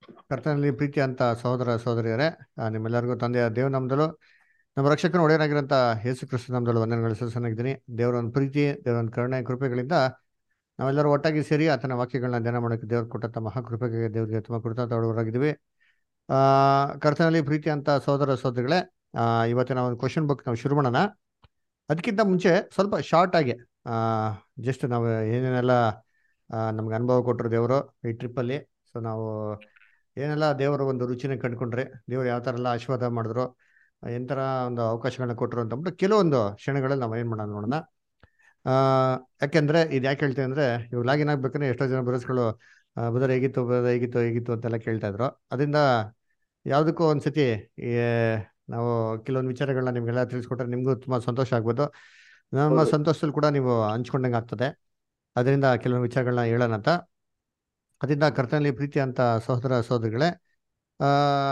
ಕರ್ತನಲ್ಲಿ ಪ್ರೀತಿ ಅಂತ ಸಹೋದರ ಸಹೋದರಿಯರೇ ಆ, ನಿಮ್ಮೆಲ್ಲರಿಗೂ ತಂದೆಯ ದೇವನಾಮದಲ್ಲೂ ನಮ್ಮ ರಕ್ಷಕನ ಒಡೆಯನಾಗಿರೋಂಥ ಯೇಸು ಕ್ರಿಸ್ತ ನಾಮದಲ್ಲೂ ವಂದನೆಗಳು ಸಲ್ಲಿಸಿದ್ದೀನಿ ದೇವರ ಒಂದು ಪ್ರೀತಿ ದೇವರ ಒಂದು ಕರುಣೆ ಕೃಪೆಗಳಿಂದ ನಾವೆಲ್ಲರೂ ಒಟ್ಟಾಗಿ ಸೇರಿ ಆತನ ವಾಕ್ಯಗಳನ್ನ ಧ್ಯಾನ ಮಾಡೋಕ್ಕೆ ದೇವರು ಕೊಟ್ಟಂಥ ಮಹಾಕೃಪೆಗೆ ದೇವರಿಗೆ ತುಂಬ ಕೃತಜ್ಞರಾಗಿದ್ದೀವಿ ಆ ಕರ್ತನಲ್ಲಿ ಪ್ರೀತಿ ಅಂತ ಸಹೋದರ ಸಹೋದರಿಗಳೇ ಆ, ಇವತ್ತಿನ ಒಂದು ಕ್ವಶನ್ ಬುಕ್ ನಾವು ಶುರು ಮಾಡೋಣ ಅದಕ್ಕಿಂತ ಮುಂಚೆ ಸ್ವಲ್ಪ ಶಾರ್ಟ್ ಆಗಿ ಜಸ್ಟ್ ನಾವು ಏನೇನೆಲ್ಲ ಆ, ನಮ್ಗೆ ಅನುಭವ ಕೊಟ್ಟರು ದೇವರು ಈ ಟ್ರಿಪ್ಪಲ್ಲಿ ಸೊ ನಾವು ಏನೆಲ್ಲ ದೇವರ ಒಂದು ರುಚಿನ ಕಂಡುಕೊಂಡ್ರೆ ದೇವರು ಯಾವ ಥರ ಎಲ್ಲ ಆಶೀರ್ವಾದ ಮಾಡಿದ್ರು ಎಂಥರ ಒಂದು ಅವಕಾಶಗಳನ್ನ ಕೊಟ್ಟರು ಅಂತ ಅಂದ್ಬಿಟ್ಟು ಕೆಲವೊಂದು ಕ್ಷಣಗಳಲ್ಲಿ ನಾವು ಏನು ಮಾಡೋಣ ನೋಡೋಣ ಆ, ಯಾಕೆಂದ್ರೆ ಇದು ಯಾಕೆ ಹೇಳ್ತೇವೆ ಅಂದ್ರೆ ಇವಾಗ ಲಾಗಿನ್ ಆಗ್ಬೇಕಾದ್ರೆ ಎಷ್ಟೋ ಜನ ಬ್ರಸ್ಗಳು ಬದರ್ ಹೇಗಿತ್ತು ಬದರ್ ಹೇಗಿತ್ತು ಹೇಗಿತ್ತು ಅಂತೆಲ್ಲ ಕೇಳ್ತಾ ಇದ್ರು ಅದರಿಂದ ಯಾವುದಕ್ಕೂ ಒಂದ್ಸತಿ ಈ ನಾವು ಕೆಲವೊಂದು ವಿಚಾರಗಳನ್ನ ನಿಮ್ಗೆಲ್ಲ ತಿಳಿಸ್ಕೊಟ್ರೆ ನಿಮಗೂ ತುಂಬ ಸಂತೋಷ ಆಗ್ಬೋದು ನಮ್ಮ ಹೌದು. ಸಂತೋಷದಲ್ಲಿ ಕೂಡ ನೀವು ಹಂಚ್ಕೊಂಡಂಗೆ ಆಗ್ತದೆ ಅದರಿಂದ ಕೆಲವೊಂದು ವಿಚಾರಗಳನ್ನ ಹೇಳೋಣ ಅಂತ ಅದರಿಂದ ಕರ್ತನಲ್ಲಿ ಪ್ರೀತಿ ಅಂತ ಸಹೋದರ ಸಹೋದರಿಗಳೇ ಆ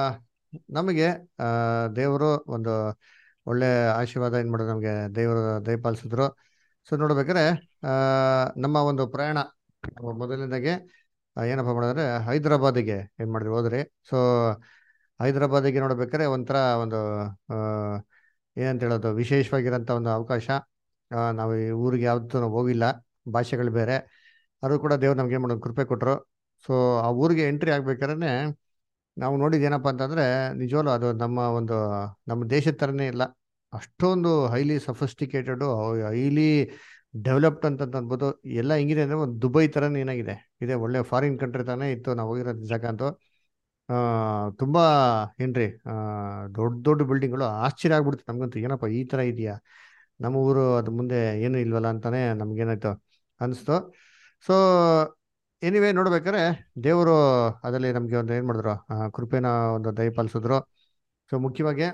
ನಮಗೆ ಆ ದೇವರು ಒಂದು ಒಳ್ಳೆ ಆಶೀರ್ವಾದ ಏನು ಮಾಡೋದು ನಮಗೆ ದೇವರು ದಯಪಾಲಿಸಿದ್ರು ಸೊ ನೋಡ್ಬೇಕಾದ್ರೆ ಆ ನಮ್ಮ ಒಂದು ಪ್ರಯಾಣ ನಾವು ಮೊದಲನೇದಾಗೆ ಆ, ಏನಪ್ಪ ಮಾಡಿದ್ರೆ ಹೈದರಾಬಾದಿಗೆ ಏನು ಮಾಡಿದ್ರಿ ಹೋದ್ರಿ ಸೊ ಹೈದರಾಬಾದಿಗೆ ನೋಡ್ಬೇಕಾದ್ರೆ ಒಂಥರ ಒಂದು ಆ, ಏನಂತ ಹೇಳೋದು ವಿಶೇಷವಾಗಿರೋಂಥ ಒಂದು ಅವಕಾಶ ಆ, ನಾವು ಈ ಊರಿಗೆ ಯಾವತ್ತೂ ನಾವು ಹೋಗಿಲ್ಲ ಭಾಷೆಗಳು ಬೇರೆ ಅದು ಕೂಡ ದೇವ್ರು ನಮ್ಗೆ ಏನು ಮಾಡೋದು ಕೃಪೆ ಕೊಟ್ಟರು ಸೊ ಆ ಊರಿಗೆ ಎಂಟ್ರಿ ಆಗ್ಬೇಕಾದ್ರೆ ನಾವು ನೋಡಿದ್ದು ಏನಪ್ಪ ಅಂತಂದ್ರೆ ನಿಜವಲ್ಲೂ ಅದು ನಮ್ಮ ಒಂದು ನಮ್ಮ ದೇಶದ ಥರನೇ ಇಲ್ಲ ಅಷ್ಟೊಂದು ಹೈಲಿ ಸಫಿಸ್ಟಿಕೇಟೆಡು ಹೈಲಿ ಡೆವಲಪ್ಡ್ ಅಂತ ಅನ್ಬೋದು ಎಲ್ಲ ಹೆಂಗಿದೆ ಅಂದರೆ ಒಂದು ದುಬೈ ಥರನೇ ಏನಾಗಿದೆ ಇದೆ ಒಳ್ಳೆ ಫಾರಿನ್ ಕಂಟ್ರಿ ತಾನೇ ಇತ್ತು ನಾವು ಹೋಗಿರೋ ಜಾಗ ಅಂತೂ ಆ, ತುಂಬ ಏನ್ರಿ ಆ, ದೊಡ್ಡ ದೊಡ್ಡ ಬಿಲ್ಡಿಂಗ್ಗಳು ಆಶ್ಚರ್ಯ ಆಗ್ಬಿಡ್ತು ನಮಗಂತೂ ಏನಪ್ಪ ಈ ಥರ ಇದೆಯಾ ನಮ್ಮ ಊರು ಅದು ಮುಂದೆ ಏನು ಇಲ್ವಲ್ಲ ಅಂತಾನೆ ನಮ್ಗೇನಾಯ್ತು ಅನಿಸ್ತು ಸೊ ಎನಿವೇ ನೋಡ್ಬೇಕಾದ್ರೆ ದೇವರು ಅದರಲ್ಲಿ ನಮಗೆ ಒಂದು ಏನು ಮಾಡಿದ್ರು ಆ, ಕೃಪೆನ ಒಂದು ದಯಪಾಲಿಸಿದ್ರು ಸೊ ಮುಖ್ಯವಾಗಿ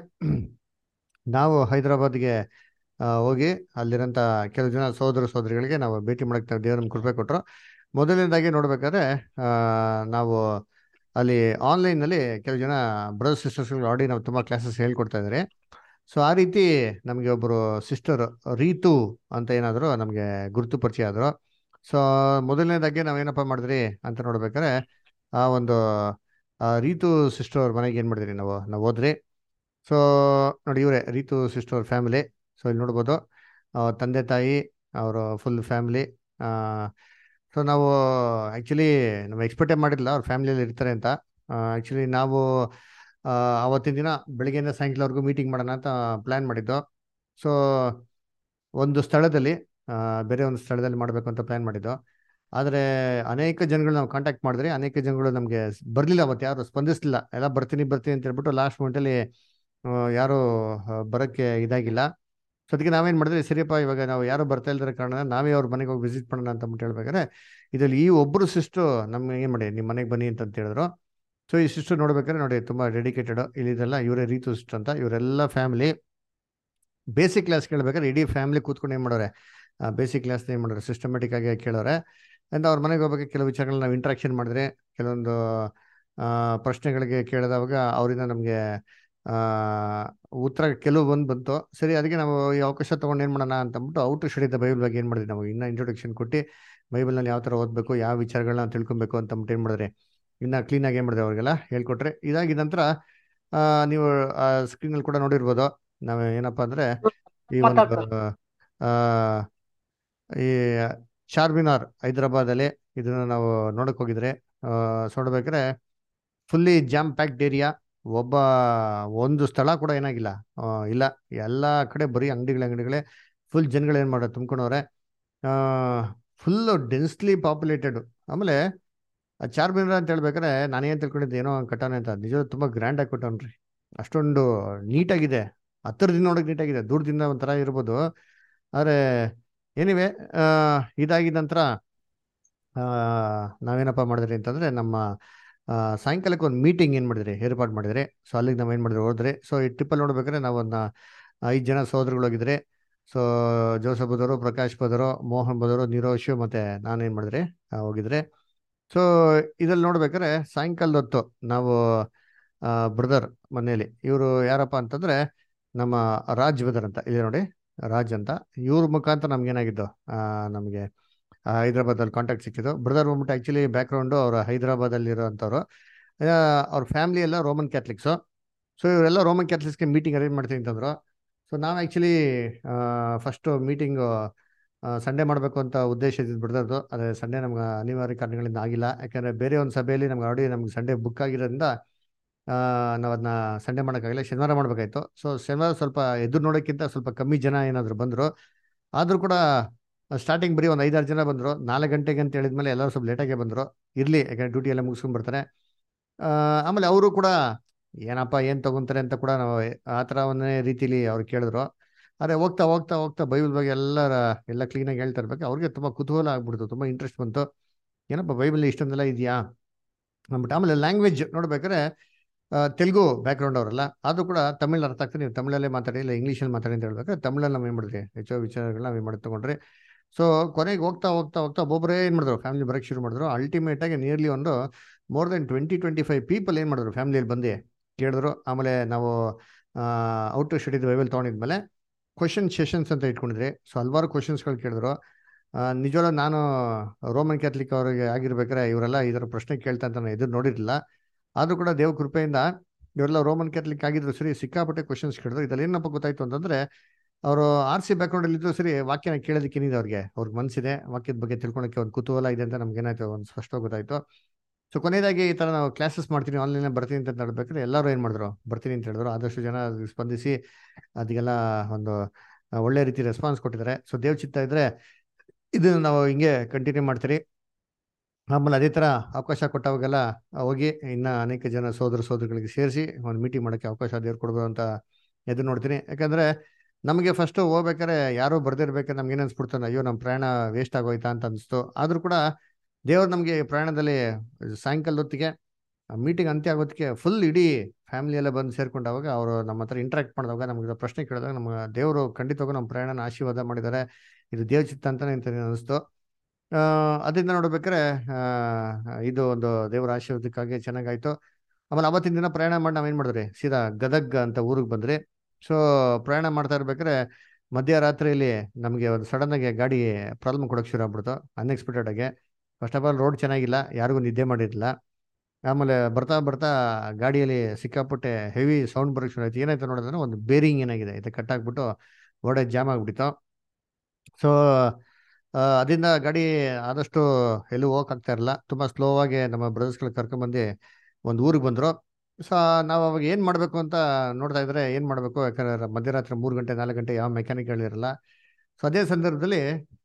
ನಾವು ಹೈದರಾಬಾದ್ಗೆ ಆ, ಹೋಗಿ ಅಲ್ಲಿರೋಂಥ ಕೆಲವು ಜನ ಸಹೋದರ ಸಹೋದರಿಗಳಿಗೆ ನಾವು ಭೇಟಿ ಮಾಡಕ್ಕೆ ನಾವು ದೇವ್ರ ನಮ್ಗೆ ಕೃಪೆ ಕೊಟ್ಟರು ಮೊದಲನೇದಾಗಿ ನೋಡ್ಬೇಕಾದ್ರೆ ಆ, ನಾವು ಅಲ್ಲಿ ಆನ್ಲೈನಲ್ಲಿ ಕೆಲವು ಜನ ಬ್ರದರ್ ಸಿಸ್ಟರ್ಸ್ಗಳು ಆಲ್ರೆಡಿ ನಾವು ತುಂಬ ಕ್ಲಾಸಸ್ ಹೇಳ್ಕೊಡ್ತಾ ಇದ್ದಾರೆ ಸೊ ಆ ರೀತಿ ನಮಗೆ ಒಬ್ಬರು ಸಿಸ್ಟರ್ ರೀತು ಅಂತ ಏನಾದರೂ ನಮಗೆ ಗುರುತು ಪರಿಚಯ ಆದರು ಸೊ ಮೊದಲನೇದಾಗಿ ನಾವೇನಪ್ಪ ಮಾಡಿದ್ರಿ ಅಂತ ನೋಡ್ಬೇಕಾದ್ರೆ ಆ ಒಂದು ಆ ರೀತು ಸಿಸ್ಟರ್ ಅವ್ರ ಮನೆಗೆ ಏನು ಮಾಡಿದ್ರಿ ನಾವು ನಾವು ಹೋದ್ರಿ ಸೊ ನೋಡಿ ಇವರೇ ರೀತು ಸಿಸ್ಟರ್ ಅವ್ರ ಫ್ಯಾಮಿಲಿ ಸೊ ಇಲ್ಲಿ ನೋಡ್ಬೋದು ಅವ್ರ ತಂದೆ ತಾಯಿ ಅವರ ಫುಲ್ ಫ್ಯಾಮಿಲಿ ಸೊ ನಾವು ಆ್ಯಕ್ಚುಲಿ ನಾವು ಎಕ್ಸ್ಪೆಕ್ಟೇ ಮಾಡಿರಲಿಲ್ಲ ಅವ್ರ ಫ್ಯಾಮಿಲಿಯಲ್ಲಿ ಇರ್ತಾರೆ ಅಂತ ಆ್ಯಕ್ಚುಲಿ ನಾವು ಆ, ಆವತ್ತಿನ ದಿನ ಬೆಳಗ್ಗೆಯಿಂದ ಸಾಯಂಕಾಲವರೆಗೂ ಮೀಟಿಂಗ್ ಮಾಡೋಣ ಅಂತ ಪ್ಲ್ಯಾನ್ ಮಾಡಿದ್ದು ಸೊ ಒಂದು ಸ್ಥಳದಲ್ಲಿ ಆ, ಬೇರೆ ಒಂದು ಸ್ಥಳದಲ್ಲಿ ಮಾಡಬೇಕು ಅಂತ ಪ್ಲ್ಯಾನ್ ಮಾಡಿದ್ದು ಆದರೆ ಅನೇಕ ಜನಗಳು ನಾವು ಕಾಂಟ್ಯಾಕ್ಟ್ ಮಾಡಿದ್ರಿ ಅನೇಕ ಜನಗಳು ನಮಗೆ ಬರಲಿಲ್ಲ ಅವತ್ತು ಯಾರು ಸ್ಪಂದಿಸಲಿಲ್ಲ ಎಲ್ಲ ಬರ್ತೀನಿ ಬರ್ತೀನಿ ಅಂತ ಹೇಳ್ಬಿಟ್ಟು ಲಾಸ್ಟ್ ಮೂಮೆಂಟಲ್ಲಿ ಯಾರು ಬರೋಕ್ಕೆ ಇದಾಗಿಲ್ಲ ಸೊ ಅದಕ್ಕೆ ನಾವೇನು ಮಾಡಿದ್ರಿ ಸರಿಯಪ್ಪ ಇವಾಗ ನಾವು ಯಾರು ಬರ್ತಾ ಇಲ್ದಿರೋ ಕಾರಣ ನಾವೇ ಅವ್ರ ಮನೆಗೆ ಹೋಗಿ ವಿಸಿಟ್ ಮಾಡೋಣ ಅಂತ ಅಂದ್ಬಿಟ್ಟು ಹೇಳ್ಬೇಕಾದ್ರೆ ಇದರಲ್ಲಿ ಈ ಒಬ್ಬರು ಸಿಸ್ಟು ನಮ್ಗೆ ಏನು ಮಾಡಿ ನಿಮ್ಮ ಮನೆಗೆ ಬನ್ನಿ ಅಂತ ಹೇಳಿದ್ರು ಸೊ ಈ ಸಿಸ್ಟರ್ ನೋಡ್ಬೇಕಾದ್ರೆ ನೋಡಿ ತುಂಬ ಡೆಡಿಕೇಟೆಡ್ ಇಲ್ಲಿದೆಲ್ಲ ಇವರೇ ರೀತು ಸಿಸ್ಟರ್ ಅಂತ ಇವರೆಲ್ಲ ಫ್ಯಾಮಿಲಿ ಬೇಸಿಕ್ ಕ್ಲಾಸ್ ಕೇಳ್ಬೇಕಾದ್ರೆ ಇಡೀ ಫ್ಯಾಮಿಲಿ ಕೂತ್ಕೊಂಡು ಏನು ಮಾಡೋರೆ ಬೇಸಿಕ್ ಕ್ಲಾಸ್ ಏನು ಮಾಡೋರು ಸಿಸ್ಟಮೆಟಿಕ್ ಆಗಿ ಕೇಳೋರೆ ಅಂತ ಅವ್ರ ಮನೆಗೆ ಹೋಗ್ಬೇಕು ಕೆಲವು ವಿಚಾರಗಳನ್ನ ನಾವು ಇಂಟ್ರಾಕ್ಷನ್ ಮಾಡಿದ್ರೆ ಕೆಲವೊಂದು ಆ, ಪ್ರಶ್ನೆಗಳಿಗೆ ಕೇಳಿದವಾಗ ಅವರಿಂದ ನಮಗೆ ಉತ್ತರ ಕೆಲವು ಬಂದು ಬಂತು ಸರಿ ಅದಕ್ಕೆ ನಾವು ಈ ಅವಕಾಶ ತೊಗೊಂಡು ಏನು ಮಾಡೋಣ ಅಂತ ಅಂದ್ಬಿಟ್ಟು ಔಟ್ ಸ್ಟಡಿ ದ ಬೈಬಲ್ ಬಗ್ಗೆ ಏನು ಮಾಡಿದ್ವಿ ನಾವು ಇನ್ನೂ ಇಂಟ್ರೊಡಕ್ಷನ್ ಕೊಟ್ಟು ಬೈಬಲ್ನಲ್ಲಿ ಯಾವ ಥರ ಓದಬೇಕು ಯಾವ ವಿಚಾರಗಳನ್ನ ತಿಳ್ಕೊಬೇಕು ಅಂತ ಅಂದ್ಬಿಟ್ಟು ಏನು ಮಾಡಿದ್ರೆ ಇನ್ನು ಕ್ಲೀನಾಗಿ ಏನು ಮಾಡಿದೆ ಅವ್ರಿಗೆಲ್ಲ ಹೇಳ್ಕೊಟ್ರೆ ಇದಾಗಿದ ನಂತರ ಆ, ನೀವು ಆ ಸ್ಕ್ರೀನಲ್ಲಿ ಕೂಡ ನೋಡಿರ್ಬೋದು ನಾವು ಏನಪ್ಪ ಅಂದರೆ ಈ ಒಂದು ಆ, ಈ ಚಾರ್ಮಿನಾರ್ ಹೈದರಾಬಾದಲ್ಲಿ ಇದನ್ನ ನಾವು ನೋಡಕ್ ಹೋಗಿದ್ರೆ ಆ, ಸೊ ನೋಡ್ಬೇಕಾದ್ರೆ ಫುಲ್ಲಿ ಜಾಮ್ ಪ್ಯಾಕ್ಡ್ ಏರಿಯಾ ಒಬ್ಬ ಒಂದು ಸ್ಥಳ ಕೂಡ ಏನಾಗಿಲ್ಲ ಆ, ಇಲ್ಲ ಎಲ್ಲ ಕಡೆ ಬರೀ ಅಂಗಡಿಗಳ ಅಂಗಡಿಗಳೇ ಫುಲ್ ಜನಗಳು ಏನು ಮಾಡೋದು ತುಂಬ್ಕೊಂಡವ್ರೆ ಫುಲ್ಲು ಡೆನ್ಸ್ಲಿ ಪಾಪ್ಯುಲೇಟೆಡ್ ಆಮೇಲೆ ಆ ಚಾರ್ಮಿನಾರ್ ಅಂತ ಹೇಳ್ಬೇಕಾದ್ರೆ ನಾನೇನು ತಿಳ್ಕೊಂಡಿದ್ದೆ ಏನೋ ಕಟ್ಟೋಣ ಅಂತ ನಿಜ ತುಂಬ ಗ್ರ್ಯಾಂಡಾಗಿ ಕೊಟ್ಟವನ್ರಿ ಅಷ್ಟೊಂದು ನೀಟಾಗಿದೆ ಹತ್ತಿರದಿಂದ ನೋಡೋಕೆ ನೀಟಾಗಿದೆ ದೂರದಿಂದ ಒಂಥರ ಇರ್ಬೋದು ಆದರೆ ಏನಿವೆ ಇದಾಗಿದ ನಂತರ ಆ, ನಾವೇನಪ್ಪ ಮಾಡಿದ್ರಿ ಅಂತಂದರೆ ನಮ್ಮ ಆ, ಸಾಯಂಕಾಲಕ್ಕೆ ಒಂದು ಮೀಟಿಂಗ್ ಏನು ಮಾಡಿದ್ರಿ ಏರ್ಪಾಡು ಮಾಡಿದ್ರಿ ಸೊ ಅಲ್ಲಿಗೆ ನಾವು ಏನು ಮಾಡಿದ್ರಿ ಹೋದ್ರಿ ಸೊ ಈ ಟ್ರಿಪ್ಪಲ್ಲಿ ನೋಡ್ಬೇಕಾದ್ರೆ ನಾವು ಒಂದು ಐದು ಜನ ಸಹೋದರಗಳು ಹೋಗಿದ್ರಿ ಸೊ ಜೋಸಫ್ ಬದವರು ಪ್ರಕಾಶ್ ಬದವರು ಮೋಹನ್ ಬದವರು ನಿರೋಶ್ ಮತ್ತು ನಾನು ಏನು ಮಾಡಿದ್ರಿ ಆ, ಹೋಗಿದ್ರಿ ಸೊ ಇದ್ರಲ್ಲಿ ನೋಡ್ಬೇಕಾದ್ರೆ ಸಾಯಂಕಾಲದ ಹೊತ್ತು ನಾವು ಬ್ರದರ್ ಮನೆಯಲ್ಲಿ ಇವರು ಯಾರಪ್ಪ ಅಂತಂದರೆ ನಮ್ಮ ರಾಜ್ ಬದರ್ ಅಂತ ಇಲ್ಲಿ ನೋಡಿ ರಾಜ್ ಅಂತ ಇವ್ರ ಮುಖಾಂತರ ನಮ್ಗೇನಾಗಿದ್ದು ನಮಗೆ ಹೈದರಾಬಾದಲ್ಲಿ ಕಾಂಟ್ಯಾಕ್ಟ್ ಸಿಕ್ಕಿದ್ದು ಬ್ರದರ್ ಬಂದ್ಬಿಟ್ಟು ಆ್ಯಕ್ಚುಲಿ ಬ್ಯಾಕ್ಗ್ರೌಂಡು ಅವರು ಹೈದರಾಬಾದಲ್ಲಿ ಇರೋವಂಥವ್ರು ಅವ್ರ ಫ್ಯಾಮಿಲಿ ಎಲ್ಲ ರೋಮನ್ ಕ್ಯಾಥಲಿಕ್ಸು ಸೊ ಇವರೆಲ್ಲ ರೋಮನ್ ಕ್ಯಾಥಲಿಕ್ಸ್ಗೆ ಮೀಟಿಂಗ್ ಅರೇಂಜ್ ಮಾಡ್ತೀನಿ ಅಂತಂದ್ರು ಸೊ ನಾವು ಆ್ಯಕ್ಚುಲಿ ಫಸ್ಟು ಮೀಟಿಂಗು ಸಂಡೇ ಮಾಡಬೇಕು ಅಂತ ಉದ್ದೇಶ ಇದ್ದು ಬಿಡ್ದದ್ದು ಆದರೆ ಸಂಡೇ ನಮ್ಗೆ ಅನಿವಾರ್ಯ ಕಾರಣಗಳಿಂದ ಆಗಿಲ್ಲ ಯಾಕಂದರೆ ಬೇರೆ ಒಂದು ಸಭೆಯಲ್ಲಿ ನಮ್ಗೆ ಆಲ್ರೆಡಿ ನಮ್ಗೆ ಸಂಡೇ ಬುಕ್ ಆಗಿರೋದ್ರಿಂದ ನಾವು ಅದನ್ನ ಸಂಡೇ ಮಾಡೋಕ್ಕಾಗಿಲ್ಲ ಶನಿವಾರ ಮಾಡಬೇಕಾಯ್ತು ಸೊ ಶನಿವಾರ ಸ್ವಲ್ಪ ಎದುರು ನೋಡೋಕ್ಕಿಂತ ಸ್ವಲ್ಪ ಕಮ್ಮಿ ಜನ ಏನಾದರೂ ಬಂದರು ಆದರೂ ಕೂಡ ಸ್ಟಾರ್ಟಿಂಗ್ ಬರೀ ಒಂದು ಐದಾರು ಜನ ಬಂದರು ನಾಲ್ಕು ಗಂಟೆಗೆ ಅಂತ ಹೇಳಿದ್ಮೇಲೆ ಎಲ್ಲರೂ ಸ್ವಲ್ಪ ಲೇಟಾಗೆ ಬಂದರು ಇರಲಿ ಯಾಕಂದರೆ ಡ್ಯೂಟಿ ಎಲ್ಲ ಮುಗಿಸ್ಕೊಂಡು ಬರ್ತಾರೆ ಆಮೇಲೆ ಅವರು ಕೂಡ ಏನಪ್ಪ ಏನು ತಗೊಂತಾರೆ ಅಂತ ಕೂಡ ನಾವು ಆ ಥರ ಒಂದೇ ರೀತಿಲಿ ಅವ್ರು ಕೇಳಿದ್ರು ಆದರೆ ಹೋಗ್ತಾ ಹೋಗ್ತಾ ಹೋಗ್ತಾ ಬೈಬಲ್ ಬಗ್ಗೆ ಎಲ್ಲರ ಎಲ್ಲ ಕ್ಲೀನಾಗಿ ಹೇಳ್ತಾ ಇರ್ಬೇಕು ಅವ್ರಿಗೆ ತುಂಬ ಕುತೂಹಲ ಆಗ್ಬಿಡ್ತು ತುಂಬ ಇಂಟ್ರೆಸ್ಟ್ ಬಂತು ಏನಪ್ಪ ಬೈಬಲ್ ಇಷ್ಟೊಂದೆಲ್ಲ ಇದೆಯಾ ಅಂದ್ಬಿಟ್ಟು ಆಮೇಲೆ ಲ್ಯಾಂಗ್ವೇಜ್ ನೋಡ್ಬೇಕಾದ್ರೆ ತೆಲುಗು ಬ್ಯಾಕ್ಗ್ರೌಂಡ್ ಅವರಲ್ಲ ಆದರೂ ಕೂಡ ತಮಿಳ್ ಅರ್ಥ ಆಗ್ತದೆ ನೀವು ತಮಿಳಲ್ಲೇ ಮಾತಾಡಿ ಇಲ್ಲ ಇಂಗ್ಲೀಷಲ್ಲಿ ಮಾತಾಡಿ ಅಂತ ಹೇಳ್ಬೇಕಾದ್ರೆ ತಮಿಳಲ್ಲಿ ನಾವು ಏನು ಮಾಡಿದ್ರಿ ಹೆಚ್ಚು ವಿಚಾರಗಳನ್ನ ನಾವು ಏನು ಮಾಡಿ ತೊಗೊಂಡ್ರಿ ಸೊ ಕೊನೆಗೆ ಹೋಗ್ತಾ ಹೋಗ್ತಾ ಹೋಗ್ತಾ ಒಬ್ಬೊಬ್ಬರೇ ಏನು ಮಾಡಿದ್ರು ಫ್ಯಾಮಿಲಿ ಬರೋಕ್ಕೆ ಶುರು ಮಾಡಿದ್ರು ಅಲ್ಟಿಮೇಟಾಗಿ ನಿಯರ್ಲಿ ಒಂದು more than twenty twenty five people ಏನು ಮಾಡಿದ್ರು ಫ್ಯಾಮಿಲಿಯಲ್ಲಿ ಬಂದು ಕೇಳಿದ್ರು ಆಮೇಲೆ ನಾವು ಔಟ್ ಟು ಸ್ಟಡಿ ಬೈಬಲ್ ತೊಗೊಂಡಿದ್ಮೇಲೆ ಕ್ವಶನ್ ಸೆಷನ್ಸ್ ಅಂತ ಇಟ್ಕೊಂಡಿದ್ರಿ ಸೊ ಹಲವಾರು ಕ್ವಶನ್ಸ್ಗಳು ಕೇಳಿದ್ರು ನಿಜವಲ್ಲ ನಾನು ರೋಮನ್ ಕ್ಯಾಥಲಿಕ್ ಅವರಿಗೆ ಆಗಿರ್ಬೇಕಾದ್ರೆ ಇವರೆಲ್ಲ ಇದರ ಪ್ರಶ್ನೆ ಕೇಳ್ತಾ ಅಂತ ನಾನು ಎದುರು ನೋಡಿರಲಿಲ್ಲ ಆದರೂ ಕೂಡ ದೇವ ಕೃಪೆಯಿಂದ ಇವರೆಲ್ಲ ರೋಮನ್ ಕ್ಯಾಥಲಿಕ್ ಆಗಿದ್ರು ಸರಿ ಸಿಕ್ಕಾಪಟ್ಟೆ ಕ್ವಶನ್ಸ್ ಕೇಳಿದ್ರು ಇದ್ರಲ್ಲಿ ಏನಪ್ಪ ಗೊತ್ತಾಯ್ತು ಅಂತಂದ್ರೆ ಅವರು ಆರ್ ಸಿ ಬ್ಯಾಕ್ಗ್ರೌಂಡಲ್ಲಿ ಇದ್ರು ಸರಿ ವಾಕ್ಯನ ಕೇಳೋದಕ್ಕೆ ಏನಿದೆ ಅವ್ರಿಗೆ ಅವ್ರಿಗೆ ಮನಸ್ಸಿದೆ ವಾಕ್ಯದ ಬಗ್ಗೆ ತಿಳ್ಕೊಳಕ್ಕೆ ಒಂದು ಕುತೂಹಲ ಇದೆ ಅಂತ ನಮ್ಗೆ ಏನಾಯ್ತು ಒಂದು ಸ್ಪಷ್ಟವಾಗಿ ಗೊತ್ತಾಯ್ತು ಸೊ ಕೊನೆಯದಾಗಿ ಈ ಥರ ನಾವು ಕ್ಲಾಸಸ್ ಮಾಡ್ತೀನಿ ಆನ್ಲೈನಲ್ಲಿ ಬರ್ತೀನಿ ಅಂತ ನಡ್ಬೇಕಾದ್ರೆ ಎಲ್ಲರೂ ಏನು ಮಾಡಿದ್ರು ಬರ್ತೀನಿ ಅಂತ ಹೇಳಿದ್ರು ಆದಷ್ಟು ಜನ ಸ್ಪಂದಿಸಿ ಅದಕ್ಕೆಲ್ಲ ಒಂದು ಒಳ್ಳೆ ರೀತಿ ರೆಸ್ಪಾನ್ಸ್ ಕೊಟ್ಟಿದ್ದಾರೆ ಸೊ ದೇವ್ ಚಿತ್ತ ಇದ್ರೆ ಇದನ್ನು ನಾವು ಹಿಂಗೆ ಕಂಟಿನ್ಯೂ ಮಾಡ್ತೀರಿ ಆಮೇಲೆ ಅದೇ ಥರ ಅವಕಾಶ ಕೊಟ್ಟವಾಗೆಲ್ಲ ಹೋಗಿ ಇನ್ನು ಅನೇಕ ಜನ ಸೋದರ ಸೋದರಿಗಳಿಗೆ ಸೇರಿಸಿ ಒಂದು ಮೀಟಿಂಗ್ ಮಾಡೋಕ್ಕೆ ಅವಕಾಶ ದೇವ್ರು ಕೊಡ್ಬೋದು ಅಂತ ಎದುರು ನೋಡ್ತೀನಿ ಯಾಕಂದರೆ ನಮಗೆ ಫಸ್ಟು ಹೋಗ್ಬೇಕಾದ್ರೆ ಯಾರೋ ಬರ್ದಿರ್ಬೇಕಾದ್ರೆ ನಮ್ಗೆ ಏನು ಅನ್ಸ್ಬಿಡ್ತಾನೆ ಅಯ್ಯೋ ನಮ್ಮ ಪ್ರಯಾಣ ವೇಸ್ಟ್ ಆಗೋಯ್ತಾ ಅಂತ ಅನಿಸ್ತು ಆದರೂ ಕೂಡ ದೇವ್ರು ನಮಗೆ ಪ್ರಯಾಣದಲ್ಲಿ ಸಾಯಂಕಾಲ ಹೊತ್ತಿಗೆ ಮೀಟಿಂಗ್ ಅಂತ್ಯ ಆಗೋದಕ್ಕೆ ಫುಲ್ ಇಡೀ ಫ್ಯಾಮಿಲಿ ಎಲ್ಲ ಬಂದು ಸೇರ್ಕೊಂಡಾಗ ಅವರು ನಮ್ಮ ಹತ್ರ ಇಂಟ್ರಾಕ್ಟ್ ಮಾಡಿದಾಗ ನಮಗೆ ಪ್ರಶ್ನೆ ಕೇಳಿದಾಗ ನಮ್ಮ ದೇವರು ಖಂಡಿತವಾಗೂ ನಮ್ಮ ಪ್ರಯಾಣನ ಆಶೀರ್ವಾದ ಮಾಡಿದ್ದಾರೆ ಇದು ದೇವ್ ಚಿತ್ತ ಅಂತಲೇ ಅಂತ ಅನಿಸ್ತು ಅದರಿಂದ ನೋಡ್ಬೇಕಾದ್ರೆ ಇದು ಒಂದು ದೇವರ ಆಶೀರ್ವಾದಕ್ಕಾಗಿ ಚೆನ್ನಾಗಾಯ್ತು ಆಮೇಲೆ ಅವತ್ತಿನ ದಿನ ಪ್ರಯಾಣ ಮಾಡಿ ನಾವೇನು ಮಾಡಿದ್ರಿ ಸೀದಾ ಗದಗ್ ಅಂತ ಊರಿಗೆ ಬಂದ್ರಿ ಸೊ ಪ್ರಯಾಣ ಮಾಡ್ತಾ ಇರ್ಬೇಕಾದ್ರೆ ಮಧ್ಯರಾತ್ರಿಯಲ್ಲಿ ನಮಗೆ ಒಂದು ಸಡನ್ ಆಗಿ ಗಾಡಿ ಪ್ರಾಬ್ಲಮ್ ಕೊಡೋಕೆ ಶುರು ಆಗ್ಬಿಡ್ತು ಅನ್ಎಕ್ಸ್ಪೆಕ್ಟೆಡ್ ಆಗಿ ಫಸ್ಟ್ ಆಫ್ ಆಲ್ ರೋಡ್ ಚೆನ್ನಾಗಿಲ್ಲ ಯಾರಿಗೂ ನಿದ್ದೆ ಮಾಡಿರಲಿಲ್ಲ ಆಮೇಲೆ ಬರ್ತಾ ಬರ್ತಾ ಗಾಡಿಯಲ್ಲಿ ಸಿಕ್ಕಾಪಟ್ಟೆ ಹೆವಿ ಸೌಂಡ್ ಬರೋಕ್ಕೆ ಶುರು ಆಯ್ತು ಏನಾಯ್ತು ನೋಡಿದ್ರೆ ಒಂದು ಬೇರಿಂಗ್ ಏನಾಗಿದೆ ಇದು ಕಟ್ಟಾಕ್ಬಿಟ್ಟು ಗೋಡೆ ಜಾಮ್ ಆಗಿಬಿಟ್ಟಿತ್ತು ಸೊ ಅದರಿಂದ ಗಾಡಿ ಆದಷ್ಟು ಎಲ್ಲೂ ಹೋಗಕ್ಕಾಗ್ತಾ ಇರಲ್ಲ ತುಂಬ ಸ್ಲೋ ಆಗಿ ನಮ್ಮ ಬ್ರದರ್ಸ್ಗಳು ಕರ್ಕೊಂಬಂದು ಒಂದು ಊರಿಗೆ ಬಂದರು ಸೊ ನಾವು ಅವಾಗ ಏನು ಮಾಡಬೇಕು ಅಂತ ನೋಡ್ತಾ ಇದ್ರೆ ಏನು ಮಾಡಬೇಕು ಯಾಕಂದ್ರೆ ಮಧ್ಯರಾತ್ರಿ ಮೂರು ಗಂಟೆ ನಾಲ್ಕು ಗಂಟೆ ಯಾವ ಮೆಕ್ಯಾನಿಕ್ಗಳಿರಲ್ಲ ಸೊ ಅದೇ ಸಂದರ್ಭದಲ್ಲಿ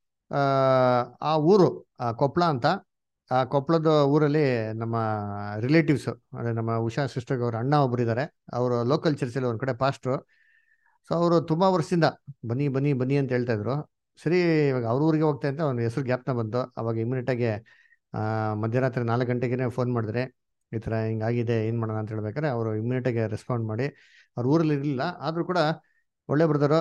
ಆ ಊರು ಆ ಕೊಪ್ಪಳ ಅಂತ ಆ ಕೊಪ್ಪಳದ ಊರಲ್ಲಿ ನಮ್ಮ ರಿಲೇಟಿವ್ಸು ಅಂದರೆ ನಮ್ಮ ಉಷಾ ಸಿಸ್ಟರ್ಗೆ ಅವ್ರ ಅಣ್ಣ ಒಬ್ಬರು ಇದ್ದಾರೆ ಅವರು ಲೋಕಲ್ ಚರ್ಚಲ್ಲಿ ಒಂದು ಕಡೆ ಪಾಸ್ಟ್ರು ಸೊ ಅವರು ತುಂಬ ವರ್ಷದಿಂದ ಬನ್ನಿ ಬನ್ನಿ ಬನ್ನಿ ಅಂತ ಹೇಳ್ತಾ ಇದ್ರು ಸರಿ ಇವಾಗ ಅವ್ರ ಊರಿಗೆ ಹೋಗ್ತಾ ಅಂತ ಒಂದು ಹೆಸರು ಗ್ಯಾಪ್ನ ಬಂತು ಅವಾಗ ಇಮಿಡಿಯೇಟಾಗಿ ಮಧ್ಯರಾತ್ರಿ ನಾಲ್ಕು ಗಂಟೆಗೆ ಫೋನ್ ಮಾಡಿದ್ರೆ ಈ ಥರ ಹಿಂಗಾಗಿದೆ ಏನು ಮಾಡೋಣ ಅಂತ ಹೇಳ್ಬೇಕಾದ್ರೆ ಅವರು ಇಮಿಡಿಯೇಟಾಗಿ ರೆಸ್ಪಾಂಡ್ ಮಾಡಿ ಅವ್ರ ಊರಲ್ಲಿ ಇರಲಿಲ್ಲ ಆದರೂ ಕೂಡ ಒಳ್ಳೆ ಬ್ರದರು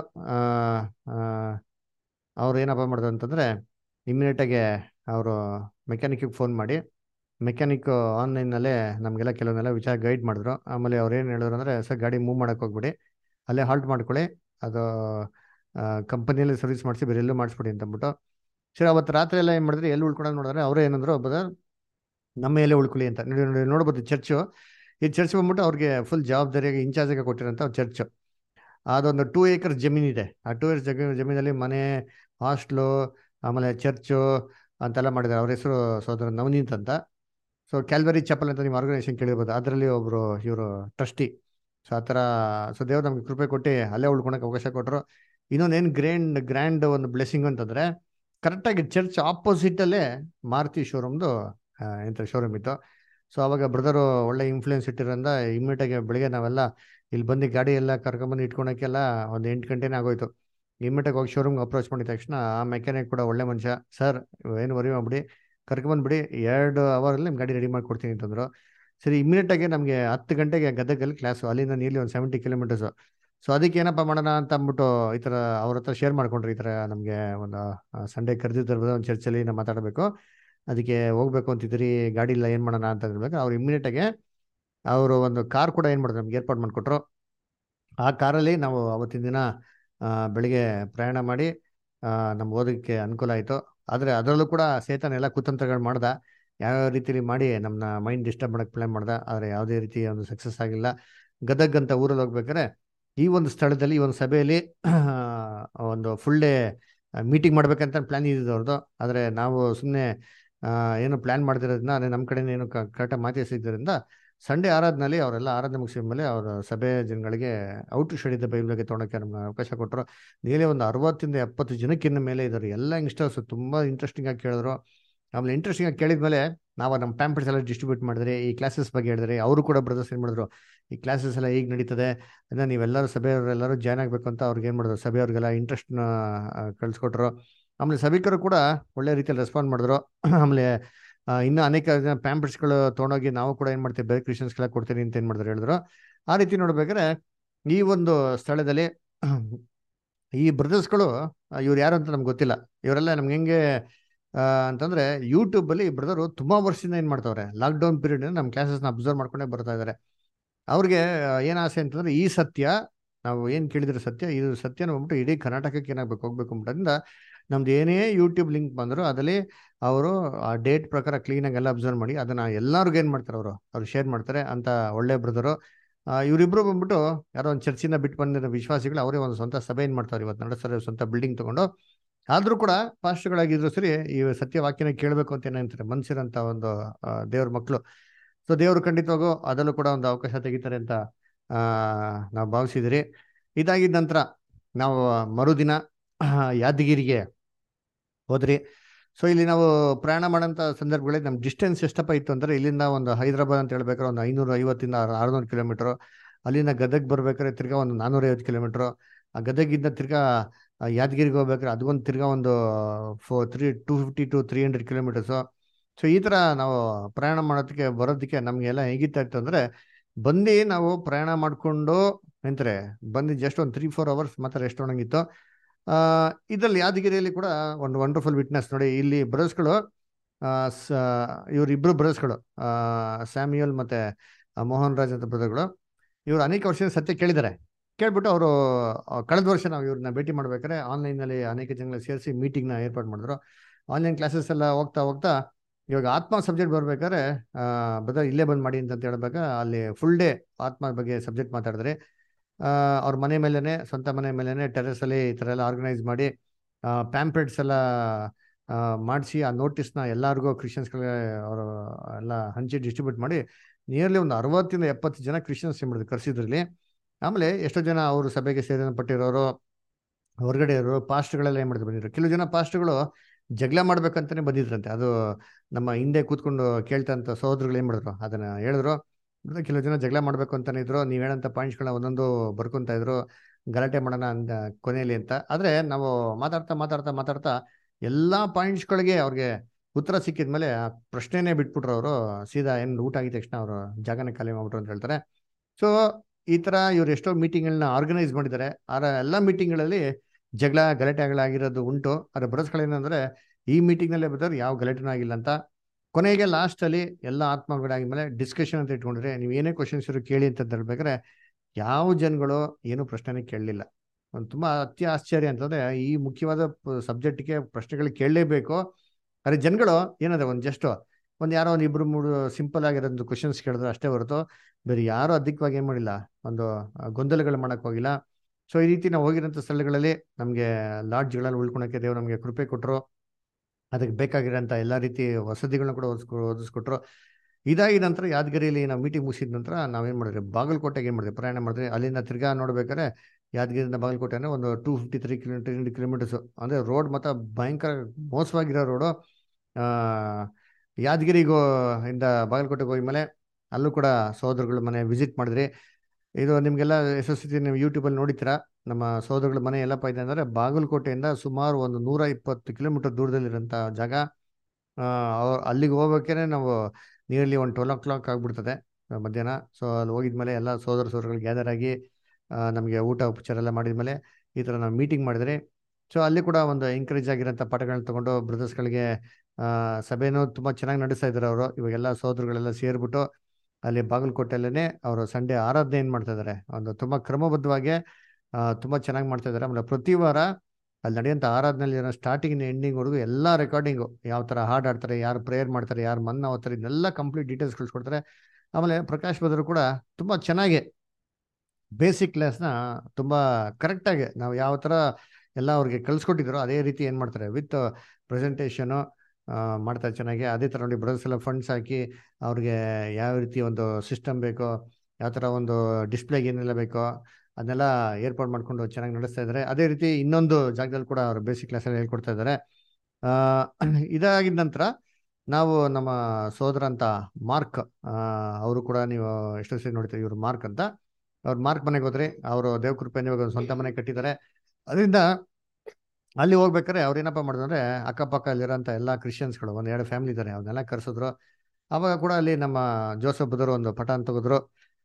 ಅವ್ರು ಏನಪ್ಪ ಮಾಡಿದ್ರು ಅಂತಂದರೆ ಇಮಿಡಿಯೇಟಾಗಿ ಅವರು ಮೆಕ್ಯಾನಿಕ್ಕಿಗೆ ಫೋನ್ ಮಾಡಿ ಮೆಕ್ಯಾನಿಕ್ ಆನ್ಲೈನಲ್ಲೇ ನಮಗೆಲ್ಲ ಕೆಲವನ್ನೆಲ್ಲ ವಿಚಾರ ಗೈಡ್ ಮಾಡಿದ್ರು ಆಮೇಲೆ ಅವ್ರು ಏನು ಹೇಳಿದ್ರು ಅಂದರೆ ಸರ್ ಗಾಡಿ ಮೂವ್ ಮಾಡೋಕ್ಕೆ ಹೋಗ್ಬಿಡಿ ಅಲ್ಲೇ ಹಾಲ್ಟ್ ಮಾಡ್ಕೊಳ್ಳಿ ಅದು ಕಂಪನಿಯಲ್ಲಿ ಸರ್ವಿಸ್ ಮಾಡಿಸಿ ಬೇರೆ ಎಲ್ಲೂ ಮಾಡಿಸ್ಬಿಡಿ ಅಂತಂದ್ಬಿಟ್ಟು ಸರಿ ಅವತ್ತು ರಾತ್ರಿ ಎಲ್ಲ ಏನು ಮಾಡಿದ್ರೆ ಎಲ್ಲಿ ಉಳ್ಕೊಳ್ಳೋದು ನೋಡಿದ್ರೆ ಅವರೇ ಏನಂದ್ರು ಒಬ್ಬದ ನಮ್ಮ ಮೇಲೆ ಉಳ್ಕೊಳ್ಳಿ ಅಂತ ನೋಡಿ ನೋಡಿ ನೋಡ್ಬೋದು ಚರ್ಚು ಈ ಚರ್ಚ್ ಬಂದ್ಬಿಟ್ಟು ಅವ್ರಿಗೆ ಫುಲ್ ಜವಾಬ್ದಾರಿಯಾಗಿ ಇನ್ಚಾರ್ಜಾಗಿ ಕೊಟ್ಟಿರೋಂಥ ಚರ್ಚು ಅದೊಂದು ಟೂ ಏಕರ್ಸ್ ಜಮೀನಿದೆ ಆ ಟೂ ಏಕರ್ಸ್ ಜಮೀನು ಜಮೀನಲ್ಲಿ ಮನೆ ಹಾಸ್ಟ್ಲು ಆಮೇಲೆ ಚರ್ಚು ಅಂತೆಲ್ಲ ಮಾಡಿದ್ದಾರೆ ಅವ್ರ ಹೆಸರು ಸೋದರ ನವನೀತ್ ಅಂತ ಸೊ ಕ್ಯಾಲ್ವರಿ ಚಪಲ್ ಅಂತ ನಿಮ್ಮ ಆರ್ಗನೈಸೇಷನ್ ಕೇಳಿರ್ಬೋದು ಅದರಲ್ಲಿ ಒಬ್ಬರು ಇವರು ಟ್ರಸ್ಟಿ ಸೊ ಆ ಥರ ಸೊ ದೇವ್ರು ನಮಗೆ ಕೃಪೆ ಕೊಟ್ಟು ಅಲ್ಲೇ ಉಳ್ಕೊಳಕ್ಕೆ ಅವಕಾಶ ಕೊಟ್ಟರು ಇನ್ನೊಂದೇನು ಗ್ರ್ಯಾಂಡ್ ಗ್ರ್ಯಾಂಡ್ ಒಂದು ಬ್ಲೆಸ್ಸಿಂಗ್ ಅಂತಂದರೆ ಕರೆಕ್ಟಾಗಿ ಚರ್ಚ್ ಆಪೋಸಿಟಲ್ಲೇ ಮಾರುತಿ ಶೋರೂಮ್ದು ಎಂಥ ಶೋರೂಮ್ ಇತ್ತು ಸೊ ಅವಾಗ ಬ್ರದರು ಒಳ್ಳೆ ಇನ್ಫ್ಲೂಯೆನ್ಸ್ ಇಟ್ಟಿರೋದ್ರಿಂದ ಇಮ್ಮಿಡಿಯೇಟಾಗಿ ಬೆಳಿಗ್ಗೆ ನಾವೆಲ್ಲ ಇಲ್ಲಿ ಬಂದು ಗಾಡಿ ಎಲ್ಲ ಕರ್ಕೊಂಬಂದು ಇಟ್ಕೊಳಕ್ಕೆಲ್ಲ ಒಂದು ಎಂಟು ಗಂಟೆನೇ ಆಗೋಯ್ತು ಇಮ್ಮಿಡಿಯೇಟಾಗಿ ಹೋಗಿ ಶೋರೂಮ್ಗೆ ಅಪ್ರೋಚ್ ಮಾಡಿದ ತಕ್ಷಣ ಆ ಮೆಕ್ಯಾನಿಕ್ ಕೂಡ ಒಳ್ಳೆ ಮನುಷ್ಯ ಸರ್ ಏನು ವರಿ ಮಾಡ್ಬಿಡಿ ಕರ್ಕೊಂಬಂದ್ಬಿಡಿ ಎರಡು ಅವರಲ್ಲಿ ನಿಮ್ಮ ಗಾಡಿ ರೆಡಿ ಮಾಡಿಕೊಡ್ತೀನಿ ಅಂತಂದರು ಸರಿ ಇಮ್ಮಿಡಿಯೇಟಾಗಿ ನಮಗೆ ಹತ್ತು ಗಂಟೆಗೆ ಗದಗಲ್ಲಿ ಕ್ಲಾಸು ಅಲ್ಲಿಂದ ನಿಯರ್ಲಿ ಒಂದು ಸೆವೆಂಟಿ ಕಿಲೋಮೀಟರ್ಸು ಸೊ ಅದಕ್ಕೆ ಏನಪ್ಪ ಮಾಡೋಣ ಅಂತ ಅಂದ್ಬಿಟ್ಟು ಈ ಥರ ಅವ್ರ ಹತ್ರ ಶೇರ್ ಮಾಡ್ಕೊಂಡ್ರಿ ಈ ಥರ ನಮಗೆ ಒಂದು ಸಂಡೇ ಕರೆದಿದ್ದ ಒಂದು ಚರ್ಚಲ್ಲಿ ನಾವು ಮಾತಾಡಬೇಕು ಅದಕ್ಕೆ ಹೋಗ್ಬೇಕು ಅಂತಿದ್ರಿ ಗಾಡಿ ಇಲ್ಲ ಏನು ಮಾಡೋಣ ಅಂತ ಹೇಳ್ಬೇಕು ಅವ್ರು ಇಮ್ಮಿಡಿಯೇಟಾಗಿ ಅವರು ಒಂದು ಕಾರ್ ಕೂಡ ಏನು ಮಾಡಿದ್ರು ನಮ್ಗೆ ಏರ್ಪಾಡು ಮಾಡಿಕೊಟ್ರು ಆ ಕಾರಲ್ಲಿ ನಾವು ಅವತ್ತಿನ ದಿನ ಬೆಳಿಗ್ಗೆ ಪ್ರಯಾಣ ಮಾಡಿ ನಮ್ಗೆ ಓದೋಕ್ಕೆ ಅನುಕೂಲ ಆಯಿತು ಆದರೆ ಅದರಲ್ಲೂ ಕೂಡ ಸೇತನ ಎಲ್ಲ ಕುತಂತ್ರಗಳು ಮಾಡ್ದ ಯಾವ್ಯಾವ ರೀತಿಲಿ ಮಾಡಿ ನಮ್ಮನ್ನ ಮೈಂಡ್ ಡಿಸ್ಟರ್ಬ್ ಮಾಡಕ್ಕೆ ಪ್ಲಾನ್ ಮಾಡ್ದ ಆದರೆ ಯಾವುದೇ ರೀತಿ ಒಂದು ಸಕ್ಸಸ್ ಆಗಿಲ್ಲ ಗದಗ್ ಅಂತ ಊರಲ್ಲಿ ಹೋಗ್ಬೇಕಾದ್ರೆ ಈ ಒಂದು ಸ್ಥಳದಲ್ಲಿ ಈ ಒಂದು ಸಭೆಯಲ್ಲಿ ಒಂದು ಫುಲ್ ಡೇ ಮೀಟಿಂಗ್ ಮಾಡ್ಬೇಕಂತ ಪ್ಲಾನ್ ಇದ್ದಿದ್ದು ಅವ್ರದ್ದು ಆದರೆ ನಾವು ಸುಮ್ಮನೆ ಏನು ಪ್ಲಾನ್ ಮಾಡ್ತಿರೋದ್ರಿಂದ ಅದೇ ನಮ್ಮ ಕಡೆನೇ ಏನು ಕರೆಕ್ಟಾಗಿ ಮಾಹಿತಿ ಸಿಗ್ತಿರೋದ್ರಿಂದ ಸಂಡೇ ಆರಾಧನಲ್ಲಿ ಅವರೆಲ್ಲ ಆರಾಧನೆ ಮುಗಿಸಿದ ಮೇಲೆ ಅವರ ಸಭೆ ಜನಗಳಿಗೆ ಔಟ್ ಟು ಸ್ಟಡಿ ದ ಬೈಬಲ್ಗೆ ತೊಗೊಳಕ್ಕೆ ನಮ್ಗೆ ಅವಕಾಶ ಕೊಟ್ಟರು ನೀಲೇ ಒಂದು ಅರವತ್ತಿಂದ ಎಪ್ಪತ್ತು ಜನಕ್ಕಿಂತ ಮೇಲೆ ಇದ್ದಾರೆ ಎಲ್ಲ ಯಂಗ್ಸ್ಟರ್ಸ್ ತುಂಬ ಇಂಟ್ರೆಸ್ಟಿಂಗ್ ಆಗಿ ಕೇಳಿದ್ರು ಆಮೇಲೆ ಇಂಟ್ರೆಸ್ಟಿಂಗ್ ಆಗಿ ಕೇಳಿದ್ಮೇಲೆ ನಾವು ನಮ್ಮ ಪ್ಯಾಂಪ್ಲೆಟ್ಸ್ ಎಲ್ಲ ಡಿಸ್ಟ್ರಿಬ್ಯೂಟ್ ಮಾಡಿದ್ರೆ ಈ ಕ್ಲಾಸಸ್ ಬಗ್ಗೆ ಹೇಳಿದ್ರೆ ಅವರು ಕೂಡ ಬ್ರದರ್ಸ್ ಏನು ಮಾಡಿದ್ರು ಈ ಕ್ಲಾಸಸ್ ಎಲ್ಲ ಈಗ ನಡೀತದೆ ಅದನ್ನ ನೀವೆಲ್ಲರೂ ಸಭೆಯವರೆಲ್ಲರೂ ಜಾಯ್ನ್ ಆಗಬೇಕು ಅಂತ ಅವ್ರಿಗೆ ಏನು ಮಾಡಿದ್ರು ಸಭೆಯವ್ರಿಗೆಲ್ಲ ಇಂಟ್ರೆಸ್ಟ್ನ ಕಳಿಸ್ಕೊಟ್ರು ಆಮೇಲೆ ಸಭಿಕರು ಕೂಡ ಒಳ್ಳೆ ರೀತಿಯಲ್ಲಿ ರೆಸ್ಪಾಂಡ್ ಮಾಡಿದ್ರು ಆಮೇಲೆ ಇನ್ನೂ ಅನೇಕ ಜನ ಪ್ಯಾಂಪ್ಲೆಟ್ಸ್ಗಳು ತೊಗೊಂಡೋಗಿ ನಾವು ಕೂಡ ಏನು ಮಾಡ್ತೀವಿ ಬೇರೆ ಕ್ರಿಶ್ಚಿಯನ್ಸ್ಗೆಲ್ಲ ಕೊಡ್ತೀನಿ ಅಂತ ಏನು ಮಾಡಿದ್ರು ಹೇಳಿದ್ರು ಆ ರೀತಿ ನೋಡ್ಬೇಕಾದ್ರೆ ಈ ಒಂದು ಸ್ಥಳದಲ್ಲಿ ಈ ಬ್ರದರ್ಸ್ಗಳು ಇವ್ರು ಯಾರು ಅಂತ ನಮ್ಗೆ ಗೊತ್ತಿಲ್ಲ ಇವರೆಲ್ಲ ನಮ್ಗೆ ಹೆಂಗೆ ಅಂತಂದ್ರೆ ಯೂಟ್ಯೂಬ್ ಅಲ್ಲಿ ಬ್ರದರು ತುಂಬಾ ವರ್ಷದಿಂದ ಏನ್ ಮಾಡ್ತಾವ್ರೆ ಲಾಕ್ ಡೌನ್ ಪೀರಿಯಡ್ ನಮ್ಮ ಕ್ಲಾಸಸ್ನ ಅಬ್ಸರ್ವ್ ಮಾಡ್ಕೊಂಡೇ ಬರ್ತಾ ಇದಾರೆ ಅವ್ರಿಗೆ ಏನ್ ಆಸೆ ಅಂತಂದ್ರೆ ಈ ಸತ್ಯ ನಾವು ಏನ್ ಕೇಳಿದ್ರೆ ಸತ್ಯ ಇದು ಸತ್ಯನ ಹೋಗ್ಬಿಟ್ಟು ಇಡೀ ಕರ್ನಾಟಕಕ್ಕೆ ಏನಾಗಬೇಕು ಹೋಗ್ಬೇಕು ಅಂದ್ಬಿಟ್ಟದಿಂದ ನಮ್ದು ಏನೇ ಯೂಟ್ಯೂಬ್ ಲಿಂಕ್ ಬಂದ್ರು ಅದರಲ್ಲಿ ಅವರು ಆ ಡೇಟ್ ಪ್ರಕಾರ ಕ್ಲೀನಾಗಿ ಎಲ್ಲ ಅಬ್ಸರ್ವ್ ಮಾಡಿ ಅದನ್ನ ಎಲ್ಲರಿಗೂ ಏನ್ ಮಾಡ್ತಾರೆ ಅವರು ಅವ್ರು ಶೇರ್ ಮಾಡ್ತಾರೆ ಅಂತ ಒಳ್ಳೆ ಬ್ರದರು ಇವರಿಬ್ರು ಬಂದ್ಬಿಟ್ಟು ಯಾರೋ ಒಂದು ಚರ್ಚಿನ ಬಿಟ್ಟು ಬಂದಿರೋ ವಿಶ್ವಾಸಿಗಳು ಅವರೇ ಒಂದು ಸ್ವಂತ ಸಭೆ ಏನ್ ಮಾಡ್ತಾರೆ ಇವತ್ತು ನಡೆಸ್ತಾರೆ ಸ್ವಂತ ಬಿಲ್ಡಿಂಗ್ ತಗೊಂಡು ಆದ್ರೂ ಕೂಡ ಪಾಸ್ಟ್ಗಳಾಗಿದ್ರು ಸರಿ ಈ ಸತ್ಯವಾಕ್ಯನ ಕೇಳಬೇಕು ಅಂತ ಏನಂತಾರೆ ಮನ್ಸಿರಂತ ಒಂದು ದೇವ್ರ ಮಕ್ಕಳು ಸೊ ದೇವರು ಖಂಡಿತವಾಗೂ ಅದರಲ್ಲೂ ಕೂಡ ಒಂದು ಅವಕಾಶ ತೆಗಿತಾರೆ ಅಂತ ಆ ನಾವು ಭಾವಿಸಿದ್ರಿ ಇದಾಗಿದ್ದ ನಂತರ ನಾವು ಮರುದಿನ ಯಾದಗಿರಿಗೆ ಹೋದ್ರಿ ಸೊ ಇಲ್ಲಿ ನಾವು ಪ್ರಯಾಣ ಮಾಡೋಂಥ ಸಂದರ್ಭಗಳಲ್ಲಿ ನಮ್ಮ ಡಿಸ್ಟೆನ್ಸ್ ಎಷ್ಟಪ್ಪ ಇತ್ತು ಅಂದರೆ ಇಲ್ಲಿಂದ ಒಂದು ಹೈದರಾಬಾದ್ ಅಂತ ಹೇಳ್ಬೇಕಾದ್ರೆ ಒಂದು ಐನೂರು ಐವತ್ತಿಂದ ಆರುನೂರು ಕಿಲೋಮೀಟ್ರು ಅಲ್ಲಿಂದ ಗದಗ್ ಬರ್ಬೇಕಾದ್ರೆ ತಿರ್ಗಾ ಒಂದು ನಾನ್ನೂರೈವತ್ತು ಕಿಲೋಮೀಟ್ರು ಆ ಗದಗಿಂದ ತಿರ್ಗಾ ಯಾದಗಿರಿಗೆ ಹೋಗ್ಬೇಕಾದ್ರೆ ಅದೊಂದು ತಿರ್ಗಾ ಒಂದು four three two fifty to three hundred kilometres so ಈ ಥರ ನಾವು ಪ್ರಯಾಣ ಮಾಡೋದಕ್ಕೆ ಬರೋದಕ್ಕೆ ನಮಗೆಲ್ಲ ಹೇಗಿತ್ತಾ ಇತ್ತು ಅಂದರೆ ಬಂದು ನಾವು ಪ್ರಯಾಣ ಮಾಡಿಕೊಂಡು ನಿಂತರೆ ಬಂದು ಜಸ್ಟ್ ಒಂದು ತ್ರೀ ಫೋರ್ ಅವರ್ಸ್ ಮಾತ್ರ ರೆಸ್ಟ್ ಮಾಡೋಂಗಿತ್ತು ಇದರಲ್ಲಿ ಯಾದಗಿರಿಯಲ್ಲಿ ಕೂಡ ಒಂದು ವಂಡರ್ಫುಲ್ ವಿಟ್ನೆಸ್ ನೋಡಿ ಇಲ್ಲಿ ಬ್ರದರ್ಸ್ಗಳು ಇವರಿಬ್ಬರು ಬ್ರದರ್ಸ್ಗಳು ಸ್ಯಾಮ್ಯುಯಲ್ ಮತ್ತು ಮೋಹನ್ ರಾಜ್ ಅಂತ ಬ್ರದರ್ಗಳು ಇವರು ಅನೇಕ ವರ್ಷದ ಸತ್ಯ ಕೇಳಿದ್ದಾರೆ ಕೇಳ್ಬಿಟ್ಟು ಅವರು ಕಳೆದ ವರ್ಷ ನಾವು ಇವ್ರನ್ನ ಭೇಟಿ ಮಾಡ್ಬೇಕಾದ್ರೆ ಆನ್ಲೈನಲ್ಲಿ ಅನೇಕ ಜನಗಳ ಸೇರಿಸಿ ಮೀಟಿಂಗ್ನ ಏರ್ಪಾಡು ಮಾಡಿದ್ರು ಆನ್ಲೈನ್ ಕ್ಲಾಸಸ್ ಎಲ್ಲ ಹೋಗ್ತಾ ಹೋಗ್ತಾ ಇವಾಗ ಆತ್ಮ ಸಬ್ಜೆಕ್ಟ್ ಬರ್ಬೇಕಾದ್ರೆ ಬ್ರದರ್ ಇಲ್ಲೇ ಬಂದು ಮಾಡಿ ಅಂತ ಹೇಳ್ಬೇಕಾ ಅಲ್ಲಿ ಫುಲ್ ಡೇ ಆತ್ಮ ಬಗ್ಗೆ ಸಬ್ಜೆಕ್ಟ್ ಮಾತಾಡಿದ್ರೆ ಅವ್ರ ಮನೆ ಮೇಲೇ ಸ್ವಂತ ಮನೆ ಮೇಲೇ ಟೆರೆಸಲ್ಲಿ ಈ ಥರ ಎಲ್ಲ ಆರ್ಗನೈಸ್ ಮಾಡಿ ಪ್ಯಾಂಪ್ಲೆಟ್ಸ್ ಎಲ್ಲ ಮಾಡಿಸಿ ಆ ನೋಟಿಸ್ನ ಎಲ್ಲರಿಗೂ ಕ್ರಿಶ್ಚಿಯನ್ಸ್ಗಳಿಗೆ ಅವರು ಎಲ್ಲ ಹಂಚಿ ಡಿಸ್ಟ್ರಿಬ್ಯೂಟ್ ಮಾಡಿ ನಿಯರ್ಲಿ ಒಂದು ಅರವತ್ತಿಂದ ಎಪ್ಪತ್ತು ಜನ ಕ್ರಿಶ್ಚಿಯನ್ಸ್ ಮಾಡಿದ್ರು ಕರೆಸಿದ್ರಲ್ಲಿ ಆಮೇಲೆ ಎಷ್ಟೋ ಜನ ಅವರು ಸಭೆಗೆ ಸೇರಿಪಟ್ಟಿರೋರು ಹೊರಗಡೆ ಇರೋರು ಪಾಸ್ಟ್ಗಳೆಲ್ಲ ಏನು ಮಾಡಿದ್ರು ಬಂದಿದ್ರು ಕೆಲವು ಜನ ಪಾಸ್ಟ್ಗಳು ಜಗಳ ಮಾಡ್ಬೇಕಂತಾನೆ ಬಂದಿದ್ರಂತೆ ಅದು ನಮ್ಮ ಹಿಂದೆ ಕೂತ್ಕೊಂಡು ಕೇಳ್ತಂತ ಸಹೋದರಗಳು ಏನು ಮಾಡಿದ್ರು ಅದನ್ನ ಹೇಳಿದ್ರು ಕೆಲವು ಜನ ಜಗಳ ಮಾಡ್ಬೇಕು ಅಂತಾನೆ ಇದ್ರು ನೀವು ಹೇಳಂತ ಪಾಯಿಂಟ್ಸ್ಗಳನ್ನ ಒಂದೊಂದು ಬರ್ಕೊಂತ ಇದ್ರು ಗಲಾಟೆ ಮಾಡೋಣ ಅಂತ ಕೊನೆಯಲ್ಲಿ ಅಂತ ಆದ್ರೆ ನಾವು ಮಾತಾಡ್ತಾ ಮಾತಾಡ್ತಾ ಮಾತಾಡ್ತಾ ಎಲ್ಲಾ ಪಾಯಿಂಟ್ಸ್ಗಳಿಗೆ ಅವ್ರಿಗೆ ಉತ್ತರ ಸಿಕ್ಕಿದ ಮೇಲೆ ಆ ಪ್ರಶ್ನೆನೇ ಬಿಟ್ಬಿಟ್ರು ಅವರು ಸೀದಾ ಏನು ಊಟ ಆಗಿದ ತಕ್ಷಣ ಅವರು ಜಾಗನ ಖಾಲಿ ಮಾಡ್ಬಿಟ್ರು ಅಂತ ಹೇಳ್ತಾರೆ ಸೊ ಈ ತರ ಇವ್ರು ಎಷ್ಟೋ ಮೀಟಿಂಗ್ಗಳನ್ನ ಆರ್ಗನೈಸ್ ಮಾಡಿದ್ದಾರೆ ಆ ಎಲ್ಲ ಮೀಟಿಂಗ್ಗಳಲ್ಲಿ ಜಗಳ ಗಲಾಟೆಗಳಾಗಿರೋದು ಉಂಟು ಅದ್ರ ಬರಸ್ಗಳೇನಂದ್ರೆ ಈ ಮೀಟಿಂಗ್ನಲ್ಲೇ ಬರ್ತಾರೆ ಯಾವ ಗಲಾಟೆನೂ ಆಗಿಲ್ಲ ಅಂತ ಕೊನೆಗೆ ಲಾಸ್ಟ್ ಅಲ್ಲಿ ಎಲ್ಲ ಆತ್ಮಗಳಾಗಿದ್ಮೇಲೆ ಡಿಸ್ಕಷನ್ ಅಂತ ಇಟ್ಕೊಂಡ್ರೆ ನೀವು ಏನೇ ಕ್ವಶನ್ಸ್ ಇರೋ ಕೇಳಿ ಅಂತ ಹೇಳ್ಬೇಕಾದ್ರೆ ಯಾವ ಜನಗಳು ಏನು ಪ್ರಶ್ನೆನೇ ಕೇಳಲಿಲ್ಲ ಒಂದು ತುಂಬಾ ಅತಿ ಆಶ್ಚರ್ಯ ಅಂತಂದ್ರೆ ಈ ಮುಖ್ಯವಾದ ಸಬ್ಜೆಕ್ಟ್ಗೆ ಪ್ರಶ್ನೆಗಳು ಕೇಳಲೇಬೇಕು ಅದೇ ಜನಗಳು ಏನದ ಒಂದು ಜಸ್ಟ್ ಒಂದು ಯಾರೋ ಒಂದು ಇಬ್ರು ಮೂರು ಸಿಂಪಲ್ ಆಗಿರೋದು ಕ್ವಶನ್ಸ್ ಕೇಳಿದ್ರೆ ಅಷ್ಟೇ ಹೊರತು ಬೇರೆ ಯಾರು ಅಧಿಕವಾಗಿ ಏನು ಮಾಡಿಲ್ಲ ಒಂದು ಗೊಂದಲಗಳು ಮಾಡಕ್ ಹೋಗಿಲ್ಲ ಸೊ ಈ ರೀತಿ ನಾವು ಹೋಗಿರೋಂಥ ಸ್ಥಳಗಳಲ್ಲಿ ನಮಗೆ ಲಾಡ್ಜ್ಗಳಲ್ಲಿ ಉಳ್ಕೊಳಕ್ಕೆ ದೇವರು ನಮಗೆ ಕೃಪೆ ಕೊಟ್ಟರು ಅದಕ್ಕೆ ಬೇಕಾಗಿರೋಂಥ ಎಲ್ಲ ರೀತಿ ವಸತಿಗಳನ್ನ ಕೂಡ ಒದಸ್ಕೊ ಒದಗಿಸ್ಕೊಟ್ರು ಇದಾಗಿ ನಂತರ ಯಾದಗಿರಿಯಲ್ಲಿ ನಾವು ಮೀಟಿಂಗ್ ಮುಗಿಸಿದ ನಂತರ ನಾವೇನು ಮಾಡಿದ್ರಿ ಬಾಗಲಕೋಟೆಗೆ ಏನು ಮಾಡಿದ್ರಿ ಪ್ರಯಾಣ ಮಾಡಿದ್ರಿ ಅಲ್ಲಿಂದ ತಿರ್ಗಾ ನೋಡ್ಬೇಕಾದ್ರೆ ಯಾದಗಿರಿಯಿಂದ ಬಾಗಲಕೋಟೆ ಅಂದರೆ ಒಂದು ಟೂ ಫಿಫ್ಟಿ ತ್ರೀ ಕಿಲೋಮೀಟರ್ ಎಂಟು ಕಿಲೋಮೀಟರ್ಸು ಅಂದರೆ ರೋಡ್ ಮತ್ತು ಭಯಂಕರ ಮೋಸವಾಗಿರೋ ರೋಡು ಯಾದಗಿರಿಗೋ ಇಂದ ಬಾಗಲಕೋಟೆಗೆ ಹೋಗಿ ಮೇಲೆ ಅಲ್ಲೂ ಕೂಡ ಸಹೋದರಗಳ ಮನೆ ವಿಸಿಟ್ ಮಾಡಿದ್ರಿ ಇದು ನಿಮಗೆಲ್ಲ ಎಷ್ಟೊತ್ತಿ ನೀವು ಯೂಟ್ಯೂಬಲ್ಲಿ ನೋಡಿತೀರಾ ನಮ್ಮ ಸಹೋದರಗಳ ಮನೆ ಎಲ್ಲಪ್ಪ ಇದೆ ಅಂದರೆ ಬಾಗಲಕೋಟೆಯಿಂದ ಸುಮಾರು ಒಂದು ನೂರ ಇಪ್ಪತ್ತು ಕಿಲೋಮೀಟರ್ ದೂರದಲ್ಲಿರೋಂಥ ಜಾಗ ಅವ್ರು ಅಲ್ಲಿಗೆ ಹೋಗ್ಬೇಕೇ ನಾವು ನಿಯರ್ಲಿ ಒಂದು ಟ್ವೆಲ್ ಓ ಕ್ಲಾಕ್ ಆಗಿಬಿಡ್ತದೆ ಮಧ್ಯಾಹ್ನ ಸೊ ಅಲ್ಲಿ ಹೋಗಿದ್ಮೇಲೆ ಎಲ್ಲ ಸೋದರ ಸೋದರಗಳು ಗ್ಯಾದರ್ ಆಗಿ ನಮಗೆ ಊಟ ಉಪಚಾರ ಎಲ್ಲ ಮಾಡಿದ್ಮೇಲೆ ಈ ಥರ ನಾವು ಮೀಟಿಂಗ್ ಮಾಡಿದ್ರಿ ಸೊ ಅಲ್ಲಿ ಕೂಡ ಒಂದು ಎಂಕರೇಜ್ ಆಗಿರೋಂಥ ಪಾಠಗಳನ್ನ ತಗೊಂಡು ಬ್ರದರ್ಸ್ಗಳಿಗೆ ಸಭೆನೂ ತುಂಬ ಚೆನ್ನಾಗಿ ನಡೆಸ್ತಾ ಇದ್ದಾರೆ ಅವರು ಇವಾಗೆಲ್ಲ ಸೋದರಗಳೆಲ್ಲ ಸೇರಿಬಿಟ್ಟು ಅಲ್ಲಿ ಬಾಗಲಕೋಟೆಯಲ್ಲೇ ಅವರು ಸಂಡೇ ಆರಾಧನೆ ಏನು ಮಾಡ್ತಾ ಇದ್ದಾರೆ ಒಂದು ತುಂಬ ಕ್ರಮಬದ್ಧವಾಗಿ ತುಂಬ ಚೆನ್ನಾಗಿ ಮಾಡ್ತಾ ಇದ್ದಾರೆ ಆಮೇಲೆ ಪ್ರತಿ ವಾರ ಅಲ್ಲಿ ನಡೆಯುವಂಥ ಆರಾಧನೆಯಲ್ಲಿ ಏನೋ ಸ್ಟಾರ್ಟಿಂಗ್ ಎಂಡಿಂಗ್ವರೆಗೂ ಎಲ್ಲ ರೆಕಾರ್ಡಿಂಗು ಯಾವ ಥರ ಹಾಡು ಆಡ್ತಾರೆ ಯಾರು ಪ್ರೇಯರ್ ಮಾಡ್ತಾರೆ ಯಾರು ಮನ್ನ ಓದ್ತಾರೆ ಇದನ್ನೆಲ್ಲ ಕಂಪ್ಲೀಟ್ ಡೀಟೇಲ್ಸ್ ಕಳಿಸ್ಕೊಡ್ತಾರೆ ಆಮೇಲೆ ಪ್ರಕಾಶ್ ಬದರು ಕೂಡ ತುಂಬ ಚೆನ್ನಾಗಿ ಬೇಸಿಕ್ ಕ್ಲಾಸ್ನ ತುಂಬ ಕರೆಕ್ಟಾಗಿ ನಾವು ಯಾವ ಥರ ಎಲ್ಲ ಅವ್ರಿಗೆ ಕಲಿಸ್ಕೊಟ್ಟಿದ್ರು ಅದೇ ರೀತಿ ಏನು ಮಾಡ್ತಾರೆ ವಿತ್ ಪ್ರೆಸೆಂಟೇಷನು ಮಾಡ್ತಾರೆ ಚೆನ್ನಾಗಿ ಅದೇ ಥರ ನೋಡಿ ಬ್ರದರ್ಸ್ ಎಲ್ಲ ಫಂಡ್ಸ್ ಹಾಕಿ ಅವ್ರಿಗೆ ಯಾವ ರೀತಿ ಒಂದು ಸಿಸ್ಟಮ್ ಬೇಕೋ ಯಾವ ಥರ ಒಂದು ಡಿಸ್ಪ್ಲೇಗೆ ಏನೆಲ್ಲ ಬೇಕೋ ಅದನ್ನೆಲ್ಲ ಏರ್ಪಾಡು ಮಾಡ್ಕೊಂಡು ಚೆನ್ನಾಗಿ ನಡೆಸ್ತಾ ಇದ್ದಾರೆ ಅದೇ ರೀತಿ ಇನ್ನೊಂದು ಜಾಗದಲ್ಲಿ ಕೂಡ ಅವರು ಬೇಸಿಕ್ ಕ್ಲಾಸಲ್ಲಿ ಹೇಳ್ಕೊಡ್ತಾ ಇದ್ದಾರೆ ಇದಾಗಿದ ನಂತರ ನಾವು ನಮ್ಮ ಸೋದರ ಅಂತ ಮಾರ್ಕ್ ಅವರು ಕೂಡ ನೀವು ಎಷ್ಟೋ ಸರಿ ನೋಡ್ತೀವಿ ಇವರು ಮಾರ್ಕ್ ಅಂತ ಅವ್ರ ಮಾರ್ಕ್ ಮನೆಗೆ ಹೋದ್ರಿ ಅವರು ದೇವಕೃಪೆಯಿಂದ ಇವಾಗ ಒಂದು ಸ್ವಂತ ಮನೆ ಕಟ್ಟಿದ್ದಾರೆ ಅದರಿಂದ ಅಲ್ಲಿ ಹೋಗ್ಬೇಕಾದ್ರೆ ಅವ್ರು ಏನಪ್ಪ ಮಾಡಿದ್ರೆ ಅಕ್ಕಪಕ್ಕ ಅಲ್ಲಿರೋಂಥ ಎಲ್ಲ ಕ್ರಿಶ್ಚಿಯನ್ಸ್ಗಳು ಒಂದು ಎರಡು ಫ್ಯಾಮಿಲಿ ಇದ್ದಾರೆ ಅವನ್ನೆಲ್ಲ ಕರೆಸಿದ್ರು ಅವಾಗ ಕೂಡ ಅಲ್ಲಿ ನಮ್ಮ ಜೋಸಫ್ ಬದರು ಒಂದು ಪಟಾನ್ ತೆಗೆದ್ರು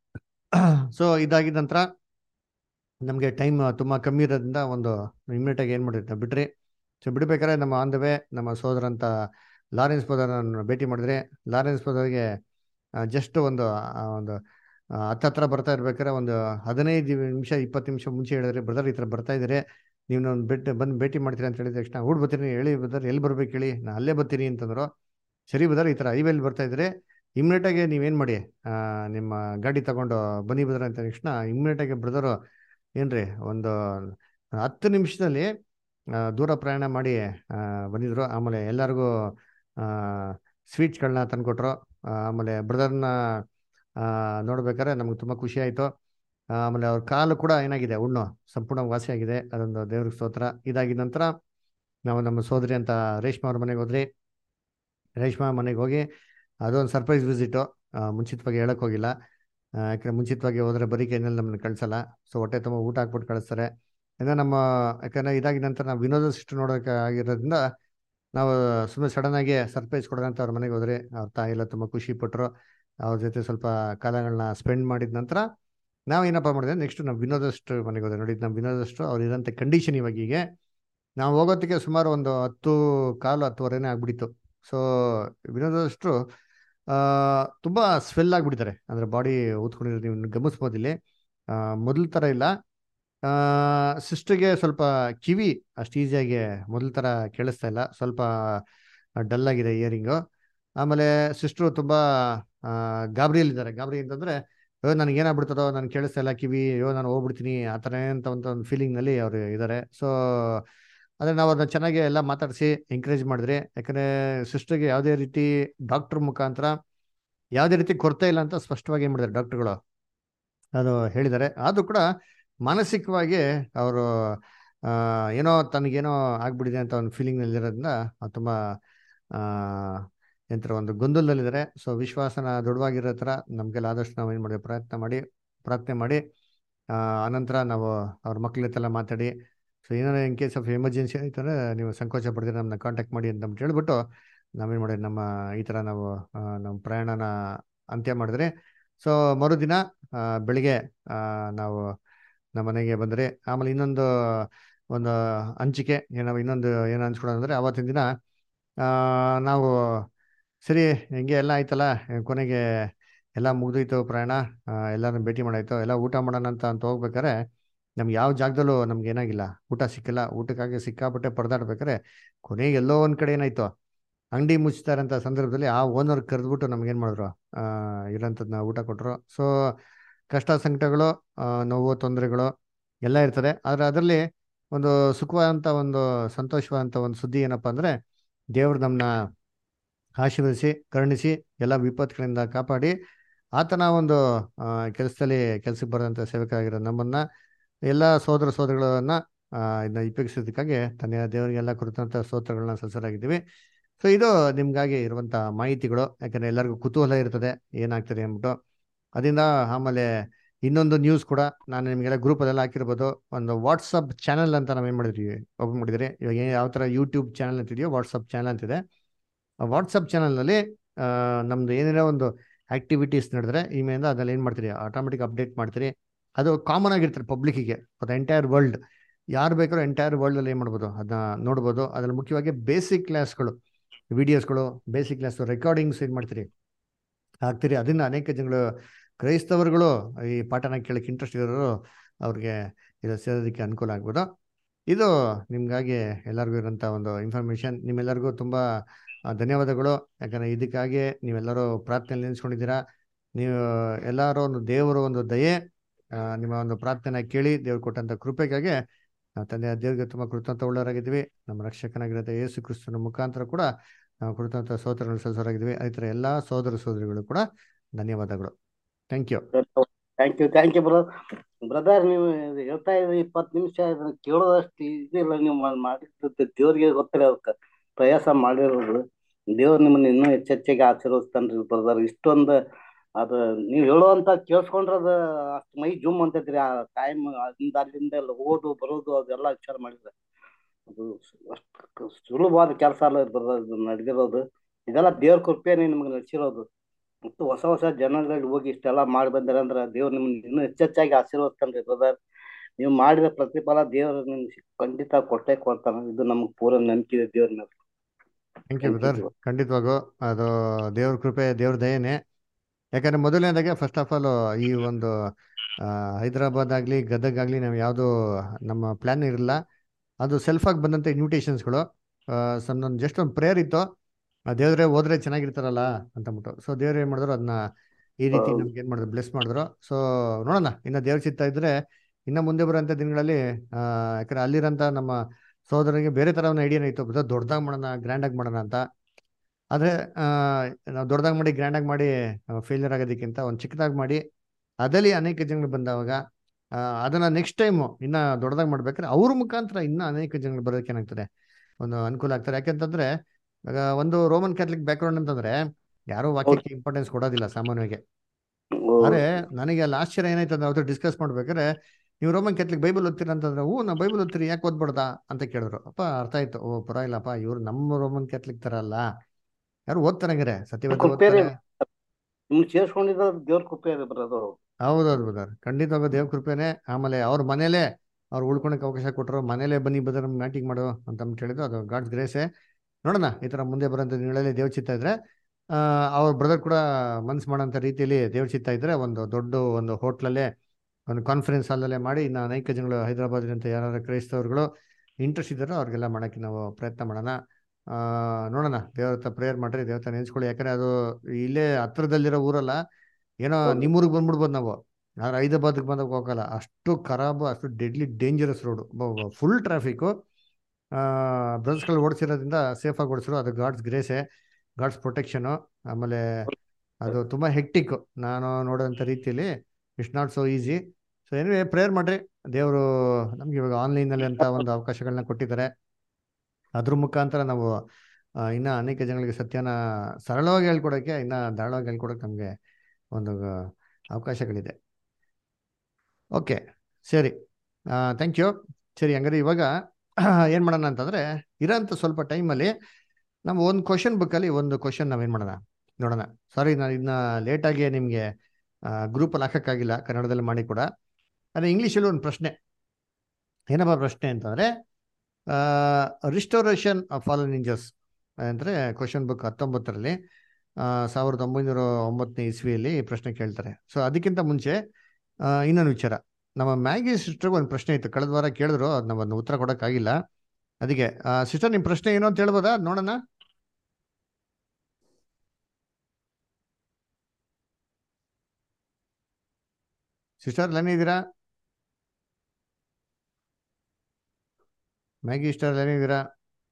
ಸೊ ಇದಾಗಿದ ನಂತರ ನಮಗೆ ಟೈಮ್ ತುಂಬ ಕಮ್ಮಿ ಇರೋದ್ರಿಂದ ಒಂದು ಇಮಿಡಿಯೇಟಾಗಿ ಏನು ಮಾಡಿರ್ತೀವಿ ಬಿಟ್ರಿ ಸೊ ಬಿಡ್ಬೇಕಾದ್ರೆ ನಮ್ಮ ಆನ್ ದ ವೇ ನಮ್ಮ ಸೋದರ ಅಂತ ಲಾರೆನ್ಸ್ ಪೋದರನ್ನು ಭೇಟಿ ಮಾಡಿದ್ರೆ ಲಾರೆನ್ಸ್ ಪೋದರ್ಗೆ ಜಸ್ಟ್ ಒಂದು ಆ, ಒಂದು ಆ, ಹತ್ತತ್ರ ಬರ್ತಾ ಇರ್ಬೇಕಾದ್ರೆ ಒಂದು ಹದಿನೈದು ನಿಮಿಷ ಇಪ್ಪತ್ತು ನಿಮಿಷ ಮುಂಚೆ ಹೇಳಿದ್ರೆ ಬ್ರದರ್ ಈ ಥರ ಬರ್ತಾ ಇದ್ದಾರೆ ನೀವು ನಾನು ಭೇಟಿ ಬಂದು ಭೇಟಿ ಮಾಡ್ತೀರಿ ಅಂತ ಹೇಳಿದ ತಕ್ಷಣ ಊಡ್ ಬರ್ತೀನಿ ಹೇಳಿ ಬ್ರದರ್ ಎಲ್ಲಿ ಬರ್ಬೇಕು ಹೇಳಿ ನಾನು ಅಲ್ಲೇ ಬರ್ತೀನಿ ಅಂತಂದ್ರು ಸರಿ ಬ್ರದರ್ ಈ ಥರ ಹೈವೇಲಿ ಬರ್ತಾ ಇದ್ರೆ ಇಮ್ಮಿಡಿಯೇಟಾಗಿ ನೀವೇನು ಮಾಡಿ ಆ, ನಿಮ್ಮ ಗಾಡಿ ತಗೊಂಡು ಬನ್ನಿ ಬ್ರದರ್ ಅಂತ ತಕ್ಷಣ ಇಮ್ಮಿಡಿಯೇಟಾಗಿ ಬ್ರದರು ಏನ್ರಿ ಒಂದು ಹತ್ತು ನಿಮಿಷದಲ್ಲಿ ಆ, ದೂರ ಪ್ರಯಾಣ ಮಾಡಿ ಆ, ಬಂದಿದ್ರು ಆಮೇಲೆ ಎಲ್ಲರಿಗೂ ಸ್ವೀಟ್ಸ್ಗಳನ್ನ ತಂದ್ಕೊಟ್ರು ಆ, ಆಮೇಲೆ ಬ್ರದರ್ನ ನೋಡ್ಬೇಕಾದ್ರೆ ನಮ್ಗೆ ತುಂಬ ಖುಷಿ ಆಯಿತು ಆಮೇಲೆ ಅವ್ರ ಕಾಲು ಕೂಡ ಏನಾಗಿದೆ ಹುಣ್ಣು ಸಂಪೂರ್ಣ ವಾಸಿಯಾಗಿದೆ ಅದೊಂದು ದೇವ್ರಿಗೆ ಸ್ತೋತ್ರ ಇದಾಗಿದ ನಂತರ ನಾವು ನಮ್ಮ ಸೋದರಿ ಅಂತ ರೇಷ್ಮಾ ಅವ್ರ ಮನೆಗೆ ಹೋದ್ರಿ ರೇಷ್ಮಾ ಮನೆಗೆ ಹೋಗಿ ಅದೊಂದು ಸರ್ಪ್ರೈಸ್ ವಿಸಿಟು ಮುಂಚಿತವಾಗಿ ಹೇಳಕ್ ಹೋಗಿಲ್ಲ ಆ, ಯಾಕಂದ್ರೆ ಮುಂಚಿತವಾಗಿ ಹೋದ್ರೆ ಬರೀ ಕೈನಲ್ಲಿ ನಮ್ಮನ್ನ ಕಳ್ಸಲ್ಲ ಸೊ ಹೊಟ್ಟೆ ತುಂಬ ಊಟ ಹಾಕ್ಬಿಟ್ಟು ಕಳಿಸ್ತಾರೆ ಇನ್ನು ನಮ್ಮ ಯಾಕಂದ್ರೆ ಇದಾಗಿದ ನಂತರ ನಾವು ವಿನೋದ ಸಿಸ್ಟರ್ ನೋಡೋಕೆ ಆಗಿರೋದ್ರಿಂದ ನಾವು ಸುಮ್ಮನೆ ಸಡನ್ ಆಗಿ ಸರ್ಪ್ರೈಸ್ ಕೊಡೋದಂತ ಅವ್ರ ಮನೆಗೆ ಹೋದ್ರೆ ಅವ್ರ ತಾಯಿ ಎಲ್ಲ ತುಂಬ ಖುಷಿ ಪಟ್ಟರು ಅವ್ರ ಜೊತೆ ಸ್ವಲ್ಪ ಕಾಲಗಳನ್ನ ಸ್ಪೆಂಡ್ ಮಾಡಿದ ನಂತರ ನಾವು ಏನಪ್ಪ ಮಾಡಿದ್ರೆ ನೆಕ್ಸ್ಟ್ ನಾವು ವಿನೋದಷ್ಟು ಮನೆಗೆ ಹೋದ್ರೆ ನೋಡಿ ನಮ್ಮ ವಿನೋದಷ್ಟು ಅವ್ರು ಇರೋಂಥ ಕಂಡೀಷನ್ ಇವಾಗ ಹೀಗೆ ನಾವು ಹೋಗೋದಕ್ಕೆ ಸುಮಾರು ಒಂದು ಹತ್ತು ಕಾಲು ಹತ್ತುವರೆನೇ ಆಗ್ಬಿಟ್ಟಿತ್ತು ಸೊ ವಿನೋದಷ್ಟು ಆ, ತುಂಬಾ ಸ್ವೆಲ್ ಆಗಿಬಿಡ್ತಾರೆ ಅಂದ್ರೆ ಬಾಡಿ ಊದ್ಕೊಂಡಿರೋದು ನೀವು ಗಮನಿಸ್ಬೋದು ಇಲ್ಲಿ ಆ, ಮೊದಲ ಥರ ಇಲ್ಲ ಸಿಸ್ಟರ್ಗೆ ಸ್ವಲ್ಪ ಕಿವಿ ಅಷ್ಟು ಈಸಿಯಾಗಿ ಮೊದಲ ಥರ ಕೇಳಿಸ್ತಾ ಇಲ್ಲ ಸ್ವಲ್ಪ ಡಲ್ ಆಗಿದೆ ಇಯರಿಂಗು ಆಮೇಲೆ ಸಿಸ್ಟ್ರು ತುಂಬ ಗಾಬರಿಯಲ್ಲಿದ್ದಾರೆ ಗಾಬರಿ ಅಂತಂದರೆ ಅಯ್ಯೋ ನನಗೆ ಏನಾಗ್ಬಿಡ್ತದೋ ನಾನು ಕೇಳಿಸ್ತಾ ಇಲ್ಲ ಕಿವಿ ಅಯ್ಯೋ ನಾನು ಹೋಗ್ಬಿಡ್ತೀನಿ ಆ ಥರ ಅಂತ ಒಂದು ಒಂದು ಫೀಲಿಂಗ್ನಲ್ಲಿ ಅವರು ಇದ್ದಾರೆ ಸೊ ಆದರೆ ನಾವು ಅದನ್ನ ಚೆನ್ನಾಗಿ ಎಲ್ಲ ಮಾತಾಡಿಸಿ ಎಂಕರೇಜ್ ಮಾಡಿದ್ರಿ ಯಾಕಂದರೆ ಸಿಸ್ಟರ್ಗೆ ಯಾವುದೇ ರೀತಿ ಡಾಕ್ಟರ್ ಮುಖಾಂತರ ಯಾವುದೇ ರೀತಿ ಕೊರತೆ ಇಲ್ಲ ಅಂತ ಸ್ಪಷ್ಟವಾಗಿ ಏನು ಮಾಡಿದ್ದಾರೆ ಡಾಕ್ಟರ್ಗಳು ಅದು ಹೇಳಿದ್ದಾರೆ ಆದರೂ ಕೂಡ ಮಾನಸಿಕವಾಗಿ ಅವರು ಏನೋ ತನಗೇನೋ ಆಗ್ಬಿಟ್ಟಿದೆ ಅಂತ ಒಂದು ಫೀಲಿಂಗ್ನಲ್ಲಿರೋದ್ರಿಂದ ಅವ್ರು ತುಂಬ ಎಂತರ ಒಂದು ಗೊಂದಲದಲ್ಲಿದ್ದಾರೆ ಸೊ ವಿಶ್ವಾಸನ ದೃಢವಾಗಿರೋ ಥರ ನಮಗೆಲ್ಲ ಆದಷ್ಟು ನಾವು ಏನು ಮಾಡಿದ್ವಿ ಪ್ರಯತ್ನ ಮಾಡಿ ಪ್ರಾರ್ಥನೆ ಮಾಡಿ ಆ, ಆನಂತರ ನಾವು ಅವ್ರ ಮಕ್ಳ ಜೊತೆಲ್ಲ ಮಾತಾಡಿ ಸೊ ಏನಾದ್ರು ಇನ್ ಕೇಸ್ ಆಫ್ ಎಮರ್ಜೆನ್ಸಿ ಆಯ್ತಂದ್ರೆ ನೀವು ಸಂಕೋಚ ಪಡ್ತೀರ ನಮ್ಮನ್ನ ಕಾಂಟ್ಯಾಕ್ಟ್ ಮಾಡಿ ಅಂತ ನಮ್ಗೆ ಹೇಳ್ಬಿಟ್ಟು ನಾವೇನು ಮಾಡಿದ್ವಿ ನಮ್ಮ ಈ ಥರ ನಾವು ಆ, ನಮ್ಮ ಪ್ರಯಾಣನ ಅಂತ್ಯ ಮಾಡಿದ್ರಿ ಸೊ ಮರುದಿನ ಆ, ಬೆಳಿಗ್ಗೆ ಆ, ನಾವು ನಮ್ಮ ಮನೆಗೆ ಬಂದರೆ ಆಮೇಲೆ ಇನ್ನೊಂದು ಒಂದು ಹಂಚಿಕೆ ಏನೋ ಇನ್ನೊಂದು ಏನು ಹಂಚ್ಕೊಡೋದಂದ್ರೆ ಆವತ್ತಿನ ದಿನ ಆ, ನಾವು ಸರಿ ಹಿಂಗೆ ಎಲ್ಲ ಆಯ್ತಲ್ಲ ಕೊನೆಗೆ ಎಲ್ಲ ಮುಗ್ದೋಯ್ತು ಪ್ರಯಾಣ ಎಲ್ಲರನ್ನ ಭೇಟಿ ಮಾಡಾಯ್ತು ಎಲ್ಲ ಊಟ ಮಾಡೋಣ ಅಂತ ಅಂತ ಹೋಗ್ಬೇಕಾರೆ ನಮ್ಗೆ ಯಾವ ಜಾಗದಲ್ಲೂ ನಮ್ಗೆ ಏನಾಗಿಲ್ಲ ಊಟ ಸಿಕ್ಕಿಲ್ಲ ಊಟಕ್ಕಾಗಿ ಸಿಕ್ಕಾಪಟ್ಟೆ ಪರದಾಡ್ಬೇಕಾರೆ ಕೊನೆಗೆ ಎಲ್ಲೋ ಒಂದು ಕಡೆ ಏನಾಯ್ತು ಅಂಗಡಿ ಮುಚ್ತಾರಂಥ ಸಂದರ್ಭದಲ್ಲಿ ಆ ಓನರ್ ಕರೆದ್ಬಿಟ್ಟು ನಮ್ಗೇನು ಮಾಡಿದ್ರು ಆ, ಇರೋಂಥದ್ದನ್ನ ಊಟ ಕೊಟ್ಟರು ಸೊ ಕಷ್ಟ ಸಂಕಟಗಳು ಆ, ನೋವು ತೊಂದರೆಗಳು ಎಲ್ಲ ಇರ್ತದೆ ಆದರೆ ಅದರಲ್ಲಿ ಒಂದು ಸುಖವಾದಂಥ ಒಂದು ಸಂತೋಷವಾದಂಥ ಒಂದು ಸುದ್ದಿ ಏನಪ್ಪ ಅಂದರೆ ದೇವರು ನಮ್ಮನ್ನ ಆಶೀರ್ವದಿಸಿ ಕರುಣಿಸಿ ಎಲ್ಲ ವಿಪತ್ತುಗಳಿಂದ ಕಾಪಾಡಿ ಆತನ ಒಂದು ಕೆಲಸದಲ್ಲಿ ಕೆಲಸಕ್ಕೆ ಬರೋಂಥ ಸೇವಕರಾಗಿರೋ ನಮ್ಮನ್ನ ಎಲ್ಲ ಸೋದರ ಸೋದರಿಗಳನ್ನ ಇದನ್ನ ಉಪಯೋಗಿಸೋದಕ್ಕಾಗಿ ತನ್ನ ದೇವರಿಗೆಲ್ಲ ಕುರಿತಂಥ ಸ್ತೋತ್ರಗಳನ್ನ ಸಲ್ಲಿಸಲಾಗಿದ್ದೀವಿ ಸೊ ಇದು ನಿಮ್ಗಾಗಿ ಇರುವಂಥ ಮಾಹಿತಿಗಳು ಯಾಕಂದರೆ ಎಲ್ಲರಿಗೂ ಕುತೂಹಲ ಇರ್ತದೆ ಏನಾಗ್ತದೆ ಅಂದ್ಬಿಟ್ಟು ಅದರಿಂದ ಆಮೇಲೆ ಇನ್ನೊಂದು ನ್ಯೂಸ್ ಕೂಡ ನಾನು ನಿಮಗೆಲ್ಲ ಗ್ರೂಪಲ್ಲೆಲ್ಲ ಹಾಕಿರ್ಬೋದು ಒಂದು ವಾಟ್ಸಪ್ ಚಾನಲ್ ಅಂತ ನಾವೇನು ಮಾಡಿದ್ವಿ ಓಪನ್ ಮಾಡಿದ್ರಿ ಇವಾಗ ಏನ್- ಯಾವ ಥರ ಯೂಟ್ಯೂಬ್ ಚಾನಲ್ ಅಂತಿದೆಯೋ ವಾಟ್ಸಪ್ ಚಾನಲ್ ಅಂತಿದೆ ಆ ವಾಟ್ಸಪ್ ಚಾನಲ್ನಲ್ಲಿ ನಮ್ದು ಏನೇನೋ ಒಂದು ಆಕ್ಟಿವಿಟೀಸ್ ನಡೆದ್ರೆ ಇಮೇಲಿಂದ ಅದ್ರಲ್ಲಿ ಏನು ಮಾಡ್ತೀರಿ ಆಟೋಮೆಟಿಕ್ ಅಪ್ಡೇಟ್ ಮಾಡ್ತೀರಿ ಅದು ಕಾಮನ್ ಆಗಿರ್ತಾರೆ ಪಬ್ಲಿಕ್ಕಿಗೆ ಅದು ಎಂಟೈರ್ ವರ್ಲ್ಡ್ ಯಾರು ಬೇಕಾದ್ರೂ ಎಂಟೈರ್ ವರ್ಲ್ಡಲ್ಲಿ ಏನು ಮಾಡ್ಬೋದು ಅದನ್ನ ನೋಡ್ಬೋದು ಅದ್ರಲ್ಲಿ ಮುಖ್ಯವಾಗಿ ಬೇಸಿಕ್ ಕ್ಲಾಸ್ಗಳು ವಿಡಿಯೋಸ್ಗಳು ಬೇಸಿಕ್ ಕ್ಲಾಸ್ ರೆಕಾರ್ಡಿಂಗ್ಸ್ ಏನು ಮಾಡ್ತೀರಿ ಹಾಕ್ತೀರಿ ಅದನ್ನ ಅನೇಕ ಜನಗಳು ಕ್ರೈಸ್ತವರುಗಳು ಈ ಪಾಠನ ಕೇಳಕ್ಕೆ ಇಂಟ್ರೆಸ್ಟ್ ಇರೋರು ಅವ್ರಿಗೆ ಇದು ಸೇರೋದಕ್ಕೆ ಅನುಕೂಲ ಆಗ್ಬೋದು ಇದು ನಿಮ್ಗಾಗಿ ಎಲ್ಲರಿಗೂ ಇರೋಂಥ ಒಂದು ಇನ್ಫಾರ್ಮೇಶನ್ ನಿಮ್ಮೆಲ್ಲರಿಗೂ ತುಂಬ ಆ, ಧನ್ಯವಾದಗಳು ಯಾಕಂದರೆ ಇದಕ್ಕಾಗಿ ನೀವೆಲ್ಲರೂ ಪ್ರಾರ್ಥನೆಯಲ್ಲಿ ನಿಲ್ಸ್ಕೊಂಡಿದ್ದೀರಾ ನೀವು ಎಲ್ಲರೂ ಒಂದು ದೇವರ ಒಂದು ದಯೆ ಆ, ನಿಮ್ಮ ಒಂದು ಪ್ರಾರ್ಥನೆ ಕೇಳಿ ದೇವ್ರು ಕೊಟ್ಟಂಥ ಕೃಪೆಗಾಗಿ ನಾವು ತಂದೆ ದೇವರಿಗೆ ತುಂಬ ಕೃತಜ್ಞತ ಉಳ್ಳವರಾಗಿದ್ದೀವಿ ನಮ್ಮ ರಕ್ಷಕನಾಗಿರೋ ಯೇಸು ಕ್ರಿಸ್ತನ ಮುಖಾಂತರ ಕೂಡ ನಾವು ಕೃತಜ್ಞತ ಸೋದರಗಳು ಸಲ್ಲಿಸೋರಾಗಿದ್ದೀವಿ ಅದೇ ಥರ ಎಲ್ಲ ಸೋದರ ಸೋದರಿಗಳು ಕೂಡ ಧನ್ಯವಾದಗಳು thank you thank you thank you brother brother ನೀವು ಇದು ಹೇಳ್ತಾ ಇದ್ರಿ ಇಪ್ಪತ್ತು ನಿಮಿಷ ಇದನ್ನ ಕೇಳೋದಷ್ಟು ಇದಿಲ್ಲ ನೀವು ಮಾ- ಮಾಡಿರ್ತೈತೆ ದೇವ್ರಿಗೆ ಗೊತ್ತಿಲ್ಲ ಅದಕ್ಕೆ ಪ್ರಯಾಸ ಮಾಡಿರೋದು ದೇವ್ರು ನಿಮ್ಮನ್ನ ಇನ್ನೂ ಹೆಚ್ಚೆಚ್ಚಾಗಿ ಆಶೀರ್ವದಿಸ್ತಾನ್ರಿ ಬ್ರದರ್ ಇಷ್ಟೊಂದು ಅದು ನೀವು ಹೇಳುವಂತ ಕೇಳಿಸ್ಕೊಂಡ್ರೆ ಅದು ಅಷ್ಟು ಮೈ ಜುಮ್ ಅಂತೈತ್ರಿ ಆ ಟೈಮ್ ಅಲ್ಲಿಂದ ಅಲ್ಲಿಂದ ಎಲ್ಲ ಓದು ಬರೋದು ಅದೆಲ್ಲ ವಿಚಾರ ಮಾಡಿದ್ರೆ ಅದು ಅಷ್ಟು ಸುಲಭವಾದ ಕೆಲಸ ಅಲ್ಲ ಬ್ರದರ್ ಇದು ನಡೆದಿರೋದು ಇದೆಲ್ಲ ದೇವ್ರ ಕೃಪೆನೇ ನಿಮ್ಗೆ ನಡೆಸಿರೋದು ಮತ್ತು ಹೊಸ ಹೊಸ ಜನಗಳಿಗೆ ಹೋಗಿ ಇಷ್ಟೆಲ್ಲ ಮಾಡಿ ಬಂದಾರೆ ಅಂದ್ರೆ ದೇವ್ರು ನಿಮ್ಗೆ ಇನ್ನೂ ಹೆಚ್ಚೆಚ್ಚಾಗಿ ಆಶೀರ್ವದಿಸ್ತಾನ್ರಿ ಬ್ರದರ್ ನೀವು ಮಾಡಿದ ಪ್ರತಿಫಲ ದೇವ್ರು ನಿಮ್ಗೆ ಖಂಡಿತ ಕೊಟ್ಟೆ ಕೊಡ್ತಾನೆ ಇದು ನಮ್ಗೆ ಪೂರ ನಂಬಿಕೆ ಇದೆ ದೇವ್ರ ಮೇಲೆ thank you Thank you, brother brother. ಖಂಡಿತವಾಗೂ ಅದು ದೇವ್ರ ಕೃಪೆ ದೇವ್ರ ದಯೆನೇ ಯಾಕಂದ್ರೆ ಮೊದಲನೇದಾಗೆ ಫಸ್ಟ್ ಆಫ್ ಆಲ್ ಈ ಒಂದು ಆ, ಹೈದರಾಬಾದ್ ಆಗಲಿ ಗದಗ್ ಆಗಲಿ ನಾವು ಯಾವುದು ನಮ್ಮ ಪ್ಲ್ಯಾನ್ ಇರಲಿಲ್ಲ ಅದು ಸೆಲ್ಫಾಗಿ ಬಂದಂಥ ಇನ್ವಿಟೇಷನ್ಸ್ಗಳು ನಮ್ದು ಜಸ್ಟ್ ಒಂದು ಪ್ರೇಯರ್ ಇತ್ತು ಆ ದೇವ್ರೆ ಹೋದ್ರೆ ಚೆನ್ನಾಗಿರ್ತಾರಲ್ಲ ಅಂತಂದ್ಬಿಟ್ಟು ಸೊ ದೇವ್ರು ಏನು ಮಾಡಿದ್ರು ಅದನ್ನ ಈ ರೀತಿ ಹೌದು. ನಮ್ಗೆ ಏನು ಮಾಡಿದ್ರು ಬ್ಲೆಸ್ ಮಾಡಿದ್ರು ಸೊ ನೋಡೋಣ ಇನ್ನು ದೇವ್ರ ಚಿತ್ತ ಇದ್ರೆ ಇನ್ನು ಮುಂದೆ ಬರೋಂಥ ದಿನಗಳಲ್ಲಿ ಆ, ಯಾಕಂದ್ರೆ ಅಲ್ಲಿರೋಂಥ ನಮ್ಮ ಸಹೋದರರಿಗೆ ಬೇರೆ ಥರ ಒಂದು ಐಡಿಯಾನ ಇತ್ತು ಬಟ್ ದೊಡ್ಡದಾಗಿ ಮಾಡೋಣ ಗ್ರ್ಯಾಂಡಾಗಿ ಮಾಡೋಣ ಅಂತ ಆದರೆ ನಾವು ದೊಡ್ಡದಾಗಿ ಮಾಡಿ ಗ್ರ್ಯಾಂಡಾಗಿ ಮಾಡಿ ಫೇಲ್ಯೂರ್ ಆಗೋದಕ್ಕಿಂತ ಒಂದು ಚಿಕ್ಕದಾಗಿ ಮಾಡಿ ಅದಲ್ಲಿ ಅನೇಕ ಜನಗಳು ಬಂದವಾಗ ಆ, ಅದನ್ನ ನೆಕ್ಸ್ಟ್ ಟೈಮು ಇನ್ನ ದೊಡ್ಡದಾಗಿ ಮಾಡ್ಬೇಕಾದ್ರೆ ಅವ್ರ ಮುಖಾಂತರ ಇನ್ನ ಅನೇಕ ಜನಗಳು ಬರೋದಕ್ಕೆ ಏನಾಗ್ತದೆ ಒಂದು ಅನುಕೂಲ ಆಗ್ತಾರೆ ಯಾಕೆಂತಂದ್ರೆ ಇವಾಗ ಒಂದು ರೋಮನ್ ಕ್ಯಾಥಲಿಕ್ ಬ್ಯಾಕ್ಗ್ರೌಂಡ್ ಅಂತಂದ್ರೆ ಯಾರು ವಾಕ್ಯಕ್ಕೆ ಇಂಪಾರ್ಟೆನ್ಸ್ ಕೊಡೋದಿಲ್ಲ ಸಾಮಾನ್ಯವಾಗಿ ಹೌದು. ಆದ್ರೆ ನನಗೆ ಅಲ್ಲಿ ಆಶ್ಚರ್ಯ ಏನಾಯ್ತು ಅಂದ್ರೆ ಅವತ್ತು ಡಿಸ್ಕಸ್ ಮಾಡ್ಬೇಕಾದ್ರೆ ನೀವು ರೋಮನ್ ಕ್ಯಾಥಲಿಕ್ ಬೈಬಲ್ ಓದ್ತೀರಾ ಅಂತಂದ್ರೆ ಹ್ಞೂ ನಾ ಬೈಬಲ್ ಓದ್ತೀರಿ ಯಾಕೆ ಓದ್ಬಾರ್ದಾ ಅಂತ ಕೇಳಿದ್ರು ಅಪ್ಪ ಅರ್ಥ ಆಯ್ತು ಓ ಪರವಾಗಿಲ್ಲಪ್ಪ ಇವ್ರು ನಮ್ಮ ರೋಮನ್ ಕ್ಯಾಥಲಿಕ್ ತರ ಅಲ್ಲ ಯಾರು ಓದ್ತಾರಂಗ್ರೆ ಸತ್ಯವಾದ ಕೃಪೆ ರೀ. ಓದ್ತಾರೆ ನಿಮ್ಗೆ ಸೇರ್ಸ್ಕೊಂಡಿದ್ರೆ ದೇವ್ರ ಕೃಪೆ ಇದೆ ಬ್ರದರ್ ಹೌದೌದು ಬ್ರದರ್ ಖಂಡಿತವಾಗ ದೇವ್ ಕೃಪೆನೆ ಆಮೇಲೆ ಅವ್ರ ಮನೇಲೆ ಅವ್ರು ಉಳ್ಕೊಳಕ್ಕೆ ಅವಕಾಶ ಕೊಟ್ಟರು ಮನೇಲೆ ಬನ್ನಿ ಬದರ್ ಮ್ಯಾಟಿಂಗ್ ಮಾಡು ಅಂತ ಕೇಳಿದ್ರು ಅದು ಗಾಡ್ಸ್ ಗ್ರೇಸೆ ನೋಡೋಣ ಈ ಥರ ಮುಂದೆ ಬರೋಂಥ ದಿನಗಳಲ್ಲಿ ದೇವ್ ಚಿತ್ತ ಇದ್ರೆ ಆ, ಅವ್ರ ಬ್ರದರ್ ಕೂಡ ಮನ್ಸು ಮಾಡೋಂಥ ರೀತಿಯಲ್ಲಿ ದೇವ್ ಚಿತ್ತ ಇದ್ರೆ ಒಂದು ದೊಡ್ಡ ಒಂದು ಹೋಟ್ಲಲ್ಲೇ ಒಂದು ಕಾನ್ಫರೆನ್ಸ್ ಹಾಲಲ್ಲೇ ಮಾಡಿ ಇನ್ನು ಅನೇಕ ಜನಗಳು ಹೈದರಾಬಾದಿನಂತ ಯಾರು ಕ್ರೈಸ್ತವರುಗಳು ಇಂಟ್ರೆಸ್ಟ್ ಇದ್ದಾರೋ ಅವ್ರಿಗೆಲ್ಲ ಮಾಡೋಕ್ಕೆ ನಾವು ಪ್ರಯತ್ನ ಮಾಡೋಣ ಆ, ನೋಡೋಣ ದೇವ್ರ ಹತ್ರ ಪ್ರೇಯರ್ ಮಾಡ್ರಿ ದೇವ್ರ ಹತ್ರ ನೆನ್ಸ್ಕೊಳ್ಳಿ ಯಾಕಂದ್ರೆ ಅದು ಇಲ್ಲೇ ಹತ್ರದಲ್ಲಿರೋ ಊರಲ್ಲ ಏನೋ ಹೌದು. ನಿಮ್ಮೂರಿಗೆ ಬಂದ್ಬಿಡ್ಬೋದು ನಾವು ಆದ್ರೆ ಹೈದರಾಬಾದ್ಗೆ ಬಂದಾಗ ಹೋಗಲ್ಲ ಅಷ್ಟು ಖರಾಬು ಅಷ್ಟು deadly dangerous road full traffic ಬ್ರದರ್ಸ್ಗಳು ಓಡಿಸಿರೋದ್ರಿಂದ ಸೇಫಾಗಿ ಓಡಿಸಿರೋ ಅದು ಗಾಡ್ಸ್ ಗ್ರೇಸೆ ಗಾಡ್ಸ್ ಪ್ರೊಟೆಕ್ಷನು ಆಮೇಲೆ ಅದು ತುಂಬ ಹೆಕ್ಟಿಕ್ಕು ನಾನು ನೋಡೋಂಥ ರೀತಿಯಲ್ಲಿ it's not so easy so anyway prayer ಮಾಡ್ರಿ ದೇವರು ನಮ್ಗೆ ಇವಾಗ ಆನ್ಲೈನಲ್ಲಿ ಅಂತ ಒಂದು ಅವಕಾಶಗಳನ್ನ ಕೊಟ್ಟಿದ್ದಾರೆ ಅದ್ರ ಮುಖಾಂತರ ನಾವು ಆ, ಇನ್ನ ಅನೇಕ ಜನಗಳಿಗೆ ಸತ್ಯನ ಸರಳವಾಗಿ ಹೇಳ್ಕೊಡೋಕ್ಕೆ ಇನ್ನ ದಾಳವಾಗಿ ಹೇಳ್ಕೊಡೋಕೆ ನಮಗೆ ಒಂದು ಅವಕಾಶಗಳಿದೆ ಓಕೆ ಸರಿ ಥ್ಯಾಂಕ್ ಯು ಸರಿ ಹಂಗಾರೆ ಇವಾಗ ಏನು ಮಾಡೋಣ ಅಂತಂದರೆ ಇರೋಂಥ ಸ್ವಲ್ಪ ಟೈಮಲ್ಲಿ ನಾವು ಒಂದು ಕ್ವಶನ್ ಬುಕ್ಕಲ್ಲಿ ಒಂದು ಕ್ವಶನ್ ನಾವೇನು ಮಾಡೋಣ ನೋಡೋಣ ಸಾರಿ ನಾನು ಇದನ್ನ ಲೇಟಾಗಿ ನಿಮಗೆ ಗ್ರೂಪಲ್ಲಿ ಹಾಕೋಕ್ಕಾಗಿಲ್ಲ ಕನ್ನಡದಲ್ಲಿ ಮಾಡಿ ಕೂಡ ಆದರೆ ಇಂಗ್ಲೀಷಲ್ಲಿ ಒಂದು ಪ್ರಶ್ನೆ ಏನಪ್ಪ ಪ್ರಶ್ನೆ ಅಂತಂದರೆ ರಿಸ್ಟೋರೇಷನ್ ಆಫ್ ಫಾಲನ್ ಇಂಜಸ್ ಅಂದರೆ ಕ್ವಶನ್ ಬುಕ್ ಹತ್ತೊಂಬತ್ತರಲ್ಲಿ ಆ, ಸಾವಿರದ ಒಂಬೈನೂರ ಒಂಬತ್ತನೇ ಇಸ್ವಿಯಲ್ಲಿ ಈ ಪ್ರಶ್ನೆ ಕೇಳ್ತಾರೆ ಸೊ ಅದಕ್ಕಿಂತ ಮುಂಚೆ ಆ, ಇನ್ನೊಂದು ವಿಚಾರ ನಮ್ಮ ಮ್ಯಾಗಿ ಸಿಸ್ಟರ್ಗೆ ಒಂದು ಪ್ರಶ್ನೆ ಇತ್ತು ಕಳೆದ ವಾರ ಕೇಳಿದ್ರು ಅದು ನಾವು ಅದನ್ನ ಉತ್ತರ ಕೊಡೋಕ್ಕಾಗಿಲ್ಲ ಅದಕ್ಕೆ ಸಿಸ್ಟರ್ ನಿಮ್ಮ ಪ್ರಶ್ನೆ ಏನು ಅಂತ ಹೇಳ್ಬೋದಾ ನೋಡೋಣ ಸಿಸ್ಟರ್ ಲೈನ್ ಇದ್ದೀರಾ ಮ್ಯಾಗಿ ಸಿಸ್ಟರ್ ಲೈನ್ ಇದ್ದೀರಾ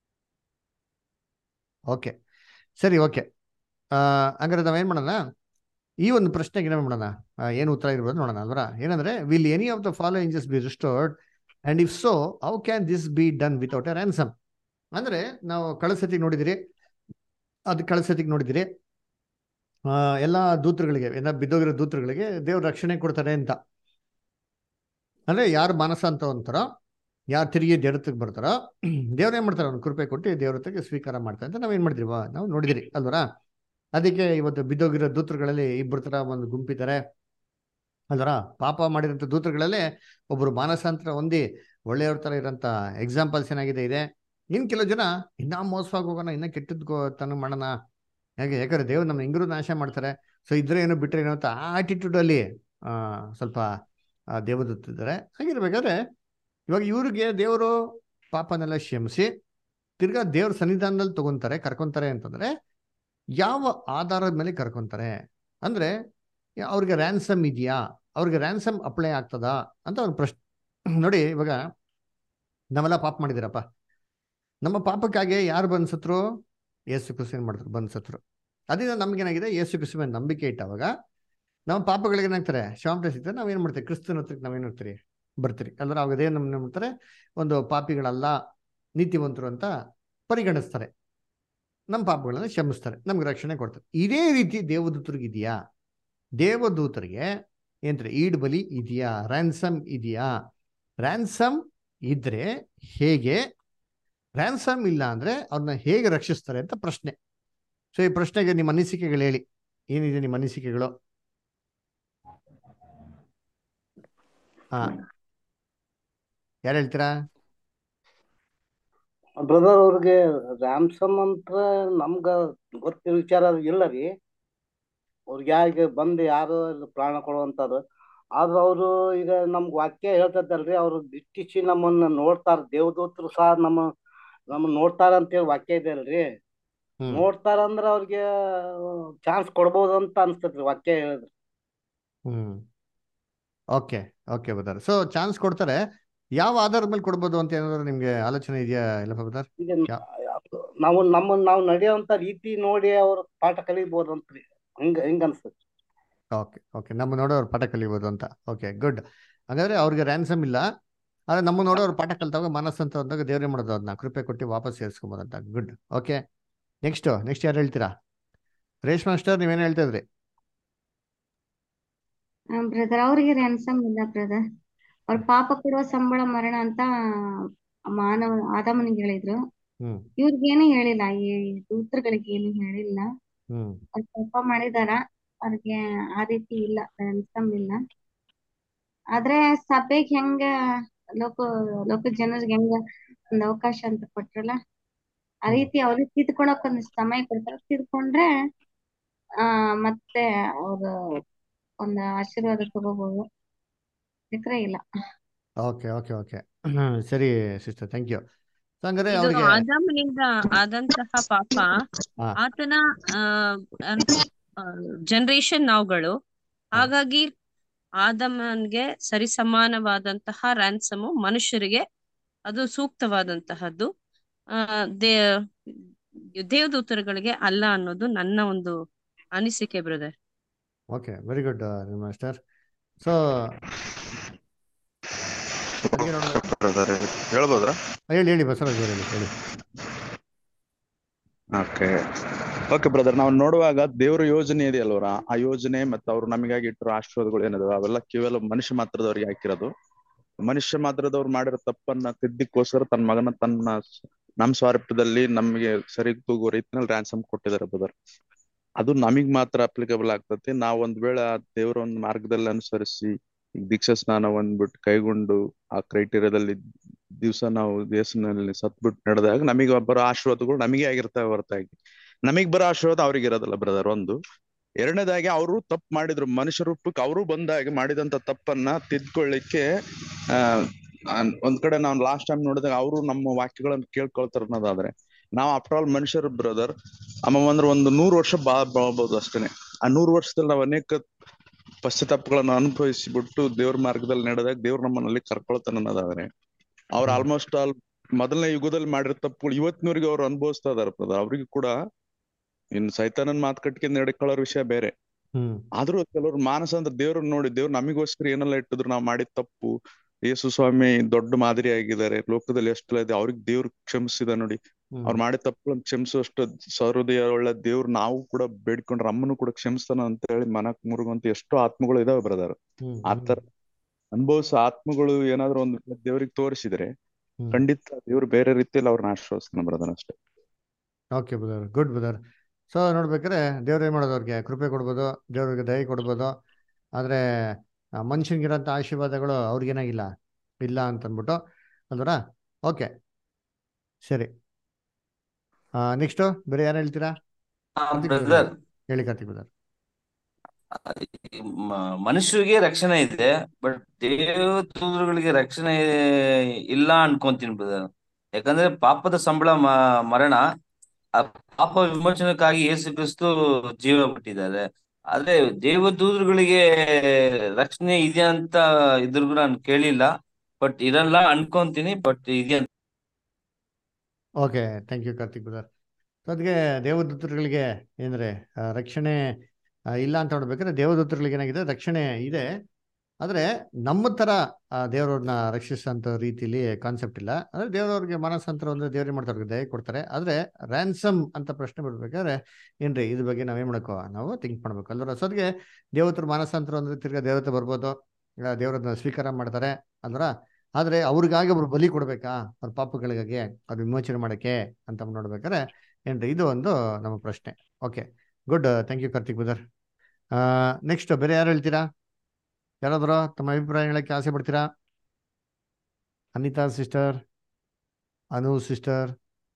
ಓಕೆ ಸರಿ ಓಕೆ ಹಂಗಾರೆ ನಾವೇನು ಮಾಡೋಣ ಈ ಒಂದು ಪ್ರಶ್ನೆಗೆ ಏನು ಮಾಡೋಣ ಆ, ಏನು ಉತ್ತರ ಇರ್ಬೋದು ನೋಡೋಣ ಅಲ್ವರ ಏನಂದ್ರೆ will any of the fallen angels be restored and if so how can this be done without a ransom ಅಂದ್ರೆ ನಾವು ಕಳೆದ ಸತಿಗೆ ನೋಡಿದಿರಿ ಅದು ಕಳೆದ ಸತಿಗೆ ನೋಡಿದಿರಿ ಆ, ಎಲ್ಲ ದೂತರುಗಳಿಗೆ ಎಲ್ಲ ಬಿದ್ದೋಗಿರೋ ದೂತರುಗಳಿಗೆ ದೇವ್ರ ರಕ್ಷಣೆ ಕೊಡ್ತಾರೆ ಅಂತ ಅಂದ್ರೆ ಯಾರು ಮಾನಸ ಅಂತ ಅಂತಾರೋ ಯಾರು ತಿರುಗಿ ದೇವ್ರತ್ತಿಗೆ ಬರ್ತಾರೋ ದೇವ್ರು ಏನ್ ಮಾಡ್ತಾರೆ ಅವ್ನು ಕೃಪೆ ಕೊಟ್ಟು ದೇವ್ರ ಹತ್ರಕ್ಕೆ ಸ್ವೀಕಾರ ಮಾಡ್ತಾರೆ ಅಂತ ನಾವೇನ್ ಮಾಡಿದ್ರಿ ವಾ ನಾವು ನೋಡಿದಿರಿ ಅಲ್ವರಾ ಅದಕ್ಕೆ ಇವತ್ತು ಬಿದ್ದೋಗಿರೋ ದೂತರುಗಳಲ್ಲಿ ಇಬ್ಬರು ತರ ಒಂದು ಗುಂಪಿದ್ದಾರೆ ಅಲ್ವರ ಪಾಪ ಮಾಡಿರೋಂಥ ದೂತರುಗಳಲ್ಲೇ ಒಬ್ರು ಮಾನಸಾಂತರ ಹೊಂದಿ ಒಳ್ಳೆಯವ್ರ ತರ ಇರೋಂಥ ಎಕ್ಸಾಂಪಲ್ಸ್ ಏನಾಗಿದೆ ಇದೆ ಇನ್ ಕೆಲವು ಜನ ಇನ್ನ ಮೋಸವಾಗಿ ಹೋಗೋಣ ಇನ್ನ ಕೆಟ್ಟದ್ದು ತನ ಮಾಡೋಣ ಯಾಕೆ ಯಾಕಂದ್ರೆ ದೇವ್ರು ನಮ್ಮ ಹೆಂಗರು ನಾಶ ಮಾಡ್ತಾರೆ ಸೊ ಇದ್ರೆ ಏನೋ ಬಿಟ್ರೆ ಏನೋ ಅಂತ ಆ attitude ಅಲ್ಲಿ ಆ ಸ್ವಲ್ಪ ದೇವದತ್ತಿದ್ದಾರೆ ಹಾಗಿರ್ಬೇಕಾದ್ರೆ ಇವಾಗ ಇವ್ರಿಗೆ ದೇವರು ಪಾಪನೆಲ್ಲ ಕ್ಷಮಿಸಿ ತಿರ್ಗಾ ದೇವ್ರ ಸನ್ನಿಧಾನದಲ್ಲಿ ತಗೊಂತಾರೆ ಕರ್ಕೊಂತಾರೆ ಅಂತಂದ್ರೆ ಯಾವ ಆಧಾರದ ಮೇಲೆ ಕರ್ಕೊಂತಾರೆ ಅಂದ್ರೆ ಅವ್ರಿಗೆ ರ್ಯಾನ್ಸಮ್ ಇದೆಯಾ ಅವ್ರಿಗೆ ರ್ಯಾನ್ಸಮ್ ಅಪ್ಲೈ ಆಗ್ತದಾ ಅಂತ ಒಂದು ಪ್ರಶ್ನೆ ನೋಡಿ ಇವಾಗ ನಾವೆಲ್ಲ ಪಾಪ ಮಾಡಿದಿರಪ್ಪ ನಮ್ಮ ಪಾಪಕ್ಕಾಗಿ ಯಾರು ಬಂದ್ಸತ್ರು ಯೇಸು ಕ್ರಿಸ್ತನ್ ಮಾಡಿದ್ರು ಬಂದ್ಸತ್ರು ಅದರಿಂದ ನಮ್ಗೇನಾಗಿದೆ ಯೇಸು ಕ್ರಿಸ್ತು ಮೇಲೆ ನಂಬಿಕೆ ಇಟ್ಟವಾಗ ನಮ್ಮ ಪಾಪಗಳಿಗೆ ಏನಾಗ್ತಾರೆ ಶಾಂತ ಸಿಗ್ತದೆ ನಾವೇನು ಮಾಡ್ತೀವಿ ಕ್ರಿಸ್ತನ ಹತ್ರಕ್ಕೆ ನಾವೇನು ಮಾಡ್ತೀರಿ ಬರ್ತೀರಿ ಅಂದ್ರೆ ಅವಾಗ ಅದೇ ನಮ್ಮ ಮಾಡ್ತಾರೆ ಒಂದು ಪಾಪಿಗಳಲ್ಲ ನೀತಿವಂತರು ಅಂತ ಪರಿಗಣಿಸ್ತಾರೆ ನಮ್ಮ ಪಾಪಗಳನ್ನ ಕ್ಷಮಿಸ್ತಾರೆ ನಮ್ಗೆ ರಕ್ಷಣೆ ಕೊಡ್ತಾರೆ ಇದೇ ರೀತಿ ದೇವದೂತರಿಗೆ ಇದೆಯಾ ದೇವದೂತರಿಗೆ ಏನ್ರಿ ಈಡ್ ಬಲಿ ಇದೆಯಾ ರ್ಯಾನ್ಸಮ್ ಇದೆಯಾ ರ್ಯಾನ್ಸಮ್ ಇದ್ರೆ ಹೇಗೆ ರ್ಯಾನ್ಸಮ್ ಇಲ್ಲ ಅಂದ್ರೆ ಅವ್ರನ್ನ ಹೇಗೆ ರಕ್ಷಿಸ್ತಾರೆ ಅಂತ ಪ್ರಶ್ನೆ ಸೊ ಈ ಪ್ರಶ್ನೆಗೆ ನಿಮ್ಮ ಅನಿಸಿಕೆಗಳು ಹೇಳಿ ಏನಿದೆ ನಿಮ್ಮ ಅನಿಸಿಕೆಗಳು ಹಾ ಯಾರು ಹೇಳ್ತೀರಾ ಬ್ರದರ್ ಅವ್ರಿಗೆ ರ್ಯಾಮ್ಸಮ್ ಅಂತ ನಮ್ಗ ಗೊತ್ತಿರೋ ವಿಚಾರ ಇಲ್ಲ ರೀ ಅವ್ರಿಗೆ ಯಾರಿಗೆ ಬಂದು ಯಾರು ಪ್ರಾಣ ಕೊಡುವಂಥದ್ದು ಆದ್ರೆ ಅವರು ಈಗ ನಮ್ಗೆ ವಾಕ್ಯ ಹೇಳ್ತದಲ್ರಿ ಅವ್ರು ದಿಟ್ಟಿಸಿ ನಮ್ಮನ್ನ ನೋಡ್ತಾರ ದೇವದೂತರು ಸಹ ನಮ್ಮ ನಮ್ಮ ನೋಡ್ತಾರ ಅಂತೇಳಿ ವಾಕ್ಯ ಇದೆ ಅಲ್ರಿ ಹ್ಮ್ ನೋಡ್ತಾರ ಅಂದ್ರ ಅವ್ರಿಗೆ ಚಾನ್ಸ್ ಕೊಡ್ಬೋದು ಅಂತ ಅನ್ಸ್ತೈತ್ರಿ ವಾಕ್ಯ ಹೇಳಿದ್ರೆ hmm okay okay brother so chance ಕೊಡ್ತಾರೆ ಯಾವ ಆಧಾರದ ಮೇಲೆ ಕೊಡ್ಬೋದು ಅಂತ ಏನಾದ್ರು ನಿಮ್ಗೆ ಆಲೋಚನೆ ಇದೆಯಾ ಇಲ್ಲಪ್ಪ ಬದರ್ ಈಗ ಯಾ- ನಾವು ನಮ್ಮ ನಾವು ನಡೆಯುವಂತ ರೀತಿ ನೋಡಿ ಅವ್ರ ಪಾಠ ಕಲಿಬೋದಂತ್ರಿ ಹಿಂಗ ಹಿಂಗ ಅನ್ಸ್ತೈತಿ ಓಕೆ ಓಕೆ ನಮ್ಮ ನೋಡೋರು ಪಾಠ ಕಲಿಬೋದು ಅಂತ ಓಕೆ ಗುಡ್ ಹಾಗಾದ್ರೆ ಅವ್ರಿಗೆ ರ್ಯಾನ್ಸಮ್ ಇಲ್ಲ ಆದ್ರೆ ನಮ್ಮ ನೋಡೋರು ಪಾಠ ಕಲ್ತಾಗ ಮನಸ್ಸು ಅಂತ ಅಂದಾಗ ದೇವ್ರೇ ಮಾಡೋದು ಅದನ್ನ ಕೃಪೆ ಕೊಟ್ಟು ವಾಪಸ್ ಸೇರಿಸ್ಕೊಬೋದಂತ ಗುಡ್ ಓಕೆ ನೆಕ್ಸ್ಟ್ ನೆಕ್ಸ್ಟ್ ಯಾರು ಹೇಳ್ತೀರಾ ರೇಷ್ಮಾ ಮಾಸ್ಟರ್ ನೀವೇನು ಹೇಳ್ತಾ ಇದ್ರಿ ಬ್ರದರ್ ಅವ್ರಿಗೆ ರ್ಯಾನ್ಸಮ್ ಇಲ್ಲ ಬ್ರದರ್ ಅವ್ರ ಪಾಪ ಕೊಡುವ ಸಂಬಳ ಮರಣ ಅಂತ ಮಾನವ ಆದಾಮನಿಗೆ ಹೇಳಿದ್ರು ಹ್ಮ್ ಇವ್ರಿಗೇನು ಹೇಳಿಲ್ಲ ಈ ದೂತರುಗಳಿಗೆ ಏನು ಹೇಳಿಲ್ಲ ಹ್ಮ್ ಅವ್ರು ಪಾಪ ಮಾಡಿದಾರ ಅವ್ರಿಗೆ ಆ ರೀತಿ ಇಲ್ಲ ರ್ಯಾನ್ಸಮ್ ಇಲ್ಲ ಆದ್ರೆ ಸಭೆಗೆ ಹೆಂಗ ಲೋಕ ಲೋಕ ಜನರಿಗೆ ಹೆಂಗ ಒಂದ್ ಅವಕಾಶ ಅಂತ ಕೊಟ್ರಲ್ಲ ಆ ಹ್ಮ್ ರೀತಿ ಅವ್ರಿಗೆ ತಿದ್ಕೊಳಕ್ ಒಂದ್ ಸಮಯ ಕೊಡ್ತಾರ ತಿದ್ಕೊಂಡ್ರೆ ಆ ಮತ್ತೆ ಅವ್ರು ಒಂದ್ ಆಶೀರ್ವಾದ ತಗೋಬಹುದು ಬಿಟ್ರೆ ಇಲ್ಲ ಓಕೆ ಓಕೆ ಓಕೆ ಸರಿ ಸಿಸ್ಟರ್ ಥ್ಯಾಂಕ್ ಯು ಹಂಗಾರೆ ಇದು ಅವ್ರಿಗೆ ಆದಾಮನಿಂದ ಆದಂತಹ ಪಾಪ ಹಾ ಆತನ ಆ ಜನರೇಷನ್ ನಾವುಗಳು ಹಾ ಹಾಗಾಗಿ ಆದಮನ್ಗೆ ಸರಿಸಮಾನವಾದಂತಹ ರ್ಯಾನ್ಸಮು ಮನುಷ್ಯರಿಗೆ ಅದು ಸೂಕ್ತವಾದಂತಹದ್ದು ಆ ದೇ ದೇವದೂತರುಗಳಿಗೆ ಅಲ್ಲ ಅನ್ನೋದು ನನ್ನ ಒಂದು ಅನಿಸಿಕೆ brother okay very good master so ಅಡುಗೆ ನೋಡೋಣ ಬ್ರದರ್ ಹೇಳ್ಬೋದ್ರಾ ಹೇಳಿ ಹೇಳಿ ಬಸವರಾಜ್ ಅವ್ರು ಹೇಳಿ ಹೇಳಿ ಓಕೆ ಓಕೆ ಬ್ರದರ್ ನಾವು ನೋಡುವಾಗ ದೇವ್ರ ಯೋಜನೆ ಇದೆಯಲ್ವರ ಆ ಯೋಜನೆ ಮತ್ತೆ ಅವ್ರು ನಮಗಾಗಿ ಇಟ್ಟಿರೋ ಆಶೀರ್ವಾದಗಳು ಏನಿದಾವೆ ಅವೆಲ್ಲ ಕೇವಲ ಮನುಷ್ಯ ಮಾತ್ರದವ್ರಿಗೆ ಹಾಕಿರೋದು ಮನುಷ್ಯ ಮಾತ್ರದವ್ರು ಮಾಡಿರೋ ತಪ್ಪನ್ನ ತಿದ್ದಿಕ್ಕೋಸ್ಕರ ತನ್ನ ಮಗನ ತನ್ನ ನಮ್ ಸ್ವಾರೂಪ್ಯದಲ್ಲಿ ನಮಗೆ ಸರಿ ತೂಗೋ ರೀತಿನಲ್ಲಿ ರ್ಯಾನ್ಸಮ್ ಕೊಟ್ಟಿದ್ದಾರೆ ಬ್ರದರ್ ಅದು ನಮಗ್ ಮಾತ್ರ ಅಪ್ಲಿಕಬಲ್ ಆಗ್ತತಿ ನಾವು ಒಂದ್ ವೇಳೆ ಆ ದೇವರ ಒಂದು ಮಾರ್ಗದಲ್ಲಿ ಅನುಸರಿಸಿ ಈಗ ದೀಕ್ಷಾ ಸ್ನಾನ ಒಂದ್ಬಿಟ್ಟು ಕೈಗೊಂಡು ಆ ಕ್ರೈಟೀರಿಯಾದಲ್ಲಿ ದಿವಸ ನಾವು ದೇವಸ್ಥಾನದಲ್ಲಿ ಸತ್ಬಿಟ್ಟು ನಡೆದಾಗ ನಮಗೆ ಬರೋ ಆಶೀರ್ವಾದಗಳು ನಮಗೆ ಆಗಿರ್ತವೆ ಹೊರತಾಗಿ ನಮಗ್ ಬರೋ ಆಶೀರ್ವಾದ ಅವ್ರಿಗೆ ಇರೋದಿಲ್ಲ ಬ್ರದರ್ ಒಂದು ಎರಡನೇದಾಗಿ ಅವರು ತಪ್ಪು ಮಾಡಿದ್ರು ಮನುಷ್ಯ ರೂಪಕ್ಕೆ ಅವರು ಬಂದಾಗ ಮಾಡಿದಂತ ತಪ್ಪನ್ನ ತಿದ್ಕೊಳ್ಳಿಕ್ಕೆ ಆ ಅನ್- ಒಂದ್ ಕಡೆ ನಾವು ಲಾಸ್ಟ್ ಟೈಮ್ ನೋಡಿದಾಗ ಅವರು ನಮ್ಮ ವಾಕ್ಯಗಳನ್ನ ಕೇಳ್ಕೊಳ್ತಾರ ಅನ್ನೋದಾದ್ರೆ ನಾವು ಆಫ್ಟರ್ ಆಲ್ ಮನುಷ್ಯರು ಬ್ರದರ್ ಅಮ್ಮ ಅಂದ್ರೆ ಒಂದು ನೂರು ವರ್ಷ ಬಾ ಬಾಳ್ಬೋದು ಅಷ್ಟೇನೆ ಆ ನೂರು ವರ್ಷದಲ್ಲಿ ನಾವು ಅನೇಕ ಪಶ್ಚಾತ್ತಾಪಗಳನ್ನು ಅನುಭವಿಸಿಬಿಟ್ಟು ದೇವ್ರ ಮಾರ್ಗದಲ್ಲಿ ನಡೆದಾಗ ದೇವ್ರ ನಮ್ಮನಲ್ಲಿ ಕರ್ಕೊಳ್ತಾನೆ ಅನ್ನೋದಾದ್ರೆ ಅವ್ರು ಹ್ಮ್ ಆಲ್ಮೋಸ್ಟ್ ಆಲ್ ಮೊದಲನೇ ಯುಗದಲ್ಲಿ ಮಾಡಿರೋ ತಪ್ಪುಗಳು ಇವತ್ತಿನವರೆಗೆ ಅವ್ರು ಅನುಭವಿಸ್ತಾ ಇದಾರೆ ಬ್ರದರ್ ಅವ್ರಿಗೆ ಕೂಡ ಇನ್ ಸೈತಾನನ್ ಮಾತುಕಟ್ಟಿಗೆ ನಡ್ಕೊಳ್ಳೋ ವಿಷಯ ಬೇರೆ ಹ್ಮ್ ಆದ್ರೂ ಕೆಲವ್ರು ಮಾನಸ ಅಂದ್ರೆ ದೇವ್ರನ್ನ ನೋಡಿ ದೇವ್ರು ನಮಿಗೋಸ್ಕರ ಏನೆಲ್ಲ ಇಟ್ಟಿದ್ರು ನಾವು ಮಾಡಿದ ತಪ್ಪು ಯೇಸು ಸ್ವಾಮಿ ದೊಡ್ಡ ಮಾದರಿ ಆಗಿದ್ದಾರೆ ಲೋಕದಲ್ಲಿ ಎಷ್ಟೆಲ್ಲ ಇದೆ ಅವ್ರಿಗೆ ದೇವ್ರು ಕ್ಷಮಿಸಿದ ನೋಡಿ ಹ್ಮ್ ಅವ್ರು ಮಾಡಿದ ತಪ್ಪುಗಳನ್ನು ಕ್ಷಮಿಸುವಷ್ಟು ಸಹೃದಯ ಒಳ್ಳೆ ದೇವ್ರು ನಾವು ಕೂಡ ಬೇಡ್ಕೊಂಡ್ರೆ ಅಮ್ಮನು ಕೂಡ ಕ್ಷಮಿಸ್ತಾನ ಅಂತ ಹೇಳಿ ಮನಕ್ ಮುರುಗುವಂತ ಎಷ್ಟೋ ಆತ್ಮಗಳು ಇದಾವೆ ಬ್ರದರ್ ಹ್ಮ್ ಹ್ಮ್ ಆತರ ಅನುಭವಿಸೋ ಆತ್ಮಗಳು ಏನಾದ್ರು ಒಂದು ದೇವ್ರಿಗೆ ತೋರಿಸಿದ್ರೆ ಹ್ಮ್ ಖಂಡಿತ ದೇವ್ರು ಬೇರೆ ರೀತಿಯಲ್ಲಿ ಅವ್ರನ್ನ ಆಶ್ರಯಿಸ್ತಾನೆ ಬ್ರದರ್ ಅಷ್ಟೇ okay brother good brother so ನೋಡ್ಬೇಕಾದ್ರೆ ದೇವ್ರು ಏನು ಮಾಡೋದು ಅವ್ರಿಗೆ ಕೃಪೆ ಕೊಡ್ಬೋದು ದೇವ್ರಿಗೆ ದಯ ಕೊಡ್ಬೋದು ಆದರೆ ಮನುಷ್ಯನಿಗಿರೋಂಥ ಆಶೀರ್ವಾದಗಳು ಅವ್ರಿಗೇನಾಗಿಲ್ಲ ಇಲ್ಲ ಅಂತ ಅಂದ್ಬಿಟ್ಟು ಅಲ್ವರ ಓಕೆ ಸರಿ ನೆಕ್ಸ್ಟು ಬೇರೆ ಯಾರು ಹೇಳ್ತೀರಾ ಕಾರ್ತಿಕ್ brother ಬ್ರದರ್ ಹೇಳಿ ಕಾರ್ತಿಕ್ ಬ್ರದರ್ ಮ- ಮನುಷ್ಯರಿಗೆ ರಕ್ಷಣೆ ಇದೆ ಬಟ್ ದೇವದೂತರುಗಳಿಗೆ ರಕ್ಷಣೆ ಇಲ್ಲ ಅನ್ಕೊಂತೀನಿ ಬ್ರದರ್ ಯಾಕಂದ್ರೆ ಪಾಪದ ಸಂಬಳ ಮ- ಮರಣ ಆ ಪಾಪ ವಿಮೋಚನಕ್ಕಾಗಿ ಯೇಸು ಕ್ರಿಸ್ತು ಜೀವ ಬಿಟ್ಟಿದ್ದಾರೆ ಆದ್ರೆ ದೇವದೂತರುಗಳಿಗೆ ರಕ್ಷಣೆ ಇದೆ ಅಂತ ಇದ್ರಿಗೂ ನಾನು ಕೇಳಿಲ್ಲ ಬಟ್ ಇರಲ್ಲ ಅನ್ಕೊಂತೀನಿ ಬಟ್ ಇದೆ ಅಂತ okay thank you Karthik brother so ಅದಕ್ಕೆ ದೇವದೂತರುಗಳಿಗೆ ಏನಂದ್ರೆ ಆ, ರಕ್ಷಣೆ ಆ, ಇಲ್ಲ ಅಂತ ನೋಡ್ಬೇಕಾದ್ರೆ ದೇವದೂತರುಗಳಿಗೆ ಏನಾಗಿದೆ ರಕ್ಷಣೆ ಇದೆ ಆದರೆ ನಮ್ಮ ಥರ ಆ, ದೇವರವ್ರನ್ನ ರಕ್ಷಿಸೋಂಥ ರೀತಿಲಿ ಕಾನ್ಸೆಪ್ಟ್ ಇಲ್ಲ ಅಂದರೆ ದೇವರವ್ರಿಗೆ ಮನಸ್ಸಂತರ ಅಂದ್ರೆ ದೇವ್ರಿಗೆ ಮಾಡ್ತಾರೆ ದಯ ಕೊಡ್ತಾರೆ ಆದರೆ ರ್ಯಾನ್ಸಮ್ ಅಂತ ಪ್ರಶ್ನೆ ಬಿಡ್ಬೇಕಾದ್ರೆ ಏನ್ರಿ ಇದ್ರ ಬಗ್ಗೆ ನಾವೇನು ಮಾಡ್ಕೋ ನಾವು ಥಿಂಕ್ ಮಾಡ್ಬೇಕು ಅಲ್ವರ ಸೊ ಅದಕ್ಕೆ ದೇವತರ ಮಾನಸಾಂತರ ಅಂದ್ರೆ ತಿರ್ಗಾ ದೇವತೆ ಬರ್ಬೋದು ಇಲ್ಲ ದೇವರನ್ನ ಸ್ವೀಕಾರ ಮಾಡ್ತಾರೆ ಅಲ್ವರ ಆದರೆ ಅವ್ರಿಗಾಗಿ ಒಬ್ರು ಬಲಿ ಕೊಡ್ಬೇಕಾ ಅವ್ರ ಪಾಪಗಳಿಗಾಗಿ ಅದು ವಿಮೋಚನೆ ಮಾಡಕ್ಕೆ ಅಂತ ನೋಡ್ಬೇಕಾದ್ರೆ ಏನ್ರಿ ಇದು ಒಂದು ನಮ್ಮ ಪ್ರಶ್ನೆ okay good thank you Karthik brother next ಬೇರೆ ಯಾರು ಹೇಳ್ತೀರಾ ಯಾರಾದರೂ ತಮ್ಮ ಅಭಿಪ್ರಾಯ ಹೇಳಕ್ಕೆ ಆಸೆ ಪಡ್ತೀರಾ Anitha sister Anu sister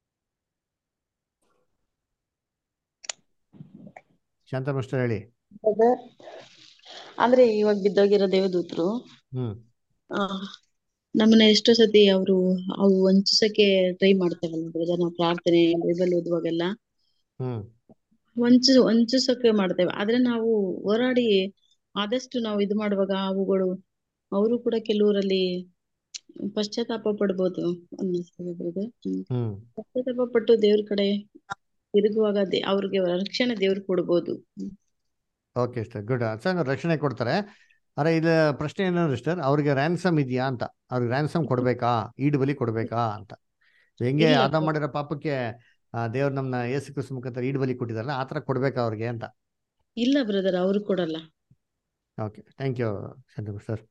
Shanta mister ಹೇಳಿ Brother, ಅಂದ್ರೆ ಇವಾಗ ಬಿದ್ದೋಗಿರೋ ದೇವದೂತರು ಹ್ಮ್ ಆ ನಮ್ಮನ್ನ ಎಷ್ಟೋ ಸತಿ ಅವರು ಅವು ವಂಚಿಸಕ್ಕೆ ಟ್ರೈ ಮಾಡ್ತಾವಲ್ಲ ಬ್ರದರ್ ನಾವು ಪ್ರಾರ್ಥನೆ ಬೈಬಲ್ ಓದುವಾಗೆಲ್ಲ ಹ್ಮ್ ವಂಚ ವಂಚಿಸಕ್ಕೆ ಮಾಡ್ತೇವೆ ಆದ್ರೆ ನಾವು ಹೋರಾಡಿ ಆದಷ್ಟು ನಾವು ಇದು ಮಾಡುವಾಗ ಅವುಗಳು ಅವರು ಕೂಡ ಕೆಲವರಲ್ಲಿ ಪಶ್ಚಾತ್ತಾಪ ಪಡ್ಬೋದು ಅನ್ನಿಸ್ತದೆ ಬ್ರದರ್ ಹ್ಮ್ ಪಶ್ಚಾತ್ತಾಪ ಪಟ್ಟು ದೇವ್ರ ಕಡೆ ತಿರುಗುವಾಗ ದೇ- ಅವ್ರಿಗೆ ರಕ್ಷಣೆ ದೇವ್ರು ಕೊಡ್ಬೋದು ಓಕೆ ಸರ್ ಗುಡ್ ಸರ್ ರಕ್ಷಣೆ ಕೊಡ್ತಾರೆ ಅರೆ ಇದು ಪ್ರಶ್ನೆ ಏನಂದ್ರೆ ಸರ್ ಅವ್ರಿಗೆ ರ್ಯಾನ್ಸಮ್ ಇದೆಯಾ ಅಂತ ಅವ್ರಿಗೆ ರ್ಯಾನ್ಸಮ್ ಕೊಡ್ಬೇಕಾ ಈಡು ಬಲಿ ಕೊಡ್ಬೇಕಾ ಅಂತ So ಹೆಂಗೆ ಇಲ್ಲ ಆದ ಮಾಡಿರೋ ಪಾಪಕ್ಕೆ ದೇವ್ರು ನಮ್ಮನ್ನ ಏಸು ಕ್ರಿಸ್ತ ಮುಖಾಂತರ ಈಡು ಬಲಿ ಕೊಟ್ಟಿದಾರಲ್ಲ ಆ ಥರ ಕೊಡ್ಬೇಕಾ ಅವ್ರಿಗೆ ಅಂತ ಇಲ್ಲ ಬ್ರದರ್ ಅವ್ರು ಕೊಡಲ್ಲ okay thank you Shanta sir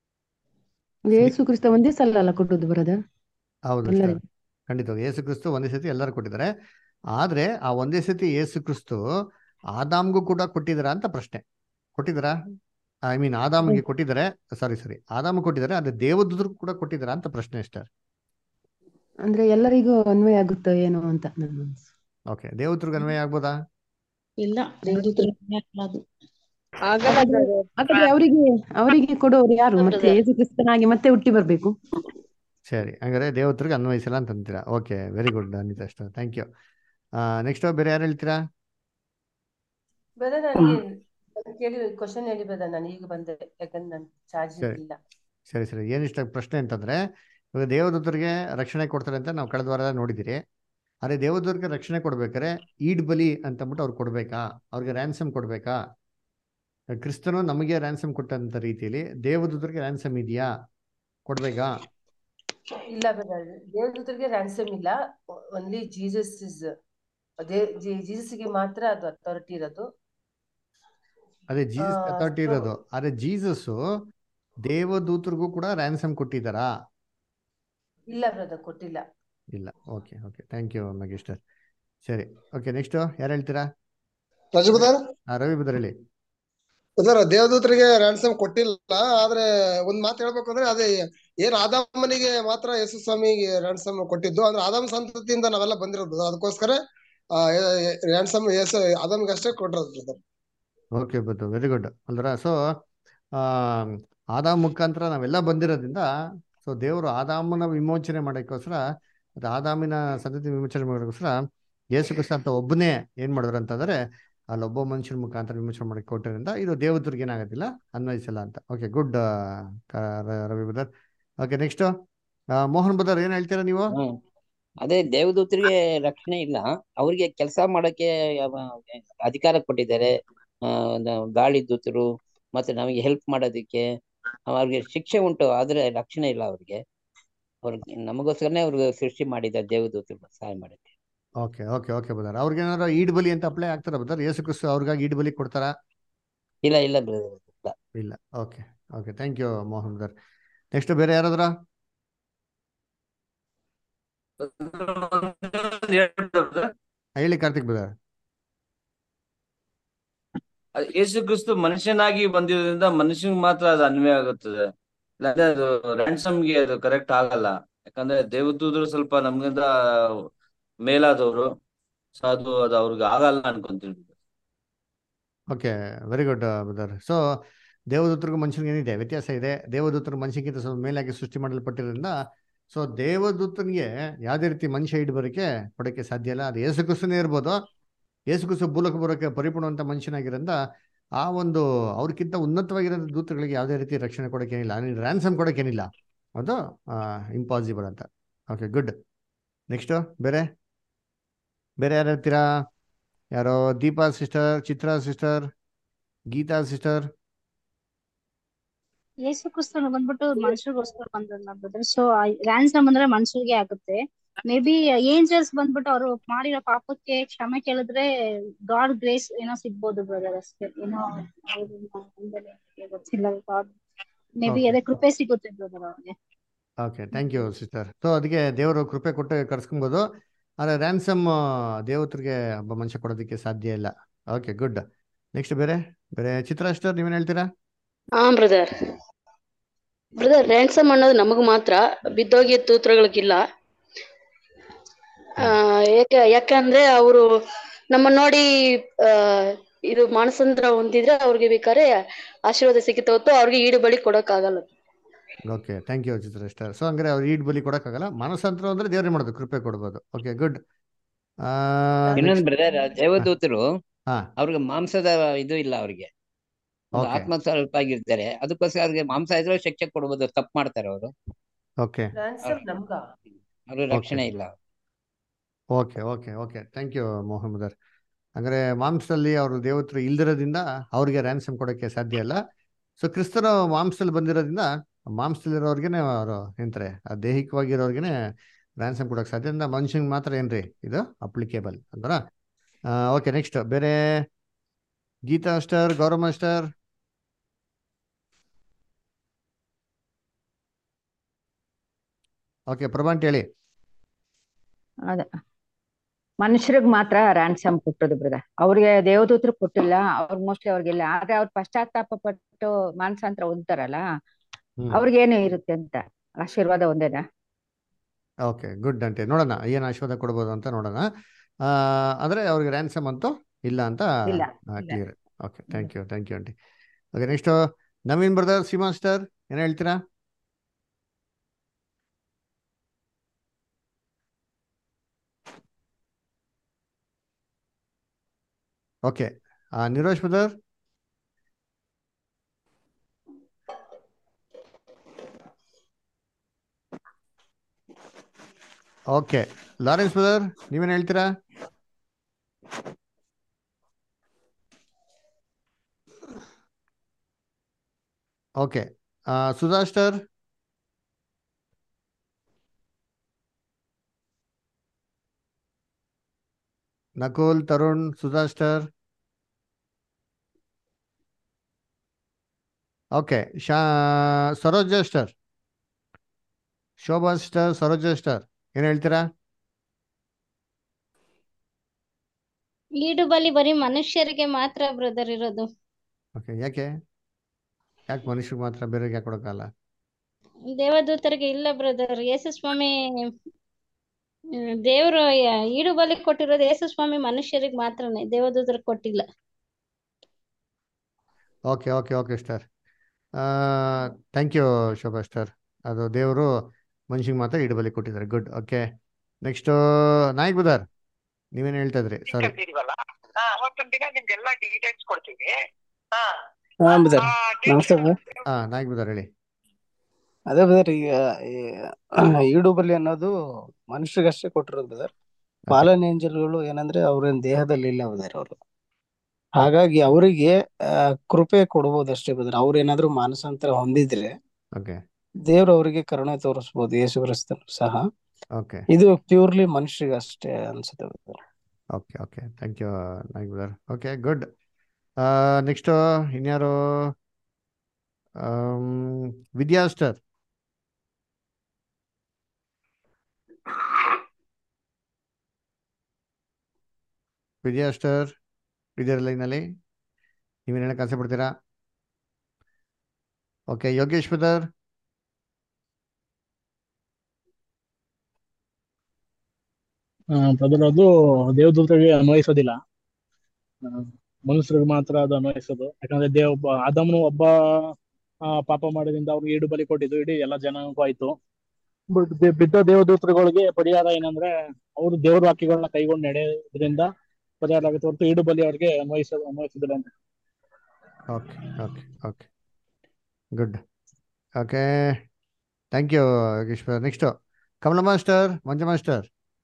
Yesu Kristha ಒಂದೇ ಸಲ ಅಲ್ಲ ಕೊಟ್ಟದ್ದು ಬ್ರದರ್ ಹೌದು ಸರ್ ಎಲ್ಲರಿಗೂ ಖಂಡಿತವಾಗಿ ಯೇಸು ಕ್ರಿಸ್ತು ಒಂದೇ ಸತಿ ಎಲ್ಲರೂ ಕೊಟ್ಟಿದ್ದಾರೆ ಆದ್ರೆ ಆ ಒಂದೇ ಸತಿ ಯೇಸು ಕ್ರಿಸ್ತು ಆದಾಮ್ಗೂ ಕೂಡ ಕೊಟ್ಟಿದ್ದಾರಾ ಅಂತ ಪ್ರಶ್ನೆ ಕೊಟ್ಟಿದ್ದಾರಾ ಐ ಮೀನ್ ಆದಾಮ್ಗೆ ಕೊಟ್ಟಿದ್ದಾರೆ ಸಾರಿ ಸಾರಿ ಆದಾಮ್ ಕೊಟ್ಟಿದ್ದಾರೆ ಅದೇ ದೇವದೂತರಿಗೂ ಕೂಡ ಕೊಟ್ಟಿದ್ದಾರಾ ಅಂತ ಪ್ರಶ್ನೆ ಅಷ್ಟೇ ಅಂದ್ರೆ ಎಲ್ಲರಿಗೂ ಅನ್ವಯ ಆಗುತ್ತೋ ಏನೋ ಅಂತ ನನ್ನ ಮನಸ್ಸು ಓಕೆ ದೇವದೂತರಿಗೆ ಅನ್ವಯ ಆಗ್ಬೋದಾ ಇಲ್ಲ ದೇವದೂತರು ಅದು ಹಾಗಾದ್ರೆ ಹಾಗಾದ್ರೆ ಅವರಿಗೆ ಅವರಿಗೆ ಕೊಡೋರು ಯಾರು ಮತ್ತೆ ಯೇಸು ಕ್ರಿಸ್ತನಾಗಿ ಮತ್ತೆ ಹುಟ್ಟಿ ಬರ್ಬೇಕು ಸರಿ ಹಂಗಾರೆ ದೇವದೂತರಿಗೆ ಅನ್ವಯಿಸಲ್ಲ ಅಂತ ಅಂತೀರಾ ಓಕೆ ವೆರಿ ಗುಡ್ ಅನಿತಾ ಅಷ್ಟು ಥ್ಯಾಂಕ್ ಯು ನೆಕ್ಸ್ಟ್ ಬೇರೆ ಯಾರು ಹೇಳ್ತೀರಾ ಬ್ರದರ್ ನನಗೆ ಕೇಳಿ ಕ್ವಶನ್ ಹೇಳಿ ಬ್ರದರ್ ನಾನು ಈಗ ಬಂದೆ ಯಾಕಂದ್ರೆ ನನ್ ಚಾರ್ಜ್ ಸರಿ ಇಲ್ಲ ಸರಿ ಸರಿ ಏನಿಷ್ಟ ಪ್ರಶ್ನೆ ಅಂತಂದ್ರೆ ಇವಾಗ ದೇವದೂತರಿಗೆ ರಕ್ಷಣೆ ಕೊಡ್ತಾರೆ ಅಂತ ನಾವು ಕಳೆದ ವಾರ ನೋಡಿದಿರಿ ಅದೇ ದೇವದೂತರಿಗೆ ರಕ್ಷಣೆ ಕೊಡ್ಬೇಕಾದ್ರೆ ಈಡ್ ಬಲಿ ಅಂತ ಅಂದ್ಬಿಟ್ಟು ಅವ್ರು ಕೊಡ್ಬೇಕಾ ಅವ್ರಿಗೆ ರ್ಯಾನ್ಸಮ್ ಕೊಡ್ಬೇಕಾ ಕ್ರಿಸ್ತನು ನಮಗೆ ರ್ಯಾನ್ಸಮ್ ಕೊಟ್ಟಂತ ರೀತಿಯಲ್ಲಿ ದೇವದೂತರಿಗೆ ರ್ಯಾನ್ಸಮ್ ಇದೆಯಾ ಕೊಡ್ಬೇಕಾ ಇಲ್ಲ ಬ್ರದರ್ ದೇವದೂತರಿಗೆ ರ್ಯಾನ್ಸಮ್ ಇಲ್ಲ ಓನ್ಲಿ ಜೀಸಸ್ ಇಸ್ ಅದೇ ಜೀಸಸ್ಗೆ ಮಾತ್ರ ಅದು ಅಥಾರಿಟಿ ಇರೋದು ಅದೇ ಜೀಸಸ್ ಆ, ಅಥಾರಿಟಿ so- ಇರೋದು ಆದ್ರೆ ಜೀಸಸ್ ದೇವದೂತರಿಗೂ ಕೂಡ ರ್ಯಾನ್ಸಮ್ ಕೊಟ್ಟಿದ್ದಾರಾ ಇಲ್ಲ ಬ್ರದರ್ ಕೊಟ್ಟಿಲ್ಲ ಇಲ್ಲ okay okay thank you Mageshwar ಸರಿ ಓಕೆ ನೆಕ್ಸ್ಟ್ ಯಾರು ಹೇಳ್ತೀರಾ ರಜಬುದಾರ್ ಆ, ರವಿ ಬದರ್ ಹೇಳಿ ಸರ್ ದೇವದೂತರಿಗೆ ರ್ಯಾನ್ಸಮ್ ಕೊಟ್ಟಿಲ್ಲ ಆದ್ರೆ ಒಂದ್ ಮಾತು ಹೇಳ್ಬೇಕು ಅಂದ್ರೆ ಅದೇ ಏನ್ ಆದಾಮನಿಗೆ ಮಾತ್ರ ಯೇಸು ಸ್ವಾಮಿಗೆ ರ್ಯಾನ್ಸಮ್ ಕೊಟ್ಟಿದ್ದು ಅಂದ್ರೆ ಆದಾಮ ಸಂತತಿಯಿಂದ ನಾವೆಲ್ಲ ಬಂದಿರೋದು ಅದಕ್ಕೋಸ್ಕರ ರ್ಯಾನ್ಸಮ್ ಯೇಸು ಆದಾಮ್ಗೆ ಅಷ್ಟೇ ಕೊಟ್ಟಿರೋದು ಬ್ರದರ್ ಓಕೆ ಬತ್ತು ವೆರಿ ಗುಡ್ ಅಲ್ದ್ರ ಸೊ ಆದಾಮ್ ಮುಖಾಂತರ ನಾವೆಲ್ಲ ಬಂದಿರೋದ್ರಿಂದ ಸೊ ದೇವರು ಆದಾಮನ ವಿಮೋಚನೆ ಮಾಡೋಕ್ಕೋಸ್ಕರ ಮತ್ತು ಆದಾಮಿನ ಸಂತತಿ ವಿಮೋಚನೆ ಮಾಡೋಕ್ಕೋಸ್ಕರ ಯೇಸು ಕ್ರಿಸ್ತ ಅಂತ ಒಬ್ಬನೇ ಏನ್ ಮಾಡಿದ್ರು ಅಂತಂದ್ರೆ ಅಲ್ಲೊಬ್ಬ ಮನುಷ್ಯನ ಮುಖಾಂತರ ವಿಮೋಚನೆ ಮಾಡಕ್ಕೆ ಕೊಟ್ಟಿರೋದ್ರಿಂದ ಇದು ದೇವದೂರಿಗೆ ಏನಾಗೋದಿಲ್ಲ ಅನ್ವಯಿಸಲ್ಲ ಅಂತ okay good Ravi brother okay next Mohan brother ಏನ್ ಹೇಳ್ತೀರಾ ನೀವು ಹ್ಮ್ ಅದೇ ದೇವದೂತರಿಗೆ ರಕ್ಷಣೆ ಇಲ್ಲ ಅವ್ರಿಗೆ ಕೆಲಸ ಮಾಡಕ್ಕೆ ಯಾವ- ಅಧಿಕಾರ ಕೊಟ್ಟಿದ್ದಾರೆ ಆ ನ- ಗಾಳಿ ದೂತರು ಮತ್ತೆ ನಮಗೆ ಹೆಲ್ಪ್ ಮಾಡೋದಕ್ಕೆ ಅವ್ರಿಗೆ ಶಿಕ್ಷೆ ಉಂಟು ಆದ್ರೆ ರಕ್ಷಣೆ ಇಲ್ಲ ಅವ್ರಿಗೆ ಅವ್ರಿಗೆ ನಮಗೋಸ್ಕರನೇ ಅವ್ರಿಗೆ ಸೃಷ್ಟಿ ಮಾಡಿದ್ದಾರೆ ದೇವದೂತರು ಸಹಾಯ ಮಾಡಕ್ಕೆ ಓಕೆ ಓಕೆ ಓಕೆ ಬದರ್ ಅವ್ರಿಗೆ ಏನಾದ್ರು ಈಡ್ ಬಲಿ ಅಂತ ಅಪ್ಲೈ ಆಗ್ತಾರ ಬದರ್ ಯೇಸು ಕ್ರಿಸ್ತು ಅವ್ರಿಗಾಗಿ ಈಡ್ ಬಲಿ ಕೊಡ್ತಾರಾ ಇಲ್ಲ ಇಲ್ಲ ಬ್ರದರ್ ಇಲ್ಲ ಇಲ್ಲ okay okay thank you Mohan brother next ಬೇರೆ ಯಾರಾದ್ರ ಹೇಳಿ ಕಾರ್ತಿಕ್ ಬದರ್ ಅದು ಯೇಸು ಕ್ರಿಸ್ತು ಮನುಷ್ಯನಾಗಿ ಬಂದಿರೋದ್ರಿಂದ ಮನುಷ್ಯನಿಗೆ ಮಾತ್ರ ಅದು ಅನ್ವಯ ಆಗುತ್ತದೆ ಇಲ್ಲಾಂದ್ರೆ ಅದು ರ್ಯಾನ್ಸಮ್ಗೆ ಅದು ಕರೆಕ್ಟ್ ಆಗಲ್ಲ ಯಾಕಂದ್ರೆ ದೇವದೂತರು ಸ್ವಲ್ಪ ನಮ್ಗಿಂತ ಮೇಲಾದವರು ಸೊ ಅದು ಅದು ಅವ್ರಿಗೆ ಆಗಲ್ಲ ಅನ್ಕೊಂತೀನಿ okay very good brother so ದೇವದೂತರಿಗೂ ಮನುಷ್ಯನಿಗೆ ಏನಿದೆ ವ್ಯತ್ಯಾಸ ಇದೆ ದೇವದೂತರು ಮನುಷ್ಯಕ್ಕಿಂತ ಸ್ವಲ್ಪ ಮೇಲಾಗಿ ಸೃಷ್ಟಿ ಮಾಡಲ್ಪಟ್ಟಿರೋದ್ರಿಂದ ಸೊ ದೇವದೂತನಿಗೆ ಯಾವುದೇ ರೀತಿ ಮನುಷ್ಯ ಇಡ್ ಬರೋಕ್ಕೆ ಕೊಡೋಕ್ಕೆ ಸಾಧ್ಯ ಇಲ್ಲ ಅದು ಏಸು ಕ್ರಿಸ್ತನೇ ಇರ್ಬೋದು ಏಸು ಕ್ರಿಸ್ತು ಭೂಲೋಕ ಬರೋಕ್ಕೆ ಪರಿಪೂರ್ಣವಂತ ಮನುಷ್ಯನಾಗಿರೋದ್ರಿಂದ ಆ ಒಂದು ಅವ್ರಿಗಿಂತ ಉನ್ನತವಾಗಿರೋ ದೂತಗಳಿಗೆ ಯಾವುದೇ ರೀತಿ ರಕ್ಷಣೆ ಕೊಡೋಕ್ಕೇನಿಲ್ಲ ರ್ಯಾನ್ಸಮ್ ಕೊಡೋಕ್ಕೇನಿಲ್ಲ ಅದು ಇಂಪಾಸಿಬಲ್ ಅಂತ ಓಕೆ ಗುಡ್ ನೆಕ್ಸ್ಟು ಬೇರೆ ಬೇರೆ ಯಾರು ಹೇಳ್ತೀರಾ ಯಾರೋ Deepa sister Chitra sister Geetha sister Yesu ಕ್ರಿಸ್ತನು ಬಂದ್ಬಿಟ್ಟು ಮನುಷ್ಯರಿಗೋಸ್ಕರ ಬಂದಲ್ಲ ಬ್ರದರ್ ಸೊ ರ್ಯಾನ್ಸಮ್ ಅಂದ್ರೆ ಮನುಷ್ಯರಿಗೆ ಆಗುತ್ತೆ ಮೇ ಬಿ ಏಂಜಲ್ಸ್ ಬಂದ್ಬಿಟ್ಟು ಅವರು ಮಾಡಿರೋ ಪಾಪಕ್ಕೆ ಕ್ಷಮೆ ಕೇಳಿದ್ರೆ ಗಾಡ್ ಗ್ರೇಸ್ ಏನೋ ಸಿಗ್ಬೋದು ಬ್ರದರ್ ಅಷ್ಟೇ ಏನೋ ಅವ್ರನ್ನ ಅಂದ್ರೆ ಗೊತ್ತಿಲ್ಲ ಗಾಡ್ ಮೇ ಬಿ Okay. ಅದೇ ಕೃಪೆ ಸಿಗುತ್ತೆ ಬ್ರದರ್ ಅವ್ರಿಗೆ okay thank you sister so ಅದಕ್ಕೆ ದೇವರು ಕೃಪೆ ಕೊಟ್ಟು ಕರ್ಸ್ಕೊಬೋದು ಆದರೆ ರ್ಯಾನ್ಸಮ್ ದೇವತರಿಗೆ ಒಬ್ಬ ಮನುಷ್ಯ ಕೊಡೋದಕ್ಕೆ ಸಾಧ್ಯ ಇಲ್ಲ ಓಕೆ ಗುಡ್ ನೆಕ್ಸ್ಟ್ ಬೇರೆ ಬೇರೆ ಚಿತ್ರಾ ಸಿಸ್ಟರ್ ನೀವೇನು ಹೇಳ್ತೀರಾ ಹಾ ಬ್ರದರ್ ಬ್ರದರ್ ರ್ಯಾನ್ಸಮ್ ಅನ್ನೋದು ನಮಗ್ ಮಾತ್ರ ಬಿದ್ದೋಗಿ ತೂತ್ರಗಳಿಗಿಲ್ಲ ಆ ಯಾಕೆ ಯಾಕಂದ್ರೆ ಅವರು ನಮ್ಮ ನೋಡಿ ಆ ಇದು ಮಾನಸಂದ್ರ ಹೊಂದಿದ್ರೆ ಅವ್ರಿಗೆ ಬೇಕಾದ್ರೆ ಆಶೀರ್ವಾದ ಸಿಗುತ್ತೆ ಹೊತ್ತು ಅವ್ರಿಗೆ ಈಡು ಬಳಿ ಕೊಡಕ್ಕಾಗಲ್ಲ okay thank you Chitra sister so ಹಂಗಾರೆ ಅವ್ರು ಈಡ್ ಬಲಿ ಕೊಡೋಕ್ಕಾಗಲ್ಲ ಮನಸ್ಸಂತರ ಅಂದ್ರೆ ದೇವ್ರಿಗೆ ಮಾಡೋದು ಕೃಪೆ ಕೊಡ್ಬೋದು ಓಕೆ ಗುಡ್ ಇನ್ನೊಂದು ಬ್ರದರ್ ದೇವದೂತರು ಹಾ ಅವ್ರಿಗೆ ಮಾಂಸದ ಇದು ಇಲ್ಲ ಅವ್ರಿಗೆ ಒಂದು ಓಕೆ ಆತ್ಮ ಸ್ವಲ್ಪ ಆಗಿರ್ತಾರೆ ಅದಕ್ಕೋಸ್ಕರ ಅವ್ರಿಗೆ ಮಾಂಸ ಇದ್ರೆ ಶಿಕ್ಷೆ ಕೊಡ್ಬೋದು ತಪ್ಪು ಮಾಡ್ತಾರೆ ಅವರು ಓಕೆ ರ್ಯಾನ್ಸಮ್ ನಮ್ಗ ಅವ್ರಿಗೆ ಓಕೆ ರಕ್ಷಣೆ ಇಲ್ಲ okay okay okay thank you ಮೊಹಮ್ಮದರ್ ಅಂದರೆ ಮಾಂಸದಲ್ಲಿ ಅವರು ದೇವತರು ಇಲ್ದಿರೋದ್ರಿಂದ ಅವ್ರಿಗೆ ರ್ಯಾನ್ಸಮ್ ಕೊಡೋಕ್ಕೆ ಸಾಧ್ಯ ಇಲ್ಲ ಸೊ ಕ್ರಿಸ್ತರು ಮಾಂಸದಲ್ಲಿ ಬಂದಿರೋದ್ರಿಂದ ಮಾಂಸದಲ್ಲಿರೋರ್ಗೆನೆ ಅವರು ಏನಂತಾರೆ ಆ ದೈಹಿಕವಾಗಿರೋರ್ಗೆನೆ ರ್ಯಾನ್ಸಮ್ ಕೊಡೋಕೆ ಸಾಧ್ಯ ಇಲ್ಲ ಮನುಷ್ಯನಿಗೆ ಮಾತ್ರ ಏನ್ರಿ ಇದು ಅಪ್ಲಿಕೇಬಲ್ ಅಂತಾರ ಓಕೆ ನೆಕ್ಸ್ಟ್ ಬೇರೆ Geetha master Gaurav master okay ಪ್ರಭಾಂಟ್ ಹೇಳಿ ಅದ ಮನುಷ್ಯರಿಗೆ ಮಾತ್ರ ರ್ಯಾನ್ಸಮ್ ಕೊಟ್ಟದು ಬ್ರದರ್ ಅವ್ರಿಗೆ ದೇವದೂತರು ಕೊಟ್ಟಿಲ್ಲ ಅವ್ರಿಗೆ ಮೋಸ್ಟ್ಲಿ ಅವ್ರಿಗಿಲ್ಲ ಆದ್ರೆ ಅವ್ರು ಪಶ್ಚಾತ್ತಾಪ ಪಟ್ಟು ಮಾನಸಾಂತರ ಹೊಂದ್ತಾರಲ್ಲ ಹ್ಮ್ ಅವ್ರಿಗೇನು ಇರುತ್ತೆ ಅಂತ ಆಶೀರ್ವಾದ ಒಂದೇನಾ ಓಕೆ ಗುಡ್ ಅಂತೆ ನೋಡೋಣ ಏನು ಆಶೀರ್ವಾದ ಕೊಡ್ಬೋದು ಅಂತ ನೋಡೋಣ ಆ, ಅಂದ್ರೆ ಅವ್ರಿಗೆ ರ್ಯಾನ್ಸಮ್ ಅಂತೂ ಇಲ್ಲ ಅಂತ ಇಲ್ಲ ಇಲ್ಲ ಕ್ಲಿಯರ್ ಓಕೆ ಇಲ್ಲ thank you thank you aunty okay next Naveen brother ಸಿ ಮಾಸ್ಟರ್ ಏನು ಹೇಳ್ತೀರಾ okay Nirosh brother okay Lawrence brother ನೀವೇನು ಹೇಳ್ತೀರಾ okay Sudha sister Nakul Tarun Sudha sister okay ಶಾ Saroja sister Shobha sister Saroja sister ಏನು ಹೇಳ್ತೀರಾ ಈಡು ಬಲಿ ಬರೀ ಮನುಷ್ಯರಿಗೆ ಮಾತ್ರ ಬ್ರದರ್ ಇರೋದು ಓಕೆ ಯಾಕೆ ಯಾಕೆ ಮನುಷ್ಯರಿಗೆ ಮಾತ್ರ ಬೇರೆಗೆ ಯಾಕೆ ಕೊಡೋಕ್ಕಲ್ಲ ದೇವದೂತರಿಗೆ ಇಲ್ಲ ಬ್ರದರ್ ಯೇಸು ಸ್ವಾಮಿ ದೇವರು ಈಡು ಬಲಿ ಕೊಟ್ಟಿರೋದು ಯೇಸು ಸ್ವಾಮಿ ಮನುಷ್ಯರಿಗೆ ಮಾತ್ರನೇ ದೇವದೂತರಿಗೆ ಕೊಟ್ಟಿಲ್ಲ okay okay okay sister thank you Shobha sister ಅದು ದೇವರು ಮನುಷ್ಯಗೆ ಮಾತ್ರ ಇಡಬಲಿ ಕೊಟ್ಟಿದ್ದಾರೆ good okay next Nayak brother ನೀವೇನು ಹೇಳ್ತಾ ಇದ್ರಿ ಸಾರಿ ಕಲ್ತಿದೀವಲ್ಲ ಹಾ ಅವತ್ತೊಂದ್ ದಿನ ನಿಮ್ಗೆಲ್ಲ ಡೀಟೇಲ್ಸ್ ಕೊಡ್ತೀವಿ ಹಾ ಹಾ ಬದರ್ ನಮಸ್ತೆ ಬದರ್ ಹಾಂ ನಾಯಕ್ ಬುದಾರ್ ಹೇಳಿ ಅದೇ ಬದರ್ ಈಗ ಈ ಈಡು ಬಲಿ ಅನ್ನೋದು ಮನುಷ್ಯರಿಗಷ್ಟೇ ಕೊಟ್ಟಿರೋದು ಬದರ್ ಓಕೆ ಫಾಲನ್ ಏಂಜಲ್ಗಳು ಏನಂದ್ರೆ ಅವ್ರೇನ್ ದೇಹದಲ್ಲಿ ಇಲ್ಲ ಬದರ್ ಅವರು ಹಾಗಾಗಿ ಅವರಿಗೆ ಕೃಪೆ ಕೊಡ್ಬೋದಷ್ಟೇ ಬದರ್ ಅವ್ರೇನಾದ್ರೂ ಮಾನಸಾಂತರ ಹೊಂದಿದ್ರೆ ಓಕೆ ದೇವ್ರು ಅವರಿಗೆ ಕರುಣೆ ತೋರಿಸ್ಬೋದು ಯೇಸು ಕ್ರಿಸ್ತನು ಸಹ ಓಕೆ ಇದು ಪ್ಯೂರ್ಲಿ ಮನುಷ್ಯರಿಗಷ್ಟೇ ಅನ್ಸುತ್ತೆ brother okay okay thank you Nayak brother okay good next ಇನ್ಯಾರು um, Vidya sister Vidya sister ಇದರ ಲೈನಲ್ಲಿ ನೀವೇನು ಹೇಳಕ್ಕೆ ಆಸೆ ಪಡ್ತೀರಾ ಓಕೆ ಯೋಗೇಶ್ ಬದರ್ ಬ್ರದರ್ ಅದು ದೇವದೂತರಿಗೆ ಅನ್ವಯಿಸೋದಿಲ್ಲ ಆ, ಮನುಷ್ಯರಿಗೆ ಮಾತ್ರ ಅದು ಅನ್ವಯಿಸೋದು ಯಾಕಂದ್ರೆ ದೇವ ಒಬ್ಬ ಆದಮನು ಒಬ್ಬ ಆ, ಪಾಪ ಮಾಡೋದ್ರಿಂದ ಅವ್ರಿಗೆ ಈಡು ಬಲಿ ಕೊಟ್ಟಿದ್ದು ಇಡೀ ಎಲ್ಲ ಜನಾಂಗಕ್ಕೂ ಆಯ್ತು ಬಟ್ ಬಿದ್ದ ದೇವದೂತರುಗಳಿಗೆ ಪರಿಹಾರ ಏನಂದ್ರೆ ಅವರು ದೇವ್ರ ವಾಕ್ಯಗಳನ್ನ ಕೈಗೊಂಡು ನಡೆಯೋದ್ರಿಂದ ಪರಿಹಾರ ಆಗುತ್ತೆ ಹೊರತು ಈಡು ಬಲಿ ಅವ್ರಿಗೆ ಅನ್ವಯಿಸ ಅನ್ವಯಿಸಿದಿಲ್ಲ ಅಂತ okay okay okay good okay thank you Yogeshwar next Kamala master Manju master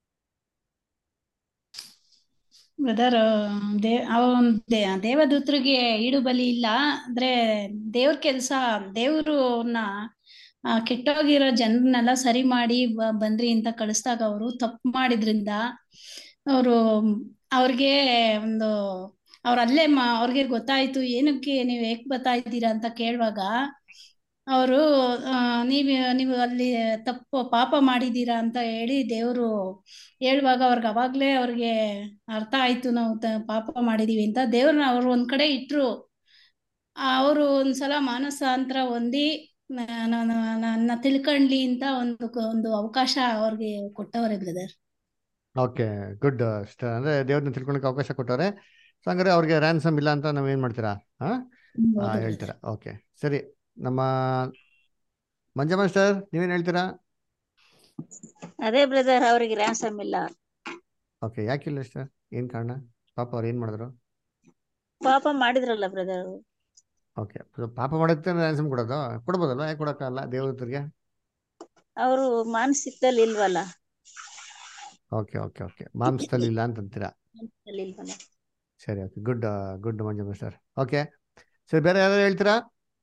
brother ದೇ ಅವನ್ ದೇ- ದೇವದೂತರಿಗೆ ಈಡು ಬಲಿ ಇಲ್ಲ ಅಂದ್ರೆ ದೇವ್ರ ಕೆಲ್ಸ ದೇವ್ರನ್ನ ಆ, ಕೆಟ್ಟೋಗಿರೋ ಜನರನ್ನೆಲ್ಲ ಸರಿ ಮಾಡಿ ಬ- ಬನ್ರಿ ಅಂತ ಕಳಿಸ್ದಾಗ ಅವರು ತಪ್ಪು ಮಾಡಿದ್ರಿಂದ ಅವರು ಅವ್ರಿಗೆ ಒಂದು ಅವ್ರ ಅಲ್ಲೇ ಮಾ ಅವ್ರಿಗೆ ಗೊತ್ತಾಯ್ತು ಏನಕ್ಕೆ ನೀವು ಹೇಗ್ ಬರ್ತಾ ಇದ್ದೀರಾ ಅಂತ ಕೇಳುವಾಗ ಅವರು ನೀವ್ ನೀವು ಅಲ್ಲಿ ತಪ್ಪು ಪಾಪ ಮಾಡಿದೀರಾ ಅಂತ ಹೇಳಿ ದೇವ್ರು ಹೇಳುವಾಗ ಅವ್ರಿಗೆ ಅವಾಗ್ಲೇ ಅವ್ರಿಗೆ ಅರ್ಥ ಆಯ್ತು ನಾವು ತ- ಪಾಪ ಮಾಡಿದೀವಿ ಅಂತ ದೇವ್ರನ್ನ ಅವ್ರು ಒಂದ್ ಕಡೆ ಇಟ್ರು ಅವರು ಒಂದ್ಸಲ ಮಾನಸಾಂತರ ಹೊಂದಿ ನ- ನ- ನ- ನನ್ನ ತಿಳ್ಕೊಂಡ್ಲಿ ಅಂತ ಒಂದು ಒಂದು ಅವಕಾಶ ಅವ್ರಿಗೆ ಕೊಟ್ಟವ್ರೆ ಬ್ರದರ್ ಓಕೆ ಗುಡ್ ಅಂದ್ರೆ ದೇವ್ರನ್ನ ತಿಳ್ಕೊಳಕ್ಕೆ ಅವಕಾಶ ಕೊಟ್ಟವ್ರೆ ಸೊ ಹಂಗಾರೆ ಅವ್ರಿಗೆ ರ್ಯಾನ್ಸಮ್ ಇಲ್ಲ ಅಂತ ನಾವ್ ಏನ್ ಮಾಡ್ತೀರಾ ಹಾ ಆ, ಹೇಳ್ತೀರಾ ಓಕೆ ಸರಿ ನಮ್ಮ ಮಂಜ ಮಾಸ್ಟರ್ ನೀವೇನ್ ಹೇಳ್ತೀರಾ ಅದೇ ಬ್ರದರ್ ಅವ್ರಿಗೆ ರ್ಯಾನ್ಸಮ್ ಇಲ್ಲ ಓಕೆ ಯಾಕಿಲ್ಲ ಸರ್ ಏನ್ ಕಾರಣ ಪಾಪ ಅವ್ರು ಏನ್ ಮಾಡಿದ್ರು ಪಾಪ ಮಾಡಿದ್ರಲ್ಲ ಬ್ರದರ್ ಓಕೆ ಪಾಪ ಮಾಡತ್ತೆ ರ್ಯಾನ್ಸಮ್ ಕೊಡೋದು ಕೊಡ್ಬೋದಲ್ವಾ ಯಾಕೆ ಕೊಡಕ್ಕಾಗಲ್ಲ ದೇವದೂತರಿಗೆ ಅವರು ಮಾನಸಿಕದಲ್ಲಿ ಇಲ್ವಲ್ಲ ಓಕೆ ಓಕೆ ಓಕೆ ಮಾಂಸದಲ್ಲಿ ಇಲ್ಲ ಅಂತ ಅಂತೀರಾ ಮಾನಸಿಕದಲ್ಲಿ ಇಲ್ವಲ್ಲ ಸರಿ okay good good Manju master okay ಸರಿ ಬೇರೆ ಯಾರು ಹೇಳ್ತೀರಾ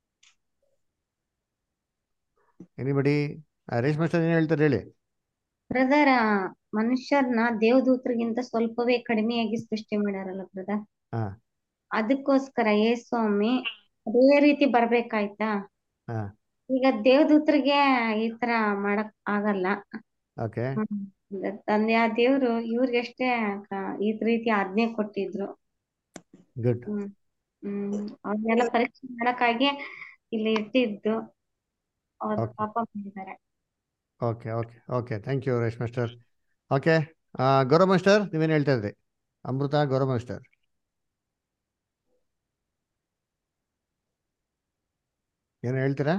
ಎನಿಬಡಿ ರೇಷ್ಮೆ ಮಾಸ್ಟರ್ ಏನ್ ಹೇಳ್ತಾರೆ ಹೇಳಿ ಬ್ರದರ್ ಮನುಷ್ಯರ್ನ ದೇವದೂತರಿಗಿಂತ ಸ್ವಲ್ಪವೇ ಕಡಿಮೆಯಾಗಿ ಸೃಷ್ಟಿ ಮಾಡ್ಯಾರಲ್ಲ ಬ್ರದರ್ ಹಾ ಅದಕ್ಕೋಸ್ಕರ ಏ ಸ್ವಾಮಿ ಅದೇ ರೀತಿ ಬರ್ಬೇಕಾಯ್ತಾ ಹಾ ಈಗ ದೇವದೂತರಿಗೆ ಈ ತರ ಮಾಡಕ್ ಆಗಲ್ಲ ಓಕೆ ಹ್ಮ್. ತಂದೆ ಆ ದೇವ್ರು ಇವ್ರಿಗಷ್ಟೇ ಕ- ಈ ರೀತಿ ಆಜ್ಞೆ ಕೊಟ್ಟಿದ್ರು ಗುಡ್ ಹ್ಮ್ ಹ್ಮ್ ಅವ್ರನ್ನೆಲ್ಲ ಪರೀಕ್ಷೆ ಮಾಡಕ್ಕಾಗಿ ಇಲ್ಲಿ ಇಟ್ಟಿದ್ದು ಅವ್ರು ಓಕೆ ಪಾಪ ಮಾಡಿದ್ದಾರೆ okay okay okay thank you Reshma master okay Gaurav master ನೀವೇನು ಹೇಳ್ತಾ ಇದ್ರಿ ಅಮೃತ ಗೌರವ್ ಮಾಸ್ಟರ್ ಏನು ಹೇಳ್ತೀರಾ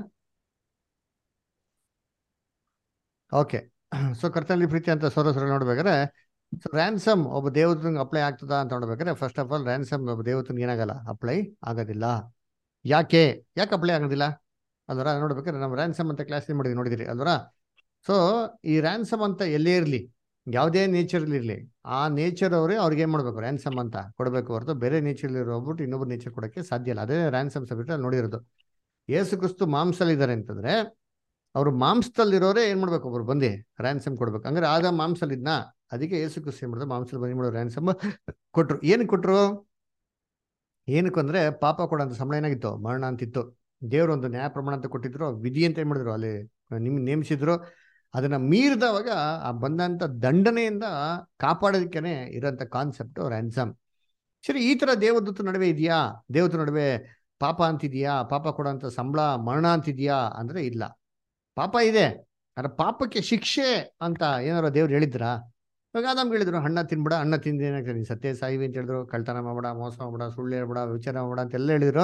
ಓಕೆ ಸೊ ಕರ್ತನಲ್ಲಿ ಪ್ರೀತಿ ಅಂತ ಸೋರಸರು ನೋಡ್ಬೇಕಾದ್ರೆ ಸೊ ರ್ಯಾನ್ಸಮ್ ಒಬ್ಬ ದೇವತನಿಗೆ ಅಪ್ಲೈ ಆಗ್ತದಾ ಅಂತ ನೋಡ್ಬೇಕಾದ್ರೆ ಫಸ್ಟ್ ಆಫ್ ಆಲ್ ರ್ಯಾನ್ಸಮ್ ಒಬ್ಬ ದೇವತನಿಗೆ ಏನಾಗಲ್ಲ ಅಪ್ಲೈ ಆಗೋದಿಲ್ಲ ಯಾಕೆ ಯಾಕೆ ಅಪ್ಲೈ ಆಗೋದಿಲ್ಲ ಅಲ್ವರ ನೋಡ್ಬೇಕಾದ್ರೆ ನಾವು ರ್ಯಾನ್ಸಮ್ ಅಂತ ಕ್ಲಾಸ್ ಮಾಡಿದ್ವಿ ನೋಡಿದಿರಿ ಅಲ್ವರ ಸೊ ಈ ರ್ಯಾನ್ಸಮ್ ಅಂತ ಎಲ್ಲೇ ಇರಲಿ ಯಾವುದೇ ನೇಚರ್ ಇರಲಿ ಆ ನೇಚರ್ ಅವರೇ ಅವ್ರಿಗೆ ಏನು ಮಾಡಬೇಕು ರ್ಯಾನ್ಸಮ್ ಅಂತ ಕೊಡಬೇಕು ಹೊರತು ಬೇರೆ ನೇಚರ್ ಹೋಗ್ಬಿಟ್ಟು ಇನ್ನೊಬ್ಬರು ನೇಚರ್ ಕೊಡೋಕ್ಕೆ ಸಾಧ್ಯ ಇಲ್ಲ ಅದೇ ರ್ಯಾನ್ಸಮ್ ಸಬ್ಜೆಕ್ಟ್ ಅಲ್ಲಿ ನೋಡಿರೋದು ಯೇಸು ಕ್ರಿಸ್ತು ಮಾಂಸಲ್ಲಿದ್ದಾರೆ ಅಂತಂದ್ರೆ ಅವರು ಮಾಂಸದಲ್ಲಿರೋರೇ ಏನ್ ಮಾಡ್ಬೇಕು ಒಬ್ರು ಬಂದು ರ್ಯಾನ್ಸಮ್ ಕೊಡ್ಬೇಕು ಹಂಗಾರೆ ಆದ ಮಾಂಸಲಿದ್ನ ಅದಕ್ಕೆ ಯೇಸು ಕ್ರಿಸ್ತು ಏನ್ ಮಾಡಿದ್ರು ಮಾಂಸದಲ್ಲಿ ಬಂದು ಮಾಡೋ ರ್ಯಾನ್ಸಮ್ ಕೊಟ್ರು ಏನಕ್ಕೆ ಕೊಟ್ರು ಏನಕ್ಕೆ ಅಂದ್ರೆ ಪಾಪ ಕೊಡೋಂಥ ಸಂಬಳ ಏನಾಗಿತ್ತು ಮರಣ ಅಂತಿತ್ತು ದೇವರು ಒಂದು ನ್ಯಾಯ ಪ್ರಮಾಣ ಅಂತ ಕೊಟ್ಟಿದ್ರು ವಿಧಿ ಅಂತ ಏನ್ ಮಾಡಿದ್ರು ಅಲ್ಲಿ ನಿಮ್ ನೇಮಿಸಿದ್ರು ಅದನ್ನ ಮೀರಿದವಾಗ ಆ ಬಂದಂತ ದಂಡನೆಯಿಂದ ಕಾಪಾಡೋದಕ್ಕೇನೆ ಇರೋಂಥ ಕಾನ್ಸೆಪ್ಟ್ ರ್ಯಾನ್ಸಮ್ ಸರಿ ಈ ತರ ದೇವದೂತ ನಡುವೆ ಇದೆಯಾ ದೇವದ ನಡುವೆ ಪಾಪ ಅಂತಿದೆಯಾ ಪಾಪ ಕೊಡೋಂಥ ಸಂಬಳ ಮರಣ ಅಂತಿದೆಯಾ ಅಂದ್ರೆ ಇಲ್ಲ ಪಾಪ ಇದೆ ಆದ್ರೆ ಪಾಪಕ್ಕೆ ಶಿಕ್ಷೆ ಅಂತ ಏನಾರ ದೇವ್ರು ಹೇಳಿದ್ರಾ ಇವಾಗ ಆದಮ್ಗೆ ಹೇಳಿದ್ರು ಹಣ್ಣ ತಿನ್ಬೇಡ ಹಣ್ಣ ತಿಂದು ಏನಾಗ್ತದೆ ನೀನ್ ಸತ್ಯ ಸಾಯಿವಿ ಅಂತ ಹೇಳಿದ್ರು ಕಳ್ತನ ಮಾಡ್ಬೇಡ ಮೋಸ ಮಾಡ್ಬೇಡ ಸುಳ್ಳು ಹೇಳ್ಬೇಡ ವಿಚಾರ ಮಾಡ್ಬೇಡ ಅಂತೆಲ್ಲ ಹೇಳಿದ್ರು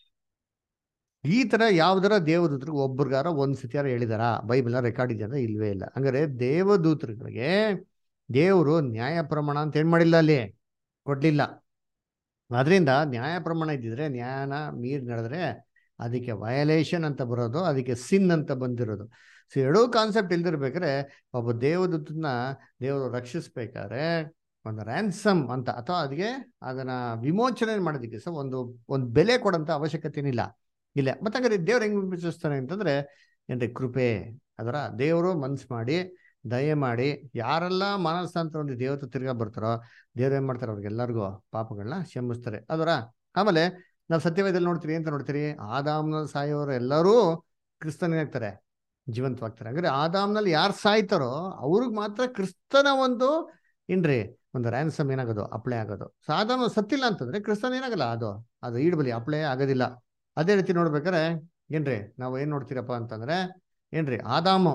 ಈ ತರ ಯಾವ್ದಾರ ದೇವದೂತರಿಗೆ ಒಬ್ರಿಗಾರ ಒಂದ್ ಸತಿಯಾರ ಹೇಳಿದಾರ ಬೈಬಲ್ ರೆಕಾರ್ಡ್ ಇದೆ ಅಂದ್ರೆ ಇಲ್ವೇ ಇಲ್ಲ ಹಂಗಾರೆ ದೇವದೂತರುಗಳಿಗೆ ದೇವರು ನ್ಯಾಯ ಪ್ರಮಾಣ ಅಂತ ಏನ್ ಮಾಡಿಲ್ಲ ಅಲ್ಲಿ ಕೊಡ್ಲಿಲ್ಲ ಅದರಿಂದ ನ್ಯಾಯ ಪ್ರಮಾಣ ಇದ್ದಿದ್ರೆ ನ್ಯಾಯನ ಮೀರಿ ನಡೆದ್ರೆ ಅದಕ್ಕೆ ವಯಲೇಷನ್ ಅಂತ ಬರೋದು ಅದಕ್ಕೆ ಸಿನ್ ಅಂತ ಬಂದಿರೋದು ಸೊ ಎರಡೂ ಕಾನ್ಸೆಪ್ಟ್ ಇಲ್ದಿರ್ಬೇಕಾದ್ರೆ ಒಬ್ಬ ದೇವದೂತನ ದೇವರು ರಕ್ಷಿಸ್ಬೇಕಾದ್ರೆ ಒಂದು ರ್ಯಾನ್ಸಮ್ ಅಂತ ಅಥವಾ ಅದಕ್ಕೆ ಅದನ್ನ ವಿಮೋಚನೆ ಮಾಡೋದಕ್ಕೆ ಸಹ ಒಂದು ಒಂದು ಬೆಲೆ ಕೊಡೋಂಥ ಅವಶ್ಯಕತೆ ಏನಿಲ್ಲ ಇಲ್ಲ ಮತ್ತೆ ಹಂಗಾರೆ ದೇವ್ರು ಹೆಂಗ್ ವಿಮೋಚಿಸ್ತಾನೆ ಅಂತಂದ್ರೆ ಏನ್ರಿ ಕೃಪೆ ಅದರ ದೇವರು ಮನ್ಸು ಮಾಡಿ ದಯೆ ಮಾಡಿ ಯಾರೆಲ್ಲ ಮಾನಸಾಂತರ ಒಂದು ದೇವತೆ ತಿರ್ಗಾ ಬರ್ತಾರೋ ದೇವ್ರು ಏನ್ ಮಾಡ್ತಾರೆ ಅವ್ರಿಗೆಲ್ಲರಿಗೂ ಪಾಪಗಳನ್ನ ಕ್ಷಮಿಸ್ತಾರೆ ಅದರ ಆಮೇಲೆ ನಾವು ಸತ್ಯವೇದಲ್ಲಿ ನೋಡ್ತೀರಿ ಅಂತ ನೋಡ್ತೀರಿ ಆದಾಮ್ನ ಸಾಯೋರು ಎಲ್ಲರೂ ಕ್ರಿಸ್ತನಾಗ್ತಾರೆ ಜೀವಂತವಾಗ್ತಾರೆ ಹಂಗಾರೆ ಆದಾಮ್ನಲ್ಲಿ ಯಾರು ಸಾಯ್ತಾರೋ ಅವ್ರಿಗೆ ಮಾತ್ರ ಕ್ರಿಸ್ತನ ಒಂದು ಏನ್ರಿ ಒಂದು ರ್ಯಾನ್ಸಮ್ ಏನಾಗೋದು ಅಪ್ಲೈ ಆಗೋದು ಸೊ ಆದಾಮ ಸತ್ತಿಲ್ಲ ಅಂತಂದ್ರೆ ಕ್ರಿಸ್ತನ್ ಏನಾಗಲ್ಲ ಅದು ಅದು ಈಡ್ಬಲಿ ಅಪ್ಲೈ ಆಗೋದಿಲ್ಲ ಅದೇ ರೀತಿ ನೋಡ್ಬೇಕಾರೆ ಏನ್ರಿ ನಾವು ಏನ್ ನೋಡ್ತೀರಪ್ಪ ಅಂತಂದ್ರೆ ಏನ್ರಿ ಆದಾಮು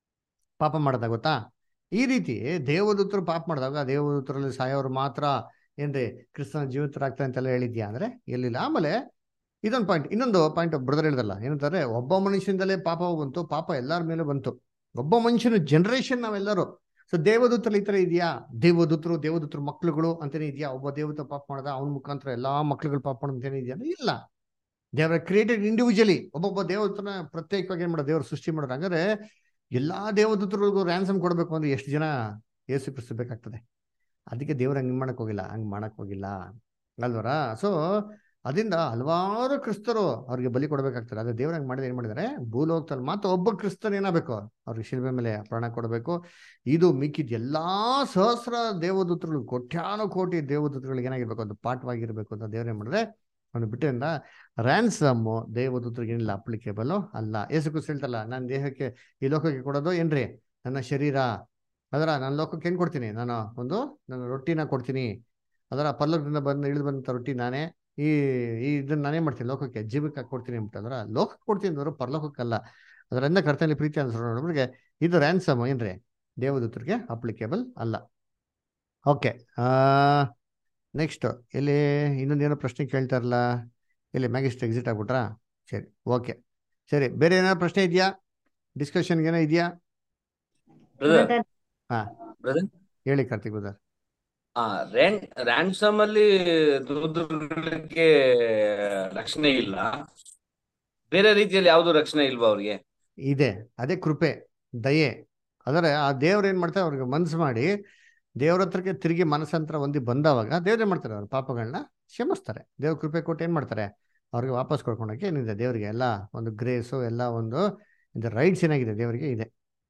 ಪಾಪ ಮಾಡ್ದ ಗೊತ್ತಾ ಈ ರೀತಿ ದೇವದೂತರು ಪಾಪ ಮಾಡಿದಾಗ ದೇವದೂತರಲ್ಲಿ ಸಾಯೋರು ಮಾತ್ರ ಏನ್ರಿ ಕ್ರಿಸ್ತನ ಜೀವಿತರಾಗ್ತಾರೆ ಅಂತೆಲ್ಲ ಹೇಳಿದ್ಯಾ ಅಂದ್ರೆ ಎಲ್ಲಿಲ್ಲ ಆಮೇಲೆ ಇದೊಂದು ಪಾಯಿಂಟ್ ಇನ್ನೊಂದು ಪಾಯಿಂಟ್ ಬ್ರದರ್ ಹೇಳಿದಲ್ಲ ಏನಂತಾರೆ ಒಬ್ಬ ಮನುಷ್ಯನಿಂದಲೇ ಪಾಪ ಬಂತು ಪಾಪ ಎಲ್ಲರ ಮೇಲೆ ಬಂತು ಒಬ್ಬ ಮನುಷ್ಯನ ಜನರೇಷನ್ ನಾವೆಲ್ಲರೂ ಸೊ ದೇವದೂತರಲ್ಲಿ ಈ ತರ ಇದೆಯಾ ದೇವದೂತರು ದೇವದೂತರು ಮಕ್ಳುಗಳು ಅಂತೇನೆ ಇದೆಯಾ ಒಬ್ಬ ದೇವದೂತ ಪಾಪ ಮಾಡ್ದ ಅವನ ಮುಖಾಂತರ ಎಲ್ಲಾ ಮಕ್ಳುಗಳು ಪಾಪ ಮಾಡೋದು ಅಂತೇನೆ ಇದೆಯಾ ಅಂದ್ರೆ ಇಲ್ಲ ದೇವರ ಕ್ರಿಯೇಟೆಡ್ ಇಂಡಿವಿಜುವಲಿ ಒಬ್ಬೊಬ್ಬ ದೇವದೂತನ ಪ್ರತ್ಯೇಕವಾಗಿ ಏನ್ ಮಾಡೋದು ದೇವರು ಸೃಷ್ಟಿ ಮಾಡೋದು ಹಂಗಾದ್ರೆ ಎಲ್ಲಾ ದೇವದೂತರಿಗೂ ರ್ಯಾನ್ಸಮ್ ಕೊಡ್ಬೇಕು ಅಂದ್ರೆ ಎಷ್ಟು ಜನ ಯೇಸು ಕ್ರಿಸ್ತು ಬೇಕಾಗ್ತದೆ ಅದಕ್ಕೆ ದೇವ್ರ ಹಂಗ್ ಮಾಡಕ್ ಹೋಗಿಲ್ಲ ಹಂಗ್ ಮಾಡಕ್ ಹೋಗಿಲ್ಲ ಅಲ್ವರ ಸೊ ಅದರಿಂದ ಹಲವಾರು ಕ್ರಿಸ್ತರು ಅವ್ರಿಗೆ ಬಲಿ ಕೊಡ್ಬೇಕಾಗ್ತದೆ ಅದೇ ದೇವ್ರ ಹಂಗ್ ಮಾಡಿದ್ರೆ ಏನ್ ಮಾಡಿದಾರೆ ಭೂಲೋಕದಲ್ಲಿ ಮಾತ್ರ ಒಬ್ಬ ಕ್ರಿಸ್ತನ್ ಏನಾಗಬೇಕು ಅವ್ರಿಗೆ ಶಿಲ್ಬೆ ಮೇಲೆ ಪ್ರಾಣ ಕೊಡಬೇಕು ಇದು ಮಿಕ್ಕಿದ ಎಲ್ಲಾ ಸಹಸ್ರ ದೇವದೂತರುಗಳು ಕೋಟ್ಯಾನು ಕೋಟಿ ದೇವದೂತರುಗಳಿಗೆ ಏನಾಗಿರ್ಬೇಕು ಅದು ಪಾಠವಾಗಿರ್ಬೇಕು ಅಂತ ದೇವ್ರ ಏನ್ ಮಾಡಿದ್ರೆ ಅವನು ಬಿಟ್ಟಿಂದ ರ್ಯಾನ್ಸಮ್ ದೇವದೂತರಿಗೆ ಏನಿಲ್ಲ ಅಪ್ಲಿಕೇಬಲ್ ಅಲ್ಲ ಏಸು ಕ್ರಿಸ್ತ ಹೇಳ್ತಲ್ಲ ನನ್ನ ದೇಹಕ್ಕೆ ಈ ಲೋಕಕ್ಕೆ ಕೊಡೋದು ಏನ್ರಿ ನನ್ನ ಶರೀರ ಅದರ ನನ್ನ ಲೋಕಕ್ಕೆ ಏನ್ ಕೊಡ್ತೀನಿ ನಾನು ಒಂದು ನನ್ನ ರೊಟ್ಟಿನ ಕೊಡ್ತೀನಿ ಅದರ ಪಲ್ಲಕದಿಂದ ಬಂದು ಇಳಿದು ಬಂದಂತ ರೊಟ್ಟಿ ನಾನೇ ಈ ಈ ಇದನ್ನ ನಾನೇ ಮಾಡ್ತೀನಿ ಲೋಕಕ್ಕೆ ಜೀವಕ್ಕೆ ಕೊಡ್ತೀನಿ ಅಂತ ಅದರ ಲೋಕಕ್ಕೆ ಕೊಡ್ತೀನಿ ಅಂದ್ರು ಪರಲೋಕಕ್ಕಲ್ಲ ಅದರಿಂದ ಕರ್ತನಲ್ಲಿ ಪ್ರೀತಿ ಅನ್ಸೋರಿಗೆ ಇದು ರ್ಯಾನ್ಸಮ್ ಏನ್ರಿ ದೇವದೂತರಿಗೆ ಅಪ್ಲಿಕೇಬಲ್ ಅಲ್ಲ ಓಕೆ ಆ ನೆಕ್ಸ್ಟ್ ಇಲ್ಲಿ ಇನ್ನೊಂದೇನೋ ಪ್ರಶ್ನೆ ಕೇಳ್ತಾರಲ್ಲ ಇಲ್ಲಿ ಮ್ಯಾಗಿಸ್ಟ್ ಎಕ್ಸಿಟ್ ಆಗ್ಬಿಟ್ರಾ ಸರಿ ಓಕೆ ಸರಿ ಬೇರೆ ಏನಾದ್ರು ಪ್ರಶ್ನೆ ಇದೆಯಾ ಡಿಸ್ಕಷನ್ಗೆ ಏನೋ ಇದೆಯಾ ಬ್ರದರ್ ಹಾ ಬ್ರದರ್ ಹೇಳಿ ಕಾರ್ತಿಕ್ ಬ್ರದರ್ ಆ ರ್ಯಾನ್ ರ್ಯಾನ್ಸಮ್ ಅಲ್ಲಿ ದೂತರುಗಳಿಗೆ ರಕ್ಷಣೆ ಇಲ್ಲ ಬೇರೆ ರೀತಿಯಲ್ಲಿ ಯಾವ್ದು ರಕ್ಷಣೆ ಇಲ್ವಾ ಅವ್ರಿಗೆ ಇದೆ ಅದೇ ಕೃಪೆ ದಯೆ ಆದರೆ ಆ ದೇವ್ರು ಏನ್ ಮಾಡ್ತಾರೆ ಅವ್ರಿಗೆ ಮನ್ಸು ಮಾಡಿ ದೇವ್ರ ಹತ್ರಕ್ಕೆ ತಿರುಗಿ ಮನಸ್ಸಂತರ ಹೊಂದಿ ಬಂದವಾಗ ದೇವ್ರು ಏನ್ ಮಾಡ್ತಾರೆ ಅವ್ರ ಪಾಪಗಳನ್ನ ಕ್ಷಮಿಸ್ತಾರೆ ದೇವ್ರ ಕೃಪೆ ಕೊಟ್ಟು ಏನ್ ಮಾಡ್ತಾರೆ ಅವ್ರಿಗೆ ವಾಪಸ್ ಕೊಡ್ಕೊಳಕ್ಕೆ ಏನಿದೆ ದೇವರಿಗೆ ಎಲ್ಲ ಒಂದು ಗ್ರೇಸು ಎಲ್ಲ ಒಂದು ರೈಟ್ಸ್ ಏನಾಗಿದೆ ದೇವರಿಗೆ ಇದೆ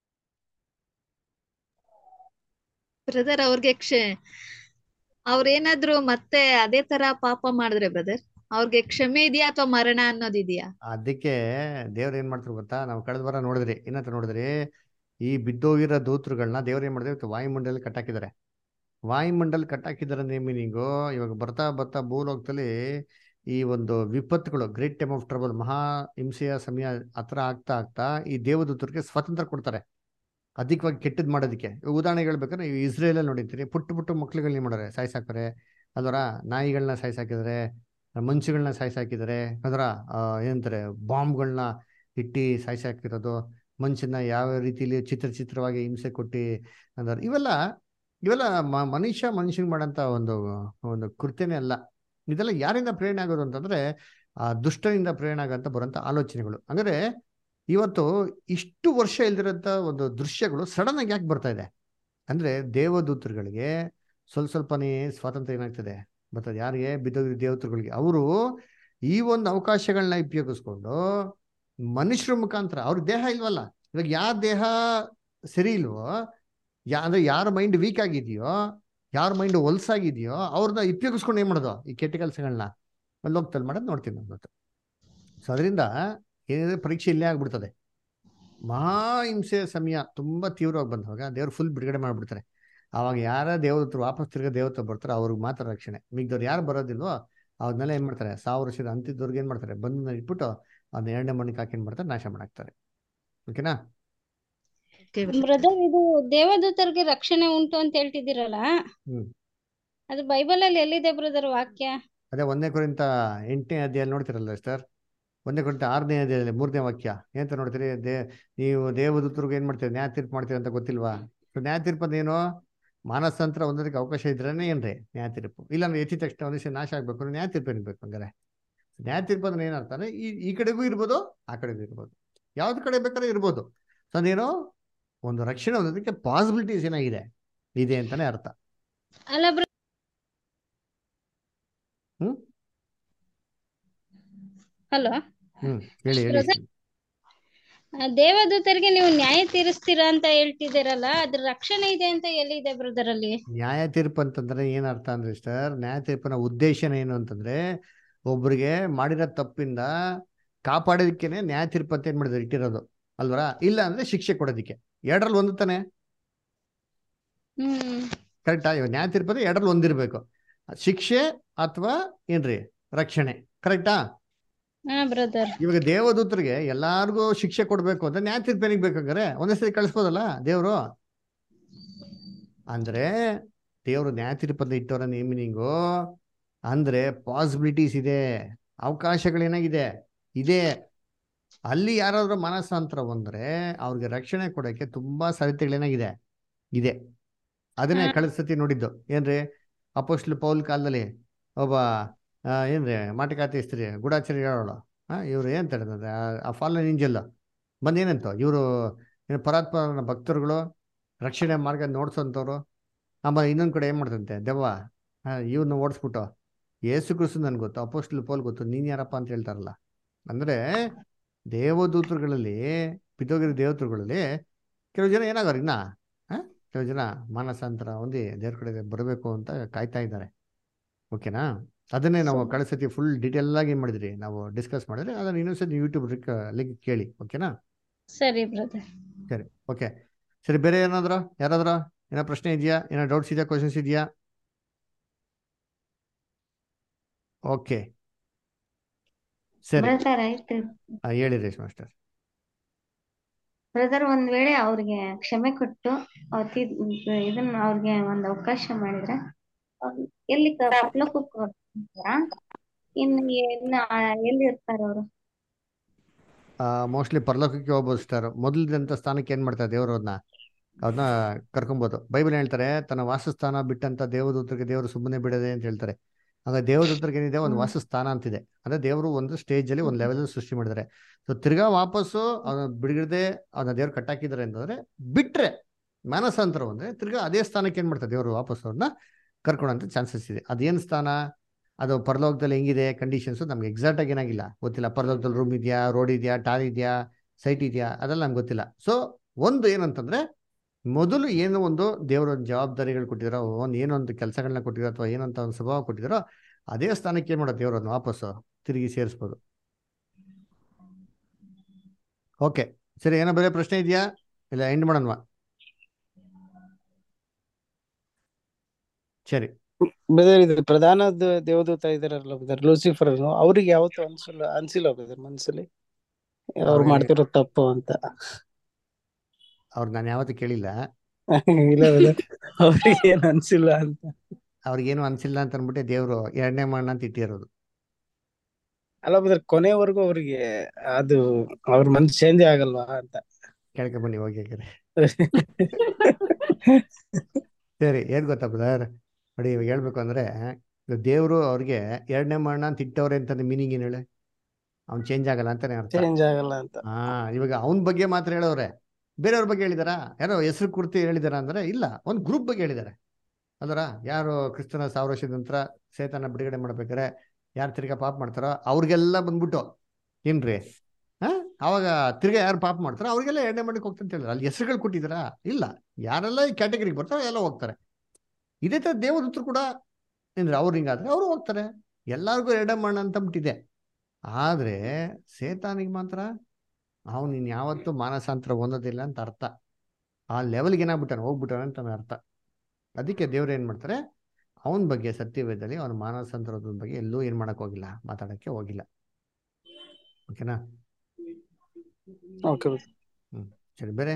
ಬ್ರದರ್ ಅವ್ರಿಗೆ ಕ್ಷ ಅವ್ರೇನಾದ್ರು ಮತ್ತೆ ಅದೇ ತರ ಪಾಪ ಮಾಡಿದ್ರೆ ಬ್ರದರ್ ಅವ್ರಿಗೆ ಕ್ಷಮೆ ಇದೆಯಾ ಅಥವಾ ಮರಣ ಅನ್ನೋದಿದ್ಯಾ ಅದಕ್ಕೆ ದೇವ್ರು ಏನ್ ಮಾಡ್ತಾರೆ ಗೊತ್ತಾ ನಾವು ಕಳೆದ ವಾರ ನೋಡಿದ್ರಿ ಏನಂತ ನೋಡಿದ್ರಿ ಈ ಬಿದ್ದೋಗಿರೋ ದೂತರುಗಳನ್ನ ದೇವ್ರು ಏನ್ ಮಾಡಿದ್ರೆ ವಾಯುಮಂಡಲ ಕಟ್ಟಾಕಿದ್ದಾರೆ ವಾಯುಮಂಡಲ್ ಕಟ್ಟಾಕಿದ್ದಾರೆ ಅಂದ್ರೆ ಮೀನಿಂಗು ಇವಾಗ ಬರ್ತಾ ಬರ್ತಾ ಭೂಲೋಕದಲ್ಲಿ ಈ ಒಂದು ವಿಪತ್ತುಗಳು ಗ್ರೇಟ್ ಟೈಮ್ ಆಫ್ ಟ್ರಬಲ್ ಮಹಾ ಹಿಂಸೆಯ ಸಮಯ ಹತ್ರ ಆಗ್ತಾ ಆಗ್ತಾ ಈ ದೇವದೂತರಿಗೆ ಸ್ವಾತಂತ್ರ್ಯ ಕೊಡ್ತಾರೆ ಅಧಿಕವಾಗಿ ಕೆಟ್ಟದ್ ಮಾಡೋದಕ್ಕೆ ಇವಾಗ ಉದಾಹರಣೆ ಹೇಳ್ಬೇಕಾದ್ರೆ ಈ ಇಸ್ರೇಲಲ್ಲಿ ನೋಡಿರ್ತೀರಿ ಪುಟ್ಟ ಪುಟ್ಟ ಮಕ್ಳುಗಳನ್ನ ಮಾಡೋರೆ ಸಾಯ್ಸಾಕ್ತಾರೆ ಅದರ ನಾಯಿಗಳನ್ನ ಸಾಯ್ಸಾಕಿದ್ದಾರೆ ಮಂಚುಗಳನ್ನ ಸಾಯ್ಸಾಕಿದ್ದಾರೆ ಅದರ ಏನಂತಾರೆ ಬಾಂಬ್ಗಳನ್ನ ಇಟ್ಟು ಸಾಯ್ಸಾಕಿರೋದು ಮನುಷ್ಯನ ಯಾವ ರೀತಿಲಿ ಚಿತ್ರ ಚಿತ್ರವಾಗಿ ಹಿಂಸೆ ಕೊಟ್ಟು ಅಂದ್ರೆ ಇವೆಲ್ಲ ಇವೆಲ್ಲ ಮ- ಮನುಷ್ಯ ಮನುಷ್ಯನ್ ಮಾಡಂತ ಒಂದು ಒಂದು ಕೃತ್ಯನೇ ಅಲ್ಲ ಇದೆಲ್ಲ ಯಾರಿಂದ ಪ್ರೇರಣೆ ಆಗೋದು ಅಂತಂದ್ರೆ ಆ ದುಷ್ಟನಿಂದ ಪ್ರೇರಣೆ ಆಗಂತ ಬರೋಂಥ ಆಲೋಚನೆಗಳು ಅಂದ್ರೆ ಇವತ್ತು ಇಷ್ಟು ವರ್ಷ ಇಲ್ದಿರೋಂಥ ಒಂದು ದೃಶ್ಯಗಳು ಸಡನ್ ಆಗಿ ಯಾಕೆ ಬರ್ತಾ ಇದೆ ಅಂದ್ರೆ ದೇವದೂತರುಗಳಿಗೆ ಸ್ವಲ್ಪ ಸ್ವಲ್ಪನೇ ಸ್ವಾತಂತ್ರ್ಯ ಏನಾಗ್ತದೆ ಬರ್ತದೆ ಯಾರಿಗೆ ಬಿದ್ದೋಗಿರೋ ದೇವತರುಗಳಿಗೆ ಅವರು ಈ ಒಂದು ಅವಕಾಶಗಳನ್ನ ಉಪಯೋಗಿಸ್ಕೊಂಡು ಮನುಷ್ಯರ ಮುಖಾಂತರ ಅವ್ರ ದೇಹ ಇಲ್ವಲ್ಲ ಇವಾಗ ಯಾರ ದೇಹ ಸರಿ ಇಲ್ವೋ ಯಾ ಅಂದ್ರೆ ಯಾರ ಮೈಂಡ್ ವೀಕ್ ಆಗಿದೆಯೋ ಯಾರ ಮೈಂಡ್ ಹೊಲ್ಸಾಗಿದೆಯೋ ಅವ್ರನ್ನ ಉಪಯೋಗಿಸ್ಕೊಂಡು ಏನ್ ಮಾಡೋದು ಈ ಕೆಟ್ಟ ಕೆಲಸಗಳನ್ನ ಲೋಕದಲ್ಲಿ ಮಾಡೋದು ನೋಡ್ತೀನಿ ನಾನು ಇವತ್ತು ಸೊ ಅದರಿಂದ ಏನಿದೆ ಪರೀಕ್ಷೆ ಇಲ್ಲೇ ಆಗ್ಬಿಡ್ತದೆ ಮಹಾ ಹಿಂಸೆಯ ಸಮಯ ತುಂಬಾ ತೀವ್ರವಾಗಿ ಬಂದಾಗ ದೇವ್ರು ಫುಲ್ ಬಿಡುಗಡೆ ಮಾಡ್ಬಿಡ್ತಾರೆ ಅವಾಗ ಯಾರ ದೇವದತ್ತರು ವಾಪಸ್ ತಿರ್ಗ ದೇವತೆ ಬರ್ತಾರೋ ಅವ್ರಿಗೆ ಮಾತ್ರ ರಕ್ಷಣೆ ಮಿಗ್ದವ್ರು ಯಾರು ಬರೋದಿಲ್ವೋ ಅವ್ರನ್ನೆಲ್ಲ ಏನ್ ಮಾಡ್ತಾರೆ ಸಾವಿರ ವರ್ಷದ ಅಂತಿದ್ದವ್ರಿಗೆ ಏನ್ ಮಾಡ್ತಾರೆ ಬಂದು ಇಟ್ಬಿಟ್ಟು ಅದನ್ನ ಎರಡನೇ ಮಣ್ಣಕ್ಕೆ ಹಾಕಿ ಏನ್ ಮಾಡ್ತಾರೆ ನಾಶ ಮಾಡಾಕ್ತಾರೆ ಓಕೆನಾ ಬ್ರದರ್ ಇದು ದೇವದೂತರಿಗೆ ರಕ್ಷಣೆ ಉಂಟು ಅಂತ ಹೇಳ್ತಿದ್ದೀರಲ್ಲ ಹ್ಮ್ ಅದು ಬೈಬಲ್ ಅಲ್ಲಿ ಎಲ್ಲಿದೆ ಬ್ರದರ್ ವಾಕ್ಯ ಅದೇ ಒಂದನೇ ಕುರಿತ ಎಂಟನೇ ಅಧ್ಯಾಯಲ್ಲಿ ನೋಡ್ತಿರಲ್ಲ ಸರ್ ಒಂದನೇ ಕುರಿತ ಆರನೇ ಅಧ್ಯಾಯದಲ್ಲಿ ಮೂರನೇ ವಾಕ್ಯ ಏನಂತ ನೋಡ್ತೀರಿ ದೇ ನೀವು ದೇವದೂತರಿಗೆ ಏನ್ ಮಾಡ್ತೀರಿ ನ್ಯಾಯ ತೀರ್ಪು ಮಾಡ್ತೀರಿ ಅಂತ ಗೊತ್ತಿಲ್ವಾ ಸೊ ನ್ಯಾಯ ತೀರ್ಪು ಅದೇನು ಮಾನಸಾಂತರ ಒಂದಕ್ಕೆ ಅವಕಾಶ ಇದ್ರೇನೆ ಏನ್ರಿ ನ್ಯಾಯ ತೀರ್ಪು ಇಲ್ಲಾಂದ್ರೆ ಎತ್ತಿ ತಕ್ಷಣ ಒಂದಿಷ್ಟು ನಾಶ ಆಗ್ಬೇಕು ಅಂದ್ರೆ ನ್ಯಾಯ ತೀರ್ಪು ಏನ್ಬೇಕು ಹಂಗಾರೆ ನ್ಯಾಯ ತೀರ್ಪು ಅಂದ್ರೆ ಏನರ್ಥ ಅಂದ್ರೆ ಈ ಈ ಕಡೆಗೂ ಇರ್ಬೋದು ಆ ಕಡೆಗೂ ಇರ್ಬೋದು ಯಾವ್ದು ಕಡೆ ಬೇಕಾದ್ರೆ ಇರ್ಬೋದು ಸೊ ಅದೇನೋ ಒಂದು ರಕ್ಷಣೆ ಹೊಂದೋದಕ್ಕೆ ಪಾಸಿಬಿಲಿಟೀಸ್ ಏನಾಗಿದೆ ಇದೆ ಅಂತಾನೆ ಅರ್ಥ ಅಲ್ಲ ಬ್ರ ಹ್ಮ್ ಹಲೋ ಹ್ಮ್ ಹೇಳಿ ಹೇಳಿ ಬ್ರದರ್ ದೇವದೂತರಿಗೆ ನೀವು ನ್ಯಾಯ ತೀರಿಸ್ತೀರಾ ಅಂತ ಹೇಳ್ತಿದ್ದೀರಲ್ಲ ಅದ್ರ ರಕ್ಷಣೆ ಇದೆ ಅಂತ ಎಲ್ಲಿದೆ ಬ್ರದರ್ ಅಲ್ಲಿ ನ್ಯಾಯ ತೀರ್ಪು ಅಂತಂದ್ರೆ ಏನ್ ಅರ್ಥ ಅಂದ್ರೆ ಸರ್ ನ್ಯಾಯ ತೀರ್ಪಿನ ಉದ್ದೇಶನ ಏನು ಅಂತಂದ್ರೆ ಒಬ್ರಿಗೆ ಮಾಡಿರೋ ತಪ್ಪಿಂದ ಕಾಪಾಡೋದಕ್ಕೇನೆ ನ್ಯಾಯ ತೀರ್ಪು ಅಂತ ಏನ್ ಮಾಡಿದ್ರು ಇಟ್ಟಿರೋದು ಅಲ್ವರ ಇಲ್ಲ ಅಂದ್ರೆ ಶಿಕ್ಷೆ ಕೊಡೋದಿಕ್ಕೆ ಎರಡರಲ್ಲಿ ಒಂದು ತಾನೆ ಹ್ಮ್ ಕರೆಕ್ಟಾ ಇವಾಗ ನ್ಯಾಯ ತೀರ್ಪು ಅಂದ್ರೆ ಎರಡರಲ್ಲಿ ಒಂದಿರ್ಬೇಕು ಶಿಕ್ಷೆ ಅಥವಾ ಏನ್ರಿ ರಕ್ಷಣೆ ಕರೆಕ್ಟಾ ಹಾ ಬ್ರದರ್ ಇವಾಗ ದೇವದೂತರಿಗೆ ಎಲ್ಲಾರ್ಗೂ ಶಿಕ್ಷೆ ಕೊಡ್ಬೇಕು ಅಂತ ನ್ಯಾಯ ತೀರ್ಪೇನಿಗೆ ಬೇಕಂಗಾರೆ ಒಂದೇ ಸರಿ ಕಳಿಸ್ಬೋದಲ್ಲ ದೇವ್ರು ಅಂದ್ರೆ ದೇವರು ನ್ಯಾಯ ತೀರ್ಪಲ್ಲಿ ಇಟ್ಟವರ ನೇಮಿನಿಂಗು ಅಂದ್ರೆ ಪಾಸಿಬಿಲಿಟೀಸ್ ಇದೆ ಅವಕಾಶಗಳೇನಾಗಿದೆ ಇದೆ ಅಲ್ಲಿ ಯಾರಾದ್ರೂ ಮನಸ್ಸಾಂತರ ಬಂದ್ರೆ ಅವ್ರಿಗೆ ರಕ್ಷಣೆ ಕೊಡೋಕೆ ತುಂಬಾ ಸಾಧ್ಯತೆಗಳೇನಾಗಿದೆ ಇದೆ ಅದನ್ನೇ ಕಳೆದ ಸತಿ ನೋಡಿದ್ದು ಏನ್ರಿ ಅಪೋಸ್ಟ್ಲ್ ಪೌಲ್ ಕಾಲದಲ್ಲಿ ಒಬ್ಬ ಆ, ಏನ್ರಿ ಮಾಟಕಾತಿ ಸ್ತ್ರೀ ಗೂಢಾಚಾರಿ ಹೇಳೋಳು ಹಾ ಇವ್ರು ಏನ್ ಹೇಳಿದ್ರೆ ಆ ಫಾಲನ್ ಇಂಜಲ್ ಬಂದು ಏನಂತ ಇವರು ಪರಾತ್ಪರ ಭಕ್ತರುಗಳು ರಕ್ಷಣೆ ಮಾರ್ಗ ನೋಡ್ಸೋಂಥವ್ರು ಆಮೇಲೆ ಇನ್ನೊಂದ್ ಕಡೆ ಏನ್ ಮಾಡ್ತಂತೆ ದೆವ್ವ ಇವ್ರನ್ನ ಓಡಿಸ್ಬಿಟ್ಟು ಏಸು ಕ್ರಿಸ್ತು ನನ್ಗೆ ಗೊತ್ತು ಅಪೋಸ್ಟ್ಲ್ ಪೌಲ್ ಗೊತ್ತು ನೀನ್ ಯಾರಪ್ಪ ಅಂತ ಹೇಳ್ತಾರಲ್ಲ ಅಂದ್ರೆ ದೇವದೂತರುಗಳಲ್ಲಿ ಪಿತೋಗಿರಿ ದೇವತರುಗಳಲ್ಲಿ ಕೆಲವು ಜನ ಏನಾಗೋರು ಇನ್ನ ಆ? ಕೆಲವು ಜನ ಮಾನಸಾಂತರ ಹೊಂದಿ ದೇವ್ರ ಕಡೆ ಬರಬೇಕು ಅಂತ ಕಾಯ್ತಾ ಇದ್ದಾರೆ ಓಕೆನಾ ಅದನ್ನೇ ನಾವು ಕಳೆದ ಸತಿ ಫುಲ್ ಡೀಟೇಲ್ ಆಗಿ ಏನ್ ಮಾಡಿದ್ರಿ ನಾವು ಡಿಸ್ಕಸ್ ಮಾಡಿದ್ರೆ ಅದನ್ನ ಇನ್ನೊಂದ್ಸತಿ ಯೂಟ್ಯೂಬ್ ಲಿಂಕ್ ಕೇಳಿ ಓಕೆನಾ ಸರಿ ಬ್ರದರ್ ಸರಿ ಓಕೆ ಸರಿ ಬೇರೆ ಏನಾದ್ರು ಯಾರಾದ್ರೂ ಏನೋ ಪ್ರಶ್ನೆ ಇದೆಯಾ ಏನೋ ಡೌಟ್ಸ್ ಇದೆಯಾ ಕ್ವಶನ್ಸ್ ಇದೆಯಾ ಓಕೆ ಸರಿ ಬ್ರದರ್ ಆಯ್ತು ಆ, ಹೇಳಿ ರೇಷ್ ಮಾಸ್ಟರ್ ಬ್ರದರ್ ಒಂದ್ ವೇಳೆ ಅವ್ರಿಗೆ ಕ್ಷಮೆ ಕೊಟ್ಟು ಅವ್ರ್ ತಿ- ಇದನ್ನ ಅವ್ರಿಗೆ ಒಂದ್ ಅವಕಾಶ ಮಾಡಿದ್ರೆ ಅವ್ರು ಎಲ್ಲಿ ಕ- ಪರಲೋಕಕ್ಕೆ ಹೋಗ್ತಾರಾ? ಇನ್ನು ಇನ್ನ ಎಲ್ಲಿ ಇರ್ತಾರೆ ಅವರು ಮೋಸ್ಟ್ಲಿ ಪರಲೋಕಕ್ಕೆ ಹೋಗ್ಬೋದು ಸ್ಟಾರ್ ಮೊದಲಿದಂತ ಸ್ಥಾನಕ್ಕೆ ಏನ್ ಮಾಡ್ತಾರೆ ದೇವರು ಅದನ್ನ ಅದನ್ನ ಕರ್ಕೊಬೋದು ಬೈಬಲ್ ಹೇಳ್ತಾರೆ ತನ್ನ ವಾಸಸ್ಥಾನ ಬಿಟ್ಟಂತ ದೇವದೂತರಿಗೆ ದೇವರು ಸುಮ್ಮನೆ ಬಿಡದೆ ಅಂತ ಹೇಳ್ತಾರೆ ಆಗ ದೇವದೂತರಿಗೆ ಏನಿದೆ ಒಂದು ವಾಸಸ್ಥಾನ ಅಂತಿದೆ ಅಂದ್ರೆ ದೇವರು ಒಂದು ಸ್ಟೇಜ್ ಅಲ್ಲಿ ಒಂದು ಲೆವೆಲ್ ಸೃಷ್ಟಿ ಮಾಡಿದ್ದಾರೆ ಸೊ ತಿರ್ಗಾ ವಾಪಸ್ಸು ಅವನ ಬಿಡದೆ ಅವನ ದೇವ್ರು ಕಟ್ಟಾಕಿದ್ದಾರೆ ಅಂತಂದ್ರೆ ಬಿಟ್ರೆ ಮಾನಸಾಂತರ ಅಂದ್ರೆ ತಿರ್ಗಾ ಅದೇ ಸ್ಥಾನಕ್ಕೆ ಏನ್ ಮಾಡ್ತಾರೆ ದೇವರು ವಾಪಸ್ ಅವ್ರನ್ನ ಕರ್ಕೊಳಂತ ಚಾನ್ಸಸ್ ಇದೆ ಅದೇನ್ ಸ್ಥಾನ ಅದು ಪರಲೋಕದಲ್ಲಿ ಹೆಂಗಿದೆ ಕಂಡೀಷನ್ಸ್ ನಮ್ಗೆ ಎಕ್ಸಾಕ್ಟ್ ಆಗಿ ಏನಾಗಿಲ್ಲ ಗೊತ್ತಿಲ್ಲ ಪರಲೋಕದಲ್ಲಿ ರೂಮ್ ಇದೆಯಾ ರೋಡ್ ಇದೆಯಾ ಟಾರ್ ಇದೆಯಾ ಸೈಟ್ ಇದೆಯಾ ಅದೆಲ್ಲ ನಮ್ಗೆ ಗೊತ್ತಿಲ್ಲ ಸೊ ಒಂದು ಏನಂತಂದ್ರೆ ಮೊದಲು ಏನೋ ಒಂದು ದೇವರ ಒಂದು ಜವಾಬ್ದಾರಿಗಳು ಕೊಟ್ಟಿದಾರೋ ಒಂದು ಏನೋ ಒಂದು ಕೆಲಸಗಳನ್ನ ಕೊಟ್ಟಿರೋ ಅಥವಾ ಏನಂತ ಒಂದು ಸ್ವಭಾವ ಕೊಟ್ಟಿದಾರೋ ಅದೇ ಸ್ಥಾನಕ್ಕೆ ಏನ್ ಮಾಡೋದು ದೇವರನ್ನು ವಾಪಸ್ಸು ತಿರುಗಿ ಸೇರಿಸ್ಬೋದು ಓಕೆ ಸರಿ ಏನೋ ಬೇರೆ ಪ್ರಶ್ನೆ ಇದೆಯಾ ಇಲ್ಲ ಎಂಡ್ ಮಾಡೋಣವಾ ಸರಿ ಬ್ರದರ್ ಇದು ಪ್ರಧಾನ ದ- ದೇವದೂತ ಇದಾರಲ್ಲ ಬ್ರದರ್ ಲೂಸಿಫರ್ ಅವ್ರಿಗೆ ಯಾವತ್ತು ಅನ್ಸಲ್ಲ ಅನ್ಸಿಲ್ಲ ಬ್ರದರ್ ಮನ್ಸಲ್ಲಿ ಅವ್ರು ಅವ್ರಿಗೆ ಮಾಡ್ತಿರೋ ತಪ್ಪು ಅಂತ ಅವ್ರು ನಾನು ಯಾವತ್ತೂ ಕೇಳಿಲ್ಲ ಇಲ್ಲ ಬ್ರದರ್ ಅವ್ರಿಗೆ ಏನ್ ಅನ್ಸಿಲ್ಲ ಅಂತ ಅವ್ರಿಗೇನು ಅನ್ಸಿಲ್ಲ ಅಂತ ಅಂದ್ಬಿಟ್ಟು ದೇವರು ಎರಡನೇ ಮಣ್ಣ ಅಂತ ಇಟ್ಟಿರೋದು ಅಲ್ಲ ಬ್ರದರ್ ಕೊನೆವರೆಗೂ ಅವ್ರಿಗೆ ಅದು ಅವ್ರ ಮನ್ಸ್ ಚೇಂಜ್ ಆಗಲ್ವಾ ಅಂತ ಕೇಳ್ಕೊ ಬನ್ನಿ ಹೋಗಿ ಹಾಗಾದ್ರೆ ಸರಿ ಏನ್ ಗೊತ್ತಾ ಬ್ರದರ್ ನೋಡಿ ಇವಾಗ ಹೇಳ್ಬೇಕು ಅಂದ್ರೆ ದೇವರು ಅವ್ರಿಗೆ ಎರಡನೇ ಮರಣ ಅಂತ ಇಟ್ಟವ್ರೆ ಅಂತ ಮೀನಿಂಗ್ ಏನ್ ಹೇಳಿ ಅವ್ನ್ ಚೇಂಜ್ ಆಗಲ್ಲ ಅಂತಾನೆ ಅರ್ಥ ಚೇಂಜ್ ಆಗಲ್ಲ ಅಂತ ಹಾ ಇವಾಗ ಅವನ ಬಗ್ಗೆ ಮಾತ್ರ ಹೇಳವ್ರೆ ಬೇರೆಯವ್ರ ಬಗ್ಗೆ ಹೇಳಿದಾರಾ ಯಾರೋ ಹೆಸರು ಕುರ್ತಿ ಹೇಳಿದಾರ ಅಂದ್ರೆ ಇಲ್ಲ ಒಂದ್ ಗ್ರೂಪ್ ಬಗ್ಗೆ ಹೇಳಿದ್ದಾರೆ ಅದರ ಯಾರು ಕ್ರಿಸ್ತನ ಸಾವಿರ ವರ್ಷದ ನಂತರ ಸೇತನ ಬಿಡುಗಡೆ ಮಾಡ್ಬೇಕಾರೆ ಯಾರು ತಿರ್ಗಾ ಪಾಪ ಮಾಡ್ತಾರೋ ಅವ್ರಿಗೆಲ್ಲ ಬಂದ್ಬಿಟ್ಟು ಏನ್ರಿ ಹಾ ಅವಾಗ ತಿರ್ಗಾ ಯಾರು ಪಾಪ ಮಾಡ್ತಾರೋ ಅವ್ರಿಗೆಲ್ಲ ಎರಡನೇ ಮಾಡಕ್ಕೆ ಹೋಗ್ತಾರೆ ಅಂತ ಹೇಳಿದ್ರು ಅಲ್ಲಿ ಹೆಸರುಗಳು ಕೊಟ್ಟಿದ್ದಾರಾ ಇಲ್ಲ ಯಾರೆಲ್ಲ ಈ ಕ್ಯಾಟಗರಿಗೆ ಬರ್ತಾರೋ ಎಲ್ಲ ಹೋಗ್ತಾರೆ ಇದೇ ತರ ದೇವದೂತರು ಕೂಡ ಏನ್ರಿ ಅವ್ರು ಹಿಂಗಾದ್ರೆ ಅವರು ಹೋಗ್ತಾರೆ ಎಲ್ಲಾರ್ಗೂ ಎರಡೇ ಮಣ್ಣ ಅಂತ ಬಿಟ್ಟಿದೆ ಆದ್ರೆ ಸೇತಾನಿಗೆ ಮಾತ್ರ ಅವನು ಇನ್ ಯಾವತ್ತೂ ಮಾನಸಾಂತರ ಹೊಂದೋದಿಲ್ಲ ಅಂತ ಅರ್ಥ ಆ ಲೆವೆಲ್ಗೆ ಏನಾಗ್ಬಿಟ್ಟಾನೆ ಹೋಗ್ಬಿಟ್ಟಾನೆ ಅಂತ ಅರ್ಥ ಅದಕ್ಕೆ ದೇವ್ರು ಏನ್ ಮಾಡ್ತಾರೆ ಅವನ ಬಗ್ಗೆ ಸತ್ಯವೇದದಲ್ಲಿ ಅವನ ಮಾನಸಾಂತರದ ಬಗ್ಗೆ ಎಲ್ಲೂ ಏನ್ ಮಾಡಕ್ ಹೋಗಿಲ್ಲ ಮಾತಾಡಕ್ಕೆ ಹೋಗಿಲ್ಲ ಓಕೆನಾ ಓಕೆ ಹ್ಮ್ ಸರಿ ಬೇರೆ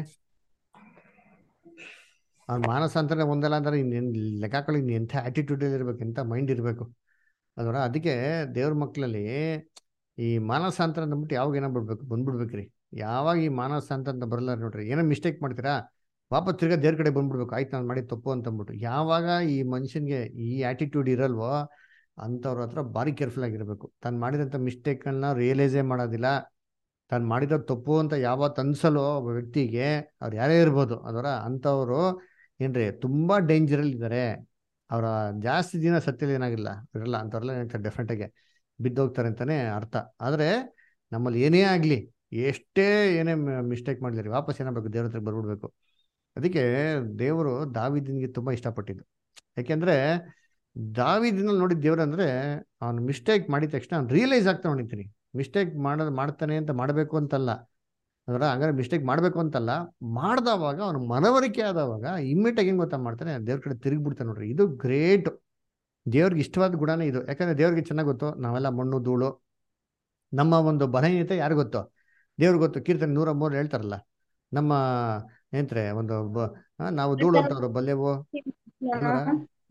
ಅವ್ನ ಮಾನಸಾಂತರ ಹೊಂದಲ್ಲ ಅಂದ್ರೆ ಇನ್ನೇನ್ ಲೆಕ್ಕಾಕೊಳ್ಳಿ ಇನ್ನು ಎಂಥ ಆಟಿಟ್ಯೂಡ್ ಇರ್ಬೇಕು ಎಂಥ ಮೈಂಡ್ ಇರಬೇಕು ಅದರ ಅದಕ್ಕೆ ದೇವ್ರ ಮಕ್ಕಳಲ್ಲಿ ಈ ಮಾನಸಾಂತರ ಅಂದ್ಬಿಟ್ಟು ಯಾವಾಗ ಏನೋ ಬಿಡ್ಬೇಕು ಬಂದ್ಬಿಡ್ಬೇಕ್ರಿ ಯಾವಾಗ ಈ ಮಾನಸಾಂತರ ಅಂತ ಬರಲ್ಲ ನೋಡ್ರಿ ಏನೋ ಮಿಸ್ಟೇಕ್ ಮಾಡ್ತೀರಾ ವಾಪಸ್ ತಿರ್ಗಾ ದೇವ್ರ ಕಡೆ ಬಂದ್ಬಿಡ್ಬೇಕು ಆಯ್ತು ನಾನು ಮಾಡಿ ತಪ್ಪು ಅಂತ ಅಂದ್ಬಿಟ್ಟು ಯಾವಾಗ ಈ ಮನುಷ್ಯನ್ಗೆ ಈ ಆಟಿಟ್ಯೂಡ್ ಇರಲ್ವೋ ಅಂಥವ್ರ ಹತ್ರ ಭಾರಿ ಕೇರ್ಫುಲ್ ಆಗಿರ್ಬೇಕು ತಾನು ಮಾಡಿದಂಥ ಮಿಸ್ಟೇಕನ್ನ ರಿಯಲೈಸೇ ಮಾಡೋದಿಲ್ಲ ತಾನು ಮಾಡಿದ ತಪ್ಪು ಅಂತ ಯಾವತ್ತು ಅನ್ಸಲ್ಲೋ ಒಬ್ಬ ವ್ಯಕ್ತಿಗೆ ಅವ್ರು ಯಾರೇ ಇರ್ಬೋದು ಅದರ ಅಂಥವ್ರು ಏನ್ರಿ ತುಂಬಾ ಡೇಂಜರಲ್ಲಿ ಇದ್ದಾರೆ ಅವರ ಜಾಸ್ತಿ ದಿನ ಸತ್ಯದಲ್ಲಿ ಏನಾಗಿಲ್ಲ ಇರಲ್ಲ ಅಂಥವ್ರೆಲ್ಲ ಏನಾಗ್ತಾರೆ ಡೆಫಿನೆಟ್ ಆಗಿ ಬಿದ್ದೋಗ್ತಾರೆ ಅಂತಾನೆ ಅರ್ಥ ಆದ್ರೆ ನಮ್ಮಲ್ಲಿ ಏನೇ ಆಗ್ಲಿ ಎಷ್ಟೇ ಏನೇ ಮಿಸ್ಟೇಕ್ ಮಾಡಿದ್ರಿ ವಾಪಸ್ ಏನಾಗಬೇಕು ದೇವ್ರ ಹತ್ರ ಬರ್ಬಿಡ್ಬೇಕು ಅದಕ್ಕೆ ದೇವರು ದಾವಿದನಿಗೆ ತುಂಬಾ ಇಷ್ಟಪಟ್ಟಿದ್ದು ಯಾಕೆಂದ್ರೆ ದಾವಿದಿನಲ್ಲಿ ನೋಡಿದ ದೇವ್ರು ಅಂದ್ರೆ ಅವ್ನು ಮಿಸ್ಟೇಕ್ ಮಾಡಿದ ತಕ್ಷಣ ಅವ್ನು ರಿಯಲೈಸ್ ಆಗ್ತಾ ನೋಡಿದ್ದೀನಿ ಮಿಸ್ಟೇಕ್ ಮಾಡೋದು ಮಾಡ್ತಾನೆ ಅಂತ ಮಾಡಬೇಕು ಅಂತಲ್ಲ ಅದರ ಹಂಗಾರೆ ಮಿಸ್ಟೇಕ್ ಮಾಡಬೇಕು ಅಂತಲ್ಲ ಮಾಡ್ದವಾಗ ಅವನು ಮನವರಿಕೆ ಆದವಾಗ ಇಮ್ಮಿಡಿಯೇಟ್ ಹೆಂಗ್ ಗೊತ್ತಾ ಮಾಡ್ತಾನೆ ದೇವ್ರ ಕಡೆ ತಿರುಗಿಬಿಡ್ತಾನೆ ನೋಡ್ರಿ ಇದು ಗ್ರೇಟ್ ದೇವ್ರಿಗೆ ಇಷ್ಟವಾದ ಗುಣನೇ ಇದು ಯಾಕಂದ್ರೆ ದೇವ್ರಿಗೆ ಚೆನ್ನಾಗಿ ಗೊತ್ತು ನಾವೆಲ್ಲ ಮಣ್ಣು ಧೂಳು ನಮ್ಮ ಒಂದು ಬಲಹೀನತೆ ಯಾರು ಗೊತ್ತು ದೇವ್ರಿಗೆ ಗೊತ್ತು ಕೀರ್ತನೆ ನೂರ ಮೂರು ಹೇಳ್ತಾರಲ್ಲ ನಮ್ಮ ಏನ್ತ್ರೆ ಒಂದು ಬ- ಆ, ನಾವು ಧೂಳು ಅಂತವ್ರು ಬಲ್ಲೆವು ಅಲ್ವರ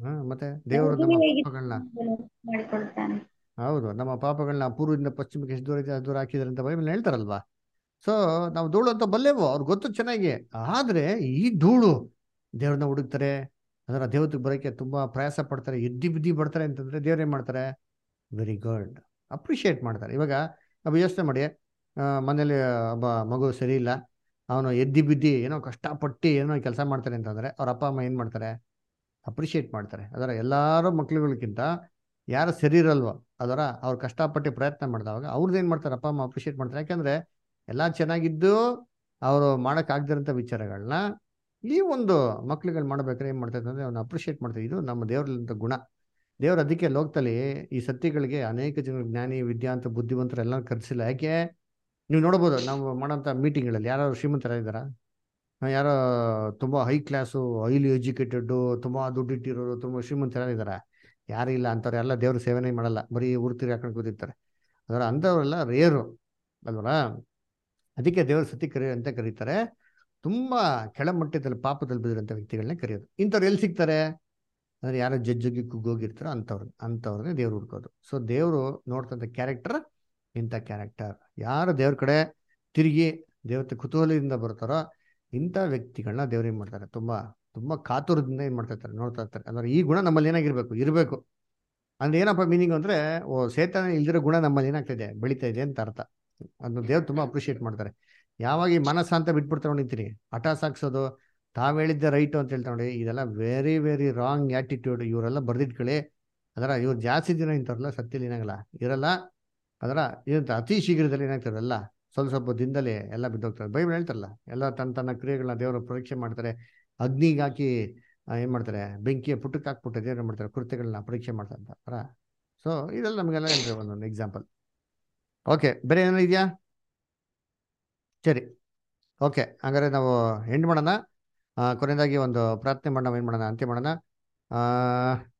ಹಾ ಮತ್ತೆ ದೇವರು ನಮ್ಮ ಪಾಪಗಳನ್ನ ಮಾಡಿಕೊಳ್ತಾನೆ ಹೌದು ನಮ್ಮ ಪಾಪಗಳನ್ನ ಪೂರ್ವದಿಂದ ಪಶ್ಚಿಮಕ್ಕೆ ಎಷ್ಟು ದೂರ ಇದೆ ಅಷ್ಟು ದೂರ ಹಾಕಿದ್ರೆ ಅಂತ ಬೈಬಲ್ ಹೇಳ್ತಾರಲ್ವಾ ಸೊ ನಾವು ಧೂಳು ಅಂತ ಬಲ್ಲೆವು ಅವ್ರಿಗೆ ಗೊತ್ತು ಚೆನ್ನಾಗಿ ಆದ್ರೆ ಈ ಧೂಳು ದೇವ್ರನ್ನ ಹುಡುಕ್ತಾರೆ ಅದರ ದೇವತೆಗೆ ಬರೋಕ್ಕೆ ತುಂಬಾ ಪ್ರಯಾಸ ಪಡ್ತಾರೆ ಎದ್ದಿ ಬಿದ್ದಿ ಬರ್ತಾರೆ ಅಂತಂದ್ರೆ ದೇವ್ರು ಏನ್ ಮಾಡ್ತಾರೆ ವೆರಿ ಗುಡ್ ಅಪ್ರಿಷಿಯೇಟ್ ಮಾಡ್ತಾರೆ ಇವಾಗ ನಾವು ಯೋಚನೆ ಮಾಡಿ ಆ, ಮನೇಲಿ ಒಬ್ಬ ಮಗು ಸರಿ ಇಲ್ಲ ಅವನು ಎದ್ದಿ ಬಿದ್ದಿ ಏನೋ ಕಷ್ಟಪಟ್ಟು ಏನೋ ಕೆಲಸ ಮಾಡ್ತಾರೆ ಅಂತಂದ್ರೆ ಅವ್ರ ಅಪ್ಪ ಅಮ್ಮ ಏನ್ ಮಾಡ್ತಾರೆ ಅಪ್ರಿಷಿಯೇಟ್ ಮಾಡ್ತಾರೆ ಅದರ ಎಲ್ಲಾರು ಮಕ್ಳುಗಳಿಗಿಂತ ಯಾರು ಸರಿ ಇರಲ್ವೋ ಅದರ ಅವ್ರು ಕಷ್ಟಪಟ್ಟು ಪ್ರಯತ್ನ ಮಾಡಿದವಾಗ ಅವ್ರದ್ದು ಏನ್ ಮಾಡ್ತಾರೆ ಅಪ್ಪ ಅಮ್ಮ ಅಪ್ರಿಷಿಯೇಟ್ ಮಾಡ್ತಾರೆ ಯಾಕಂದ್ರೆ ಎಲ್ಲ ಚೆನ್ನಾಗಿದ್ದು ಅವರು ಮಾಡೋಕ್ಕಾಗ್ದಿರೋಂಥ ವಿಚಾರಗಳನ್ನ ಈ ಒಂದು ಮಕ್ಳುಗಳು ಮಾಡ್ಬೇಕಾದ್ರೆ ಏನ್ ಮಾಡ್ತಾರೆ ಅಂದ್ರೆ ಅವ್ನ ಅಪ್ರಿಷಿಯೇಟ್ ಮಾಡ್ತಾರೆ ಇದು ನಮ್ಮ ದೇವ್ರಲ್ಲಿಂತ ಗುಣ ದೇವ್ರ ಅದಕ್ಕೆ ಲೋಕದಲ್ಲಿ ಈ ಸತ್ಯಗಳಿಗೆ ಅನೇಕ ಜನ ಜ್ಞಾನಿ ವಿದ್ಯಾಂತ ಬುದ್ಧಿವಂತರು ಎಲ್ಲ ಕರೆಸಿಲ್ಲ ಯಾಕೆ ನೀವು ನೋಡ್ಬೋದು ನಾವು ಮಾಡೋಂಥ ಮೀಟಿಂಗ್ಗಳಲ್ಲಿ ಯಾರು ಶ್ರೀಮಂತರಾಗಿದ್ದಾರಾ ಆ, ಯಾರೋ ತುಂಬಾ ಹೈ ಕ್ಲಾಸು ಹೈಲಿ ಎಜುಕೇಟೆಡ್ ತುಂಬಾ ದುಡ್ಡಿಟ್ಟಿರೋರು ತುಂಬಾ ಶ್ರೀಮಂತರಾಗಿದ್ದಾರೆ ಯಾರು ಇಲ್ಲ ಅಂಥವ್ರು ಎಲ್ಲ ದೇವ್ರ ಸೇವನೆ ಮಾಡಲ್ಲ ಬರೀ ಊರು ತಿರುಗಿ ಹಾಕೊಂಡು ಕೂತಿರ್ತಾರೆ ಅದರ ಅಂಥವರೆಲ್ಲ ರೇರು ಅಲ್ವಲ್ಲ ಅದಕ್ಕೆ ದೇವ್ರ ಸತಿ ಕರಿ ಅಂತ ಕರೀತಾರೆ ತುಂಬಾ ಕೆಳಮಟ್ಟದಲ್ಲಿ ಪಾಪದಲ್ಲಿ ಬಿದ್ದಿರೋಂಥ ವ್ಯಕ್ತಿಗಳನ್ನ ಕರೆಯೋದು ಇಂಥವ್ರು ಎಲ್ಲಿ ಸಿಗ್ತಾರೆ ಅಂದ್ರೆ ಯಾರೋ ಜಡ್ಜಿಗೆ ಕುಗ್ಗೋಗಿರ್ತಾರೋ ಅಂಥವ್ರು ಅಂಥವ್ರನ್ನೇ ದೇವ್ರು ಹುಡ್ಕೋದು ಸೊ ದೇವರು ನೋಡ್ತಂಥ ಕ್ಯಾರೆಕ್ಟರ್ ಇಂಥ ಕ್ಯಾರೆಕ್ಟರ್ ಯಾರು ದೇವ್ರ ಕಡೆ ತಿರುಗಿ ದೇವತೆ ಕುತೂಹಲದಿಂದ ಬರ್ತಾರೋ ಇಂಥ ವ್ಯಕ್ತಿಗಳನ್ನ ದೇವ್ರು ಏನ್ ಮಾಡ್ತಾರೆ ತುಂಬಾ ತುಂಬಾ ಕಾತುರದಿಂದ ಏನ್ ಮಾಡ್ತಾ ಇರ್ತಾರೆ ನೋಡ್ತಾ ಇರ್ತಾರೆ ಅಂದ್ರೆ ಈ ಗುಣ ನಮ್ಮಲ್ಲಿ ಏನಾಗಿರ್ಬೇಕು ಇರಬೇಕು ಅಂದ್ರೆ ಏನಪ್ಪ ಮೀನಿಂಗ್ ಅಂದ್ರೆ ಓ ಸೇತನ ಇಲ್ದಿರೋ ಗುಣ ನಮ್ಮಲ್ಲಿ ಏನಾಗ್ತಿದೆ ಬೆಳಿತಾ ಇದೆ ಅಂತ ಅರ್ಥ ಅದನ್ನ ದೇವ್ರು ತುಂಬಾ ಅಪ್ರಿಷಿಯೇಟ್ ಮಾಡ್ತಾರೆ ಯಾವಾಗ ಈ ಮನಸ್ಸ ಅಂತ ಬಿಟ್ಬಿಡ್ತಾರೆ ನಿಂತೀನಿ ಹಠ ಸಾಕ್ಸೋದು ತಾವ್ ಹೇಳಿದ್ದೆ ರೈಟು ಅಂತ ಹೇಳ್ತಾ ನೋಡಿ ಇದೆಲ್ಲ ವೆರಿ ವೆರಿ ರಾಂಗ್ ಆಟಿಟ್ಯೂಡ್ ಇವರೆಲ್ಲ ಬರ್ದಿಟ್ಕೊಳ್ಳಿ ಅದರ ಇವ್ರು ಜಾಸ್ತಿ ದಿನ ಇಂಥವ್ರೆಲ್ಲ ಸತ್ಯಲ್ಲಿ ಏನಾಗಲ್ಲ ಇರಲ್ಲ ಅದರ ಇದಂತ ಅತಿ ಶೀಘ್ರದಲ್ಲಿ ಏನಾಗ್ತಾರೆ ಎಲ್ಲ ಸ್ವಲ್ಪ ಸ್ವಲ್ಪ ದಿನದಲ್ಲಿ ಎಲ್ಲ ಬಿದ್ದೋಗ್ತಾರೆ ಬೈಬಲ್ ಹೇಳ್ತಾರಲ್ಲ ಎಲ್ಲ ತನ್ನ ತನ್ನ ಕ್ರಿಯೆಗಳನ್ನ ದೇವರು ಪರೀಕ್ಷೆ ಮಾಡ್ತಾರೆ ಅಗ್ನಿಗೆ ಹಾಕಿ ಆ, ಏನ್ ಮಾಡ್ತಾರೆ ಬೆಂಕಿಯ ಪುಟ್ಟಕ್ಕೆ ಹಾಕ್ಬಿಟ್ಟು ದೇವ್ರು ಏನ್ ಮಾಡ್ತಾರೆ ಕೃತ್ಯಗಳನ್ನ ಪರೀಕ್ಷೆ ಮಾಡ್ತಾರೆ ಅಂತ ಅರ ಸೊ ಇದೆಲ್ಲ ನಮಗೆಲ್ಲ ಏನ್ರಿ ಒಂದೊಂದು ಎಕ್ಸಾಂಪಲ್ ಓಕೆ ಬೇರೆ ಏನಾರ ಇದೆಯಾ ಸರಿ ಓಕೆ ಹಾಗಾದ್ರೆ ನಾವು ಎಂಡ್ ಮಾಡೋಣ ಆ, ಕೊನೆಯದಾಗಿ ಒಂದು ಪ್ರಾರ್ಥನೆ ಮಾಡೋಣ ಏನು ಮಾಡೋಣ ಅಂತ್ಯ ಮಾಡೋಣ ಆ